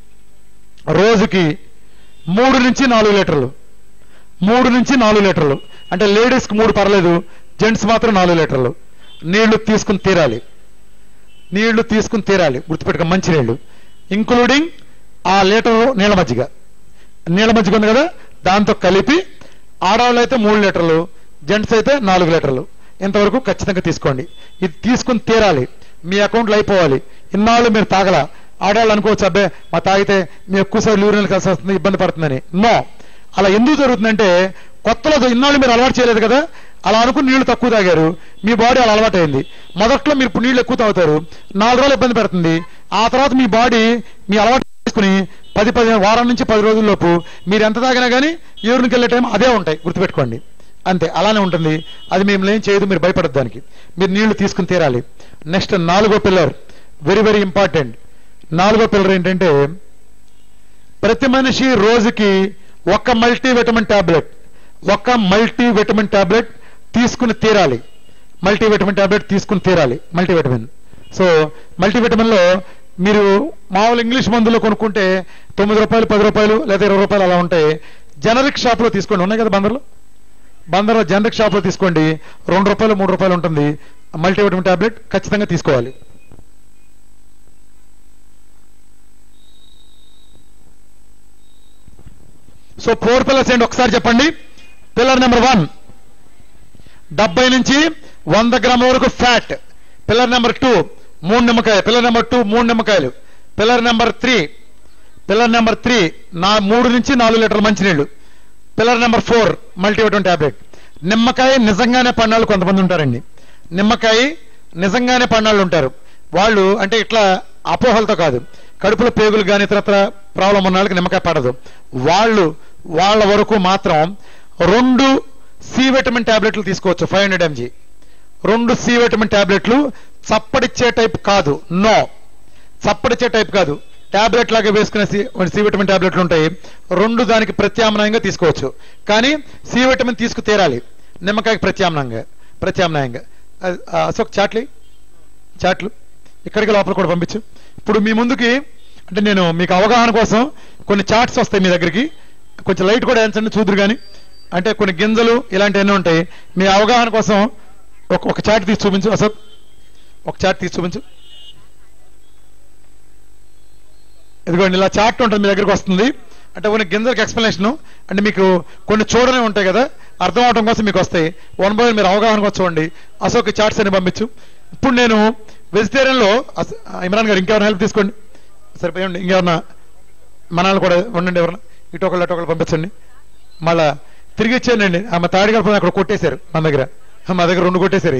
రోజుకి మూడు నుంచి నాలుగు లీటర్లు మూడు నుంచి నాలుగు లీటర్లు అంటే లేడీస్కి మూడు పర్లేదు జెంట్స్ మాత్రం నాలుగు లీటర్లు నీళ్లు తీసుకుని తీరాలి నీళ్లు తీసుకుని తీరాలి గుర్తుపెట్టుకో మంచి నీళ్లు ఇంక్లూడింగ్ ఆ లీటరు నీళ్ళ మజ్జిగ నీళ్ళ మజ్జిగ ఉంది కదా దాంతో కలిపి ఆడవాళ్ళు అయితే మూడు లీటర్లు జెంట్స్ అయితే నాలుగు లీటర్లు ఇంతవరకు ఖచ్చితంగా తీసుకోండి ఇది తీసుకుని తీరాలి మీ అకౌంట్లో అయిపోవాలి ఇన్నాళ్ళు మీరు తాగల ఆడవాళ్ళు అనుకోవచ్చు అబ్బే మా తాగితే మీ ఎక్కువసార్లు యూరినల్ కలిసి వస్తుంది ఇబ్బంది పడుతుందని నో అలా ఎందుకు జరుగుతుందంటే కొత్తలో ఇన్నాళ్ళు మీరు అలవాటు చేయలేదు కదా అలా అనుకుని నీళ్లు తక్కువ తాగారు మీ బాడీ అలా అలవాటైంది మొదట్లో మీరు ఇప్పుడు నీళ్లు ఎక్కువ తాగుతారు నాలుగు రోజులు ఇబ్బంది పెడుతుంది ఆ తర్వాత మీ బాడీ మీ అలవాటు చేసుకుని పది పది వారం నుంచి పది రోజుల్లోపు మీరు ఎంత తాగినా కానీ యూరిన్కి వెళ్ళే టైం అదే ఉంటాయి గుర్తుపెట్టుకోండి అంతే అలానే ఉంటుంది అది మేము ఏం చేయదు మీరు భయపడద్దు దానికి మీరు నీళ్లు తీసుకుని తీరాలి నెక్స్ట్ నాలుగో పిల్లర్ వెరీ వెరీ ఇంపార్టెంట్ నాలుగో పిల్లర్ ఏంటంటే ప్రతి మనిషి రోజుకి ఒక మల్టీ విటమిన్ టాబ్లెట్ ఒక మల్టీ విటమిన్ టాబ్లెట్ తీసుకుని తీరాలి మల్టీ విటమిన్ టాబ్లెట్ తీసుకుని తీరాలి multivitamin so multivitamin లో మీరు మామూలు ఇంగ్లీష్ మందులో కొనుక్కుంటే తొమ్మిది రూపాయలు పది రూపాయలు లేదా ఇరవై రూపాయలు అలా ఉంటాయి జనరిక్ షాప్ లో తీసుకోండి ఉన్నాయి కదా బందర్లో బందర్లో జనరిక్ షాప్ లో తీసుకోండి రెండు రూపాయలు మూడు రూపాయలు ఉంటుంది మల్టీ విటమిన్ టాబ్లెట్ ఖచ్చితంగా తీసుకోవాలి సో ఫోర్ పిల్లర్స్ ఏంటి ఒకసారి చెప్పండి పిల్లర్ నెంబర్ వన్ డెబ్బై నుంచి వంద గ్రాముల వరకు ఫ్యాట్ పిల్లర్ నెంబర్ టూ మూడు నిమ్మకాయలు పిల్లర్ నెంబర్ టూ మూడు నిమ్మకాయలు pillar number three pillar number three నా మూడు నుంచి నాలుగు లీటర్ల మంచినీళ్ళు pillar number four multivitamin tablet నిమ్మకాయ నిజంగానే పన్నాళ్ళు కొంతమంది ఉంటారండి నిమ్మకాయ నిజంగానే పన్నాళ్ళు ఉంటారు వాళ్ళు అంటే ఇట్లా అపోహలతో కాదు కడుపులో పేగులు కానీ ఇతరత్ర ప్రాబ్లం ఉన్న వాళ్ళకి నిమ్మకాయ పడదు వాళ్ళు వాళ్ళ వరకు మాత్రం రెండు సి విటమిన్ టాబ్లెట్లు తీసుకోవచ్చు ఫైవ్ హండ్రెడ్ ఎంజీ రెండు సి విటమిన్ టాబ్లెట్లు చప్పడిచ్చే టైప్ కాదు నో చప్పడిచ్చే టైప్ కాదు టాబ్లెట్ లాగా వేసుకునే సి సి విటమిన్ టాబ్లెట్లు ఉంటాయి రెండు దానికి ప్రత్యామ్నాయంగా తీసుకోవచ్చు కానీ సి విటమిన్ తీసుకు తీరాలి నిమ్మకాయకి ప్రత్యామ్నాయంగా ప్రత్యామ్నాయంగా అది- ఆ, అశోక్ చాట్లీ చాట్లు ఇక్కడికి లోపల కూడా పంపించు ఇప్పుడు మీ ముందుకి అంటే నేను మీకు అవగాహన కోసం కొన్ని చాట్స్ వస్తాయి మీ దగ్గరికి కొంచెం లైట్ కూడా వేయించండి చూదురు కానీ అంటే కొన్ని గింజలు ఇలాంటివన్నీ ఉంటాయి మీ అవగాహన కోసం ఒక ఒక చాట్ తీసి చూపించు అశోక్ ఒక చాట్ తీసి చూపించు ఇదిగోండి ఇలా చార్ట్ ఉంటుంది మీ దగ్గరికి వస్తుంది అంటే కొన్ని గింజలకు ఎక్స్ప్లెనేషన్ అంటే మీకు కొన్ని చూడనే ఉంటాయి కదా అర్థం అవడం కోసం మీకు వస్తాయి వన్ బై వన్ మీరు అవగాహన కోసం చూడండి అశోక్ చార్ట్స్ అని పంపించు ఇప్పుడు నేను వెజిటేరియన్ లో అస- ఇమ్రాన్ గారు ఇంకెవరైనా హెల్ప్ తీసుకోండి సరిపోయండి ఇంకెవరన్నా మనాలు కూడా ఉండండి ఎవరన్నా ఇటు ఒకళ్ళు అటు ఒకళ్ళు పంపించండి మళ్ళా తిరిగి ఇచ్చేయండి ఆమె తాడిగడప అక్కడ కొట్టేశారు మన దగ్గర మా దగ్గర రెండు కొట్టేశారు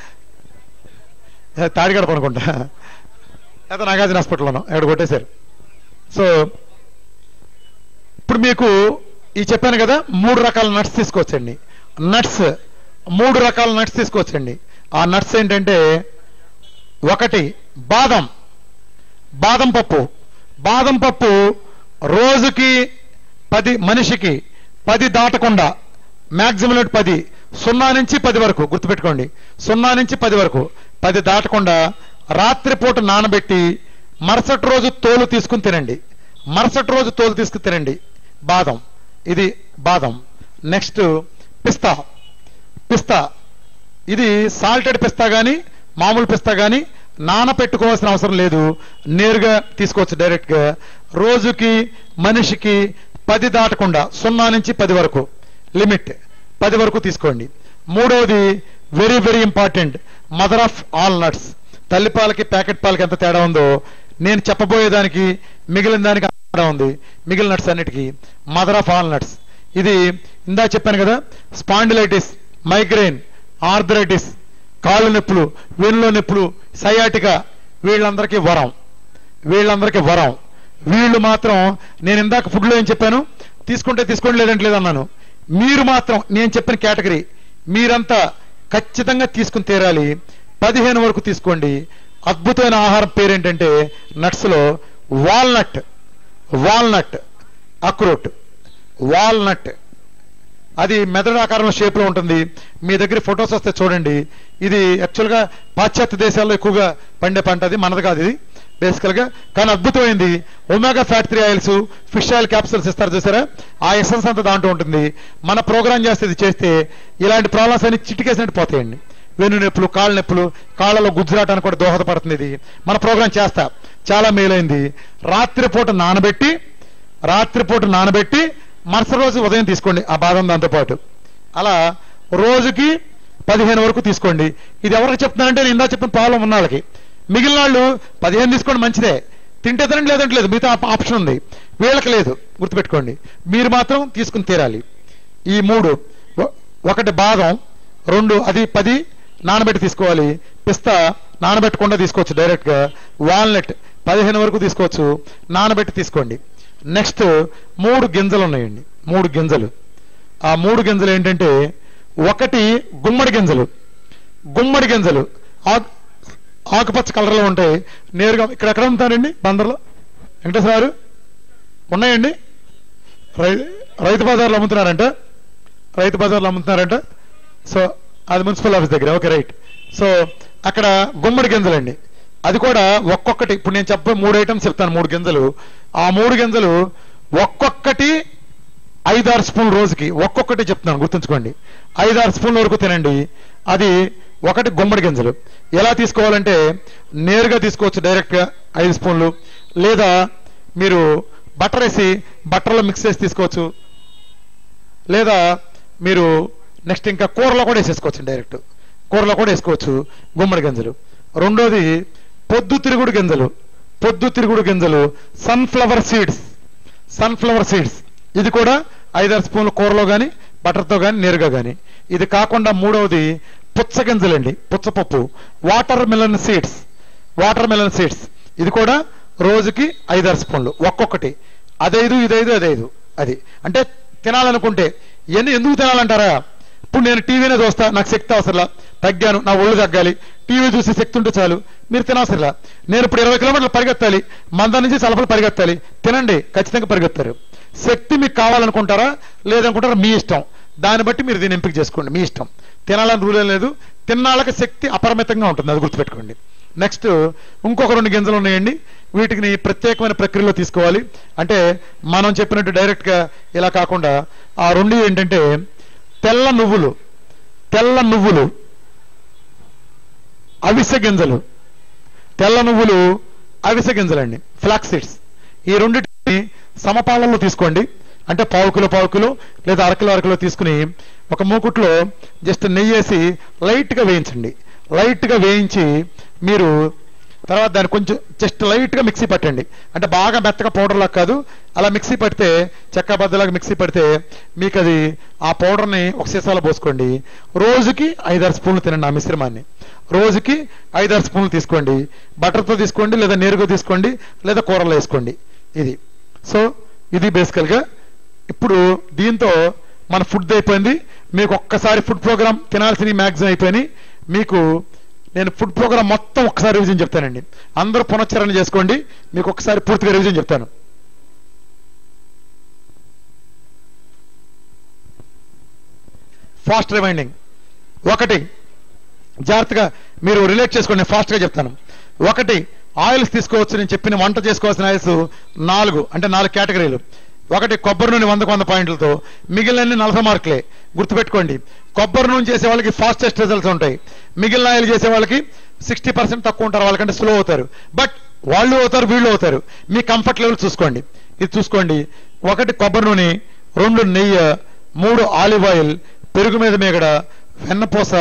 తాడిగడప అనుకుంటా లేదా నాగార్జున హాస్పిటల్లోనో ఎక్కడ కొట్టేశారు సో ఇప్పుడు మీకు ఈ చెప్పాను కదా మూడు రకాల నట్స్ తీసుకోవచ్చండి నట్స్ మూడు రకాల నట్స్ తీసుకోవచ్చండి ఆ నట్స్ ఏంటంటే ఒకటి బాదం బాదం పప్పు బాదం పప్పు రోజుకి పది మనిషికి పది దాటకుండా మ్యాక్సిమం రేట్ పది సున్నా నుంచి పది వరకు గుర్తుపెట్టుకోండి సున్నా నుంచి పది వరకు పది దాటకుండా రాత్రిపూట నానబెట్టి మరుసటి రోజు తోలు తీసుకుని తినండి మరుసటి రోజు తోలు తీసుకుని తినండి బాదం ఇది బాదం నెక్స్ట్ పిస్తా పిస్తా ఇది సాల్టెడ్ పిస్తా కానీ మామూలు పిస్తా కానీ నానపెట్టుకోవాల్సిన అవసరం లేదు నేరుగా తీసుకోవచ్చు డైరెక్ట్ గా రోజుకి మనిషికి పది దాటకుండా సున్నా నుంచి పది వరకు లిమిట్ పది వరకు తీసుకోండి మూడవది very very important mother of all nuts తల్లి పాలకి ప్యాకెట్ పాలకి ఎంత తేడా ఉందో నేను చెప్పబోయేదానికి మిగిలిన దానికి అంత తేడా ఉంది మిగిలిన నట్స్ అన్నిటికీ మదర్ ఆఫ్ ఆల్ నట్స్ ఇది ఇందా చెప్పాను కదా స్పాండిలైటిస్ మైగ్రెయిన్ ఆర్థరైటిస్ కాళ్ళు నొప్పులు వెన్నులో నొప్పులు సయాటికా వీళ్ళందరికీ వరం వీళ్ళందరికీ వరం వీళ్ళు మాత్రం నేను ఇందాక ఫుడ్లో ఏం చెప్పాను తీసుకుంటే తీసుకోండి లేదంటే లేదన్నాను మీరు మాత్రం నేను చెప్పిన కేటగిరీ మీరంతా ఖచ్చితంగా తీసుకుని తీరాలి పదిహేను వరకు తీసుకోండి అద్భుతమైన ఆహారం పేరేంటంటే నట్స్ లో వాల్నట్ వాల్నట్ అక్రోట్ వాల్నట్ అది మెదడు ఆకారంలో షేప్ లో ఉంటుంది మీ దగ్గర ఫొటోస్ వస్తే చూడండి ఇది యాక్చువల్ గా పాశ్చాత్య దేశాల్లో ఎక్కువగా పండే పంట అది మనది కాదు ఇది బేసికల్ గా కానీ అద్భుతమైంది omega fat three oils fish oil capsules ఇస్తారు చూసారా ఆ ఎసెన్స్ అంతా దాంట్లో ఉంటుంది మన ప్రోగ్రామ్ చేస్తే ఇది చేస్తే ఇలాంటి ప్రాబ్లమ్స్ అన్ని చిటికేసినట్టు పోతాయండి వెన్ను నొప్పులు కాళ్ళ నొప్పులు కాళ్ళలో గుజ్జురాటానికి కూడా దోహదపడుతుంది ఇది మన ప్రోగ్రామ్ చేస్తా చాలా మేలైంది రాత్రిపూట నానబెట్టి రాత్రిపూట నానబెట్టి మరుసటి రోజు ఉదయం తీసుకోండి ఆ బాదం దాంతో పాటు అలా రోజుకి పదిహేను వరకు తీసుకోండి ఇది ఎవరికి చెప్తున్నానంటే నేను ఇందా చెప్పిన ప్రాబ్లం ఉన్న వాళ్ళకి మిగిలిన వాళ్ళు పదిహేను తీసుకోండి మంచిదే తింటే తినండి లేదంటే లేదు మిగతా ఆప్- ఆప్షన్ ఉంది వీళ్ళకి లేదు గుర్తుపెట్టుకోండి మీరు మాత్రం తీసుకుని తీరాలి ఈ మూడు ఒ- ఒకటి బాదం రెండు అది పది నానబెట్టి తీసుకోవాలి పిస్తా నానబెట్టకుండా తీసుకోవచ్చు డైరెక్ట్ గా వాల్నట్ పదిహేను వరకు తీసుకోవచ్చు నానబెట్టి తీసుకోండి నెక్స్ట్ మూడు గింజలు ఉన్నాయండి మూడు గింజలు ఆ మూడు గింజలు ఏంటంటే ఒకటి గుమ్మడి గింజలు గుమ్మడి గింజలు ఆకు ఆకుపచ్చ కలర్లో ఉంటాయి నేరుగా ఇక్కడ ఎక్కడ ఉంటారండి బందర్లో వెంకటేశ్వర గారు ఉన్నాయండి రై రైతు బజార్లో అమ్ముతున్నారంట రైతు బజార్లో అమ్ముతున్నారంట సో అది మున్సిపల్ ఆఫీస్ దగ్గర ఓకే రైట్ సో అక్కడ గుమ్మడి గింజలండి అది కూడా ఒక్కొక్కటి ఇప్పుడు నేను చెప్పే మూడు ఐటమ్స్ చెప్తాను మూడు గింజలు ఆ మూడు గింజలు ఒక్కొక్కటి ఐదారు స్పూన్ రోజుకి ఒక్కొక్కటి చెప్తున్నాను గుర్తుంచుకోండి ఐదారు స్పూన్ల వరకు తినండి అది ఒకటి గుమ్మడి గింజలు ఎలా తీసుకోవాలంటే నేరుగా తీసుకోవచ్చు డైరెక్ట్ గా ఐదు స్పూన్లు లేదా మీరు బటర్ వేసి బటర్లో మిక్స్ చేసి తీసుకోవచ్చు లేదా మీరు నెక్స్ట్ ఇంకా కూరలో కూడా వేసేసుకోవచ్చు డైరెక్ట్ కూరలో కూడా వేసుకోవచ్చు గుమ్మడి గింజలు రెండోది పొద్దు తిరుగుడు గింజలు పొద్దు తిరుగుడు గింజలు సన్ఫ్లవర్ సీడ్స్ సన్ఫ్లవర్ సీడ్స్ ఇది కూడా ఐదారు స్పూన్ల కూరలో కానీ బటర్తో కానీ నేరుగా కానీ ఇది కాకుండా మూడవది పుచ్చ గింజలండి పుచ్చపప్పు watermelon seeds watermelon seeds ఇది కూడా రోజుకి ఐదారు స్పూన్లు ఒక్కొక్కటి అదైదు ఇదైదు అదైదు అది అంటే తినాలనుకుంటే ఇవన్నీ ఎందుకు తినాలంటారా ఇప్పుడు నేను టీవీనే చూస్తా నాకు శక్తి అవసరంలా తగ్గాను నా ఒళ్ళు తగ్గాలి టీవీ చూసి శక్తి ఉంటే చాలు మీరు తినవసరంలా నేను ఇప్పుడు ఇరవై కిలోమీటర్లు పరిగెత్తాలి మంద నుంచి సలపలు పరిగెత్తాలి తినండి ఖచ్చితంగా పరిగెత్తారు శక్తి మీకు కావాలనుకుంటారా లేదనుకుంటారా మీ ఇష్టం దాన్ని బట్టి మీరు దీన్ని ఎంపిక చేసుకోండి మీ ఇష్టం తినాలని రూల్ ఏం లేదు తిన్నాళ్ళకి శక్తి అపరిమితంగా ఉంటుంది అది గుర్తుపెట్టుకోండి నెక్స్ట్ ఇంకొక రెండు గింజలు ఉన్నాయండి వీటిని ప్రత్యేకమైన ప్రక్రియలో తీసుకోవాలి అంటే మనం చెప్పినట్టు డైరెక్ట్ గా ఇలా కాకుండా ఆ రెండు ఏంటంటే తెల్ల నువ్వులు తెల్ల నువ్వులు అవిసె గింజలు తెల్ల నువ్వులు అవిసె గింజలండి ఫ్లాక్ సీడ్స్ ఈ రెండింటిని సమపాలనలో తీసుకోండి అంటే పావు కిలో పావు కిలో లేదా అరకిలో అరకిలో తీసుకుని ఒక మూకుట్లో జస్ట్ నెయ్యి వేసి లైట్ గా వేయించండి లైట్ గా వేయించి మీరు తర్వాత దాన్ని కొంచెం జస్ట్ లైట్ గా మిక్సీ పట్టండి అంటే బాగా మెత్తగా పౌడర్ లాగా కాదు అలా మిక్సీ పడితే చెక్క బద్దలాగా మిక్సీ పడితే మీకు అది ఆ పౌడర్ని ఒక సీసాలో పోసుకోండి రోజుకి ఐదారు స్పూన్లు తినండి ఆ మిశ్రమాన్ని రోజుకి ఐదారు స్పూన్లు తీసుకోండి బటర్తో తీసుకోండి లేదా నేరుగా తీసుకోండి లేదా కూరలో వేసుకోండి ఇది సో ఇది బేసికల్ గా ఇప్పుడు దీంతో మన ఫుడ్ అయిపోయింది మీకు ఒక్కసారి ఫుడ్ ప్రోగ్రామ్ తినాల్సిన మ్యాక్సిమం అయిపోయినాయి మీకు నేను ఫుడ్ ప్రోగ్రామ్ మొత్తం ఒక్కసారి రివిజన్ చెప్తానండి అందరూ పునశ్చరణ చేసుకోండి మీకు ఒక్కసారి పూర్తిగా రివిజన్ చెప్తాను ఫాస్ట్ రిమైండింగ్ ఒకటి జాగ్రత్తగా మీరు రిలేట్ చేసుకోండి ఫాస్ట్ గా చెప్తాను ఒకటి ఆయిల్స్ తీసుకోవచ్చు నేను చెప్పిన వంట చేసుకోవాల్సిన ఆయిల్స్ నాలుగు అంటే నాలుగు కేటగిరీలు ఒకటి కొబ్బరి నూనె వందకు వంద పాయింట్లతో మిగిలిన నలభై మార్కులే గుర్తుపెట్టుకోండి కొబ్బరి నూనె చేసే వాళ్ళకి ఫాస్టెస్ట్ రిజల్ట్స్ ఉంటాయి మిగిలిన ఆయిల్ చేసే వాళ్ళకి సిక్స్టీ పర్సెంట్ తక్కువ ఉంటారు వాళ్ళకంటే స్లో అవుతారు బట్ వాళ్ళు అవుతారు వీళ్ళు అవుతారు మీ కంఫర్ట్ లెవెల్ చూసుకోండి ఇది చూసుకోండి ఒకటి కొబ్బరి నూనె రెండు నెయ్యి మూడు ఆలివ్ ఆయిల్ పెరుగు మీద మేగడ వెన్నపూస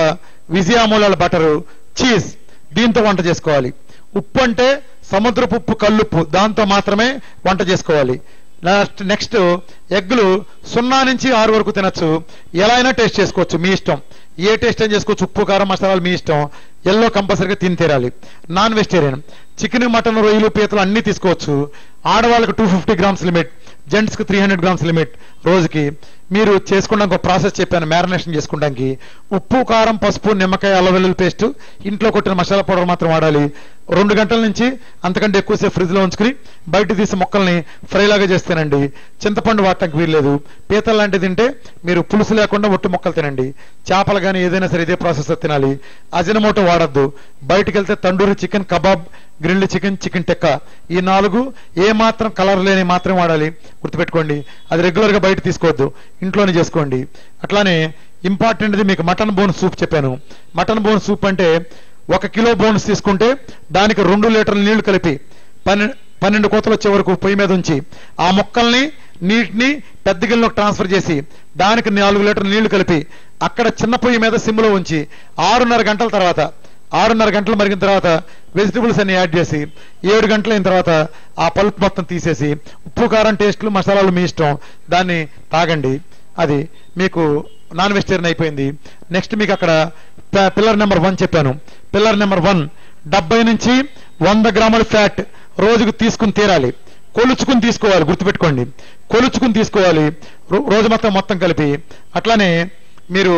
విజయామూలాల బటరు చీజ్ దీంతో వంట చేసుకోవాలి ఉప్పు అంటే సముద్రపు ఉప్పు కల్లుప్పు దాంతో మాత్రమే వంట చేసుకోవాలి లాస్ట్ నెక్స్ట్ ఎగ్గులు సున్నా నుంచి ఆరు వరకు తినచ్చు ఎలా అయినా టేస్ట్ చేసుకోవచ్చు మీ ఇష్టం ఏ టేస్ట్ అయినా చేసుకోవచ్చు ఉప్పు కారం మసాలాలు మీ ఇష్టం ఎల్లో కంపల్సరీగా తిని తీరాలి నాన్ వెజిటేరియన్ చికెన్ మటన్ రొయ్యలు పీతలు అన్ని తీసుకోవచ్చు ఆడవాళ్ళకి two fifty grams limit gents కి త్రీ హండ్రెడ్ గ్రామ్స్ లిమిట్ రోజుకి మీరు చేసుకోవడానికి ఒక ప్రాసెస్ చెప్పాను మ్యారినేషన్ చేసుకోవడానికి ఉప్పు కారం పసుపు నిమ్మకాయ అల్లం వెల్లుల్లి పేస్ట్ ఇంట్లో కొట్టిన మసాలా పౌడర్ మాత్రం వాడాలి రెండు గంటల నుంచి అంతకంటే ఎక్కువసేపు ఫ్రిడ్జ్ లో ఉంచుకుని బయట తీసి మొక్కల్ని ఫ్రై లాగా చేస్తేనండి చింతపండు వాడటానికి వీల్లేదు పీతలు లాంటిది తింటే మీరు పులుసు లేకుండా ఒట్టి మొక్కలు తినండి చేపలు కానీ ఏదైనా సరే ఇదే ప్రాసెస్ తినాలి అజినమోటో వాడద్దు బయటికి వెళ్తే tandoori chicken kebab grilled chicken chicken tikka ఈ నాలుగు ఏ మాత్రం కలర్ లేని మాత్రం వాడాలి గుర్తుపెట్టుకోండి అది రెగ్యులర్ గా బయట తీసుకోవద్దు ఇంట్లోనే చేసుకోండి అట్లానే ఇంపార్టెంట్ది మీకు మటన్ బోన్ సూప్ చెప్పాను మటన్ బోన్ సూప్ అంటే ఒక కిలో బోన్స్ తీసుకుంటే దానికి రెండు లీటర్ల నీళ్లు కలిపి పన్నెండు పన్నెండు కోతలు వచ్చే వరకు పొయ్యి మీద ఉంచి ఆ మొక్కల్ని నీటిని పెద్ద గిన్నెలోకి ట్రాన్స్ఫర్ చేసి దానికి నాలుగు లీటర్ల నీళ్లు కలిపి అక్కడ చిన్న పొయ్యి మీద సిమ్లో ఉంచి ఆరున్నర గంటల తర్వాత ఆరున్నర గంటలు మరిగిన తర్వాత వెజిటబుల్స్ అన్ని యాడ్ చేసి ఏడు గంటలు అయిన తర్వాత ఆ పల్ప్ మొత్తం తీసేసి ఉప్పు కారం టేస్ట్లు మసాలాలు మీ ఇష్టం దాన్ని తాగండి అది మీకు నాన్ వెజిటేరియన్ అయిపోయింది నెక్స్ట్ మీకు అక్కడ ప- పిల్లర్ నెంబర్ వన్ చెప్పాను పిల్లర్ నెంబర్ వన్ డెబ్బై నుంచి వంద గ్రాముల ఫ్యాట్ రోజుకు తీసుకుని తీరాలి కొలుచుకుని తీసుకోవాలి గుర్తుపెట్టుకోండి కొలుచుకుని తీసుకోవాలి రో- రోజు మొత్తం మొత్తం కలిపి అట్లానే మీరు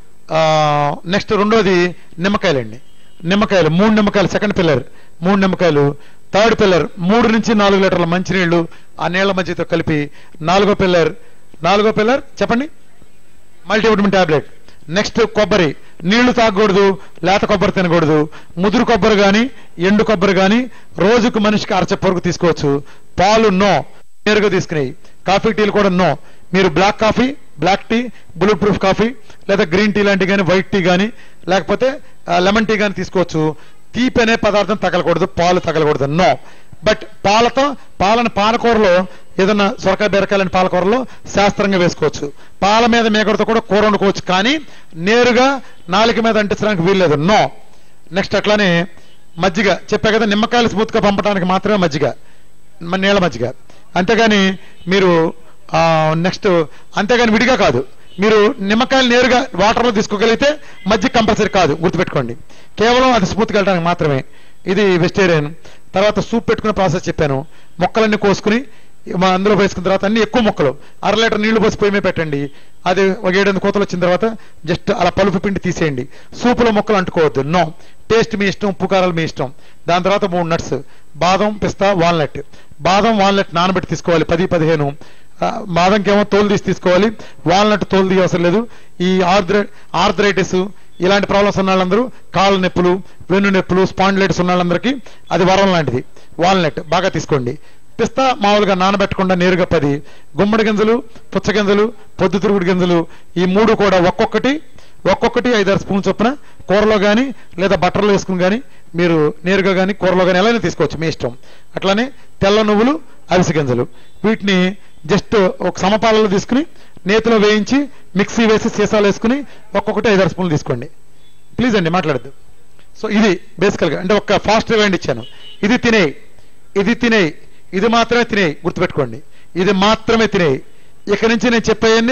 నెక్స్ట్ రెండోది నిమ్మకాయలండి నిమ్మకాయలు మూడు నిమ్మకాయలు సెకండ్ పిల్లర్ మూడు నిమ్మకాయలు థర్డ్ పిల్లర్ మూడు నుంచి నాలుగు లీటర్ల మంచినీళ్లు ఆ నీళ్ల మధ్యతో కలిపి నాలుగో పిల్లర్ నాలుగో పిల్లర్ చెప్పండి మల్టీవిటమిన్ టాబ్లెట్ నెక్స్ట్ కొబ్బరి నీళ్లు తాగకూడదు లేత కొబ్బరి తినకూడదు ముదురు కొబ్బరి గాని ఎండు కొబ్బరి గాని రోజుకు మనిషికి అరచప్ప వరకు తీసుకోవచ్చు పాలు నో నేరుగా తీసుకునేవి కాఫీ టీలు కూడా నో మీరు black coffee black tea bullet proof coffee లేదా గ్రీన్ టీ లాంటి కానీ వైట్ టీ కానీ లేకపోతే లెమన్ టీ కానీ తీసుకోవచ్చు తీపి అనే పదార్థం తగలకూడదు పాలు తగలకూడదు నో బట్ పాలతో పాలని పాలకూరలో ఏదన్నా సొరకాయ బీరకాయలని పాలకూరలో శాస్త్రంగా వేసుకోవచ్చు పాల మీద మేకడతో కూడా కూర వండుకోవచ్చు కానీ నేరుగా నాలుక మీద అంటించడానికి వీల్లేదు నో నెక్స్ట్ అట్లానే మజ్జిగ చెప్పా కదా నిమ్మకాయలు స్మూత్ గా పంపడానికి మాత్రమే మజ్జిగ మ- నీళ్ళ మజ్జిగ అంతేగాని మీరు నెక్స్ట్ అంతేగాని విడిగా కాదు మీరు నిమ్మకాయలు నేరుగా వాటర్లో తీసుకోగలిగితే మజ్జిగ కంపల్సరీ కాదు గుర్తుపెట్టుకోండి కేవలం అది స్మూత్గా వెళ్ళడానికి మాత్రమే ఇది వెజిటేరియన్ తర్వాత సూప్ పెట్టుకునే ప్రాసెస్ చెప్పాను మొక్కలన్నీ కోసుకుని మా అందులో వేసుకున్న తర్వాత అన్ని ఎక్కువ మొక్కలు అర లీటర్ నీళ్లు పోసి పొయ్యి మీద పెట్టండి అది ఒక ఏడెనిమిది కోతలు వచ్చిన తర్వాత జస్ట్ అలా పలుపు పిండి తీసేయండి సూపులో మొక్కలు అంటుకోవద్దు నో టేస్ట్ మీ ఇష్టం ఉప్పు కారాలు మీ ఇష్టం దాని తర్వాత మూడు నట్స్ బాదం పిస్తా వాల్నట్ బాదం వాల్నట్ నానబెట్టి తీసుకోవాలి పది పదిహేను ఆ, బాదంకేమో తోలు తీసి తీసుకోవాలి వాల్నట్ తోలు తీయ అవసరం లేదు ఈ ఆర్థ్రై ఆర్థరైటిస్ ఇలాంటి ప్రాబ్లమ్స్ ఉన్న వాళ్ళందరూ కాళ్ళ నొప్పులు వెన్ను నొప్పులు స్పాండిలైటిస్ ఉన్న వాళ్ళందరికీ అది వరం లాంటిది వాల్నట్ బాగా తీసుకోండి పిస్తా మామూలుగా నానబెట్టకుండా నేరుగా పది గుమ్మడి గింజలు పుచ్చ గింజలు పొద్దుతిరుగుడు గింజలు ఈ మూడు కూడా ఒక్కొక్కటి ఒక్కొక్కటి ఐదారు స్పూన్ చొప్పున కూరలో కానీ లేదా బట్టర్లో వేసుకుని కానీ మీరు నేరుగా కానీ కూరలో కానీ ఎలా తీసుకోవచ్చు మీ ఇష్టం అట్లానే తెల్ల నువ్వులు అవిసె గింజలు వీటిని జస్ట్ ఒక సమపాలలో తీసుకుని నేతిలో వేయించి మిక్సీ వేసి సీసాలు వేసుకుని ఒక్కొక్కటి ఐదారు స్పూన్లు తీసుకోండి ప్లీజ్ అండి మాట్లాడద్దు సో ఇది బేసికల్ గా అంటే ఒక ఫాస్ట్ రివైండ్ ఇచ్చాను ఇది తినేయి ఇది తినేయి ఇది మాత్రమే తినేయి గుర్తుపెట్టుకోండి ఇది మాత్రమే తినేయి ఇక నుంచి నేను చెప్పేయన్ని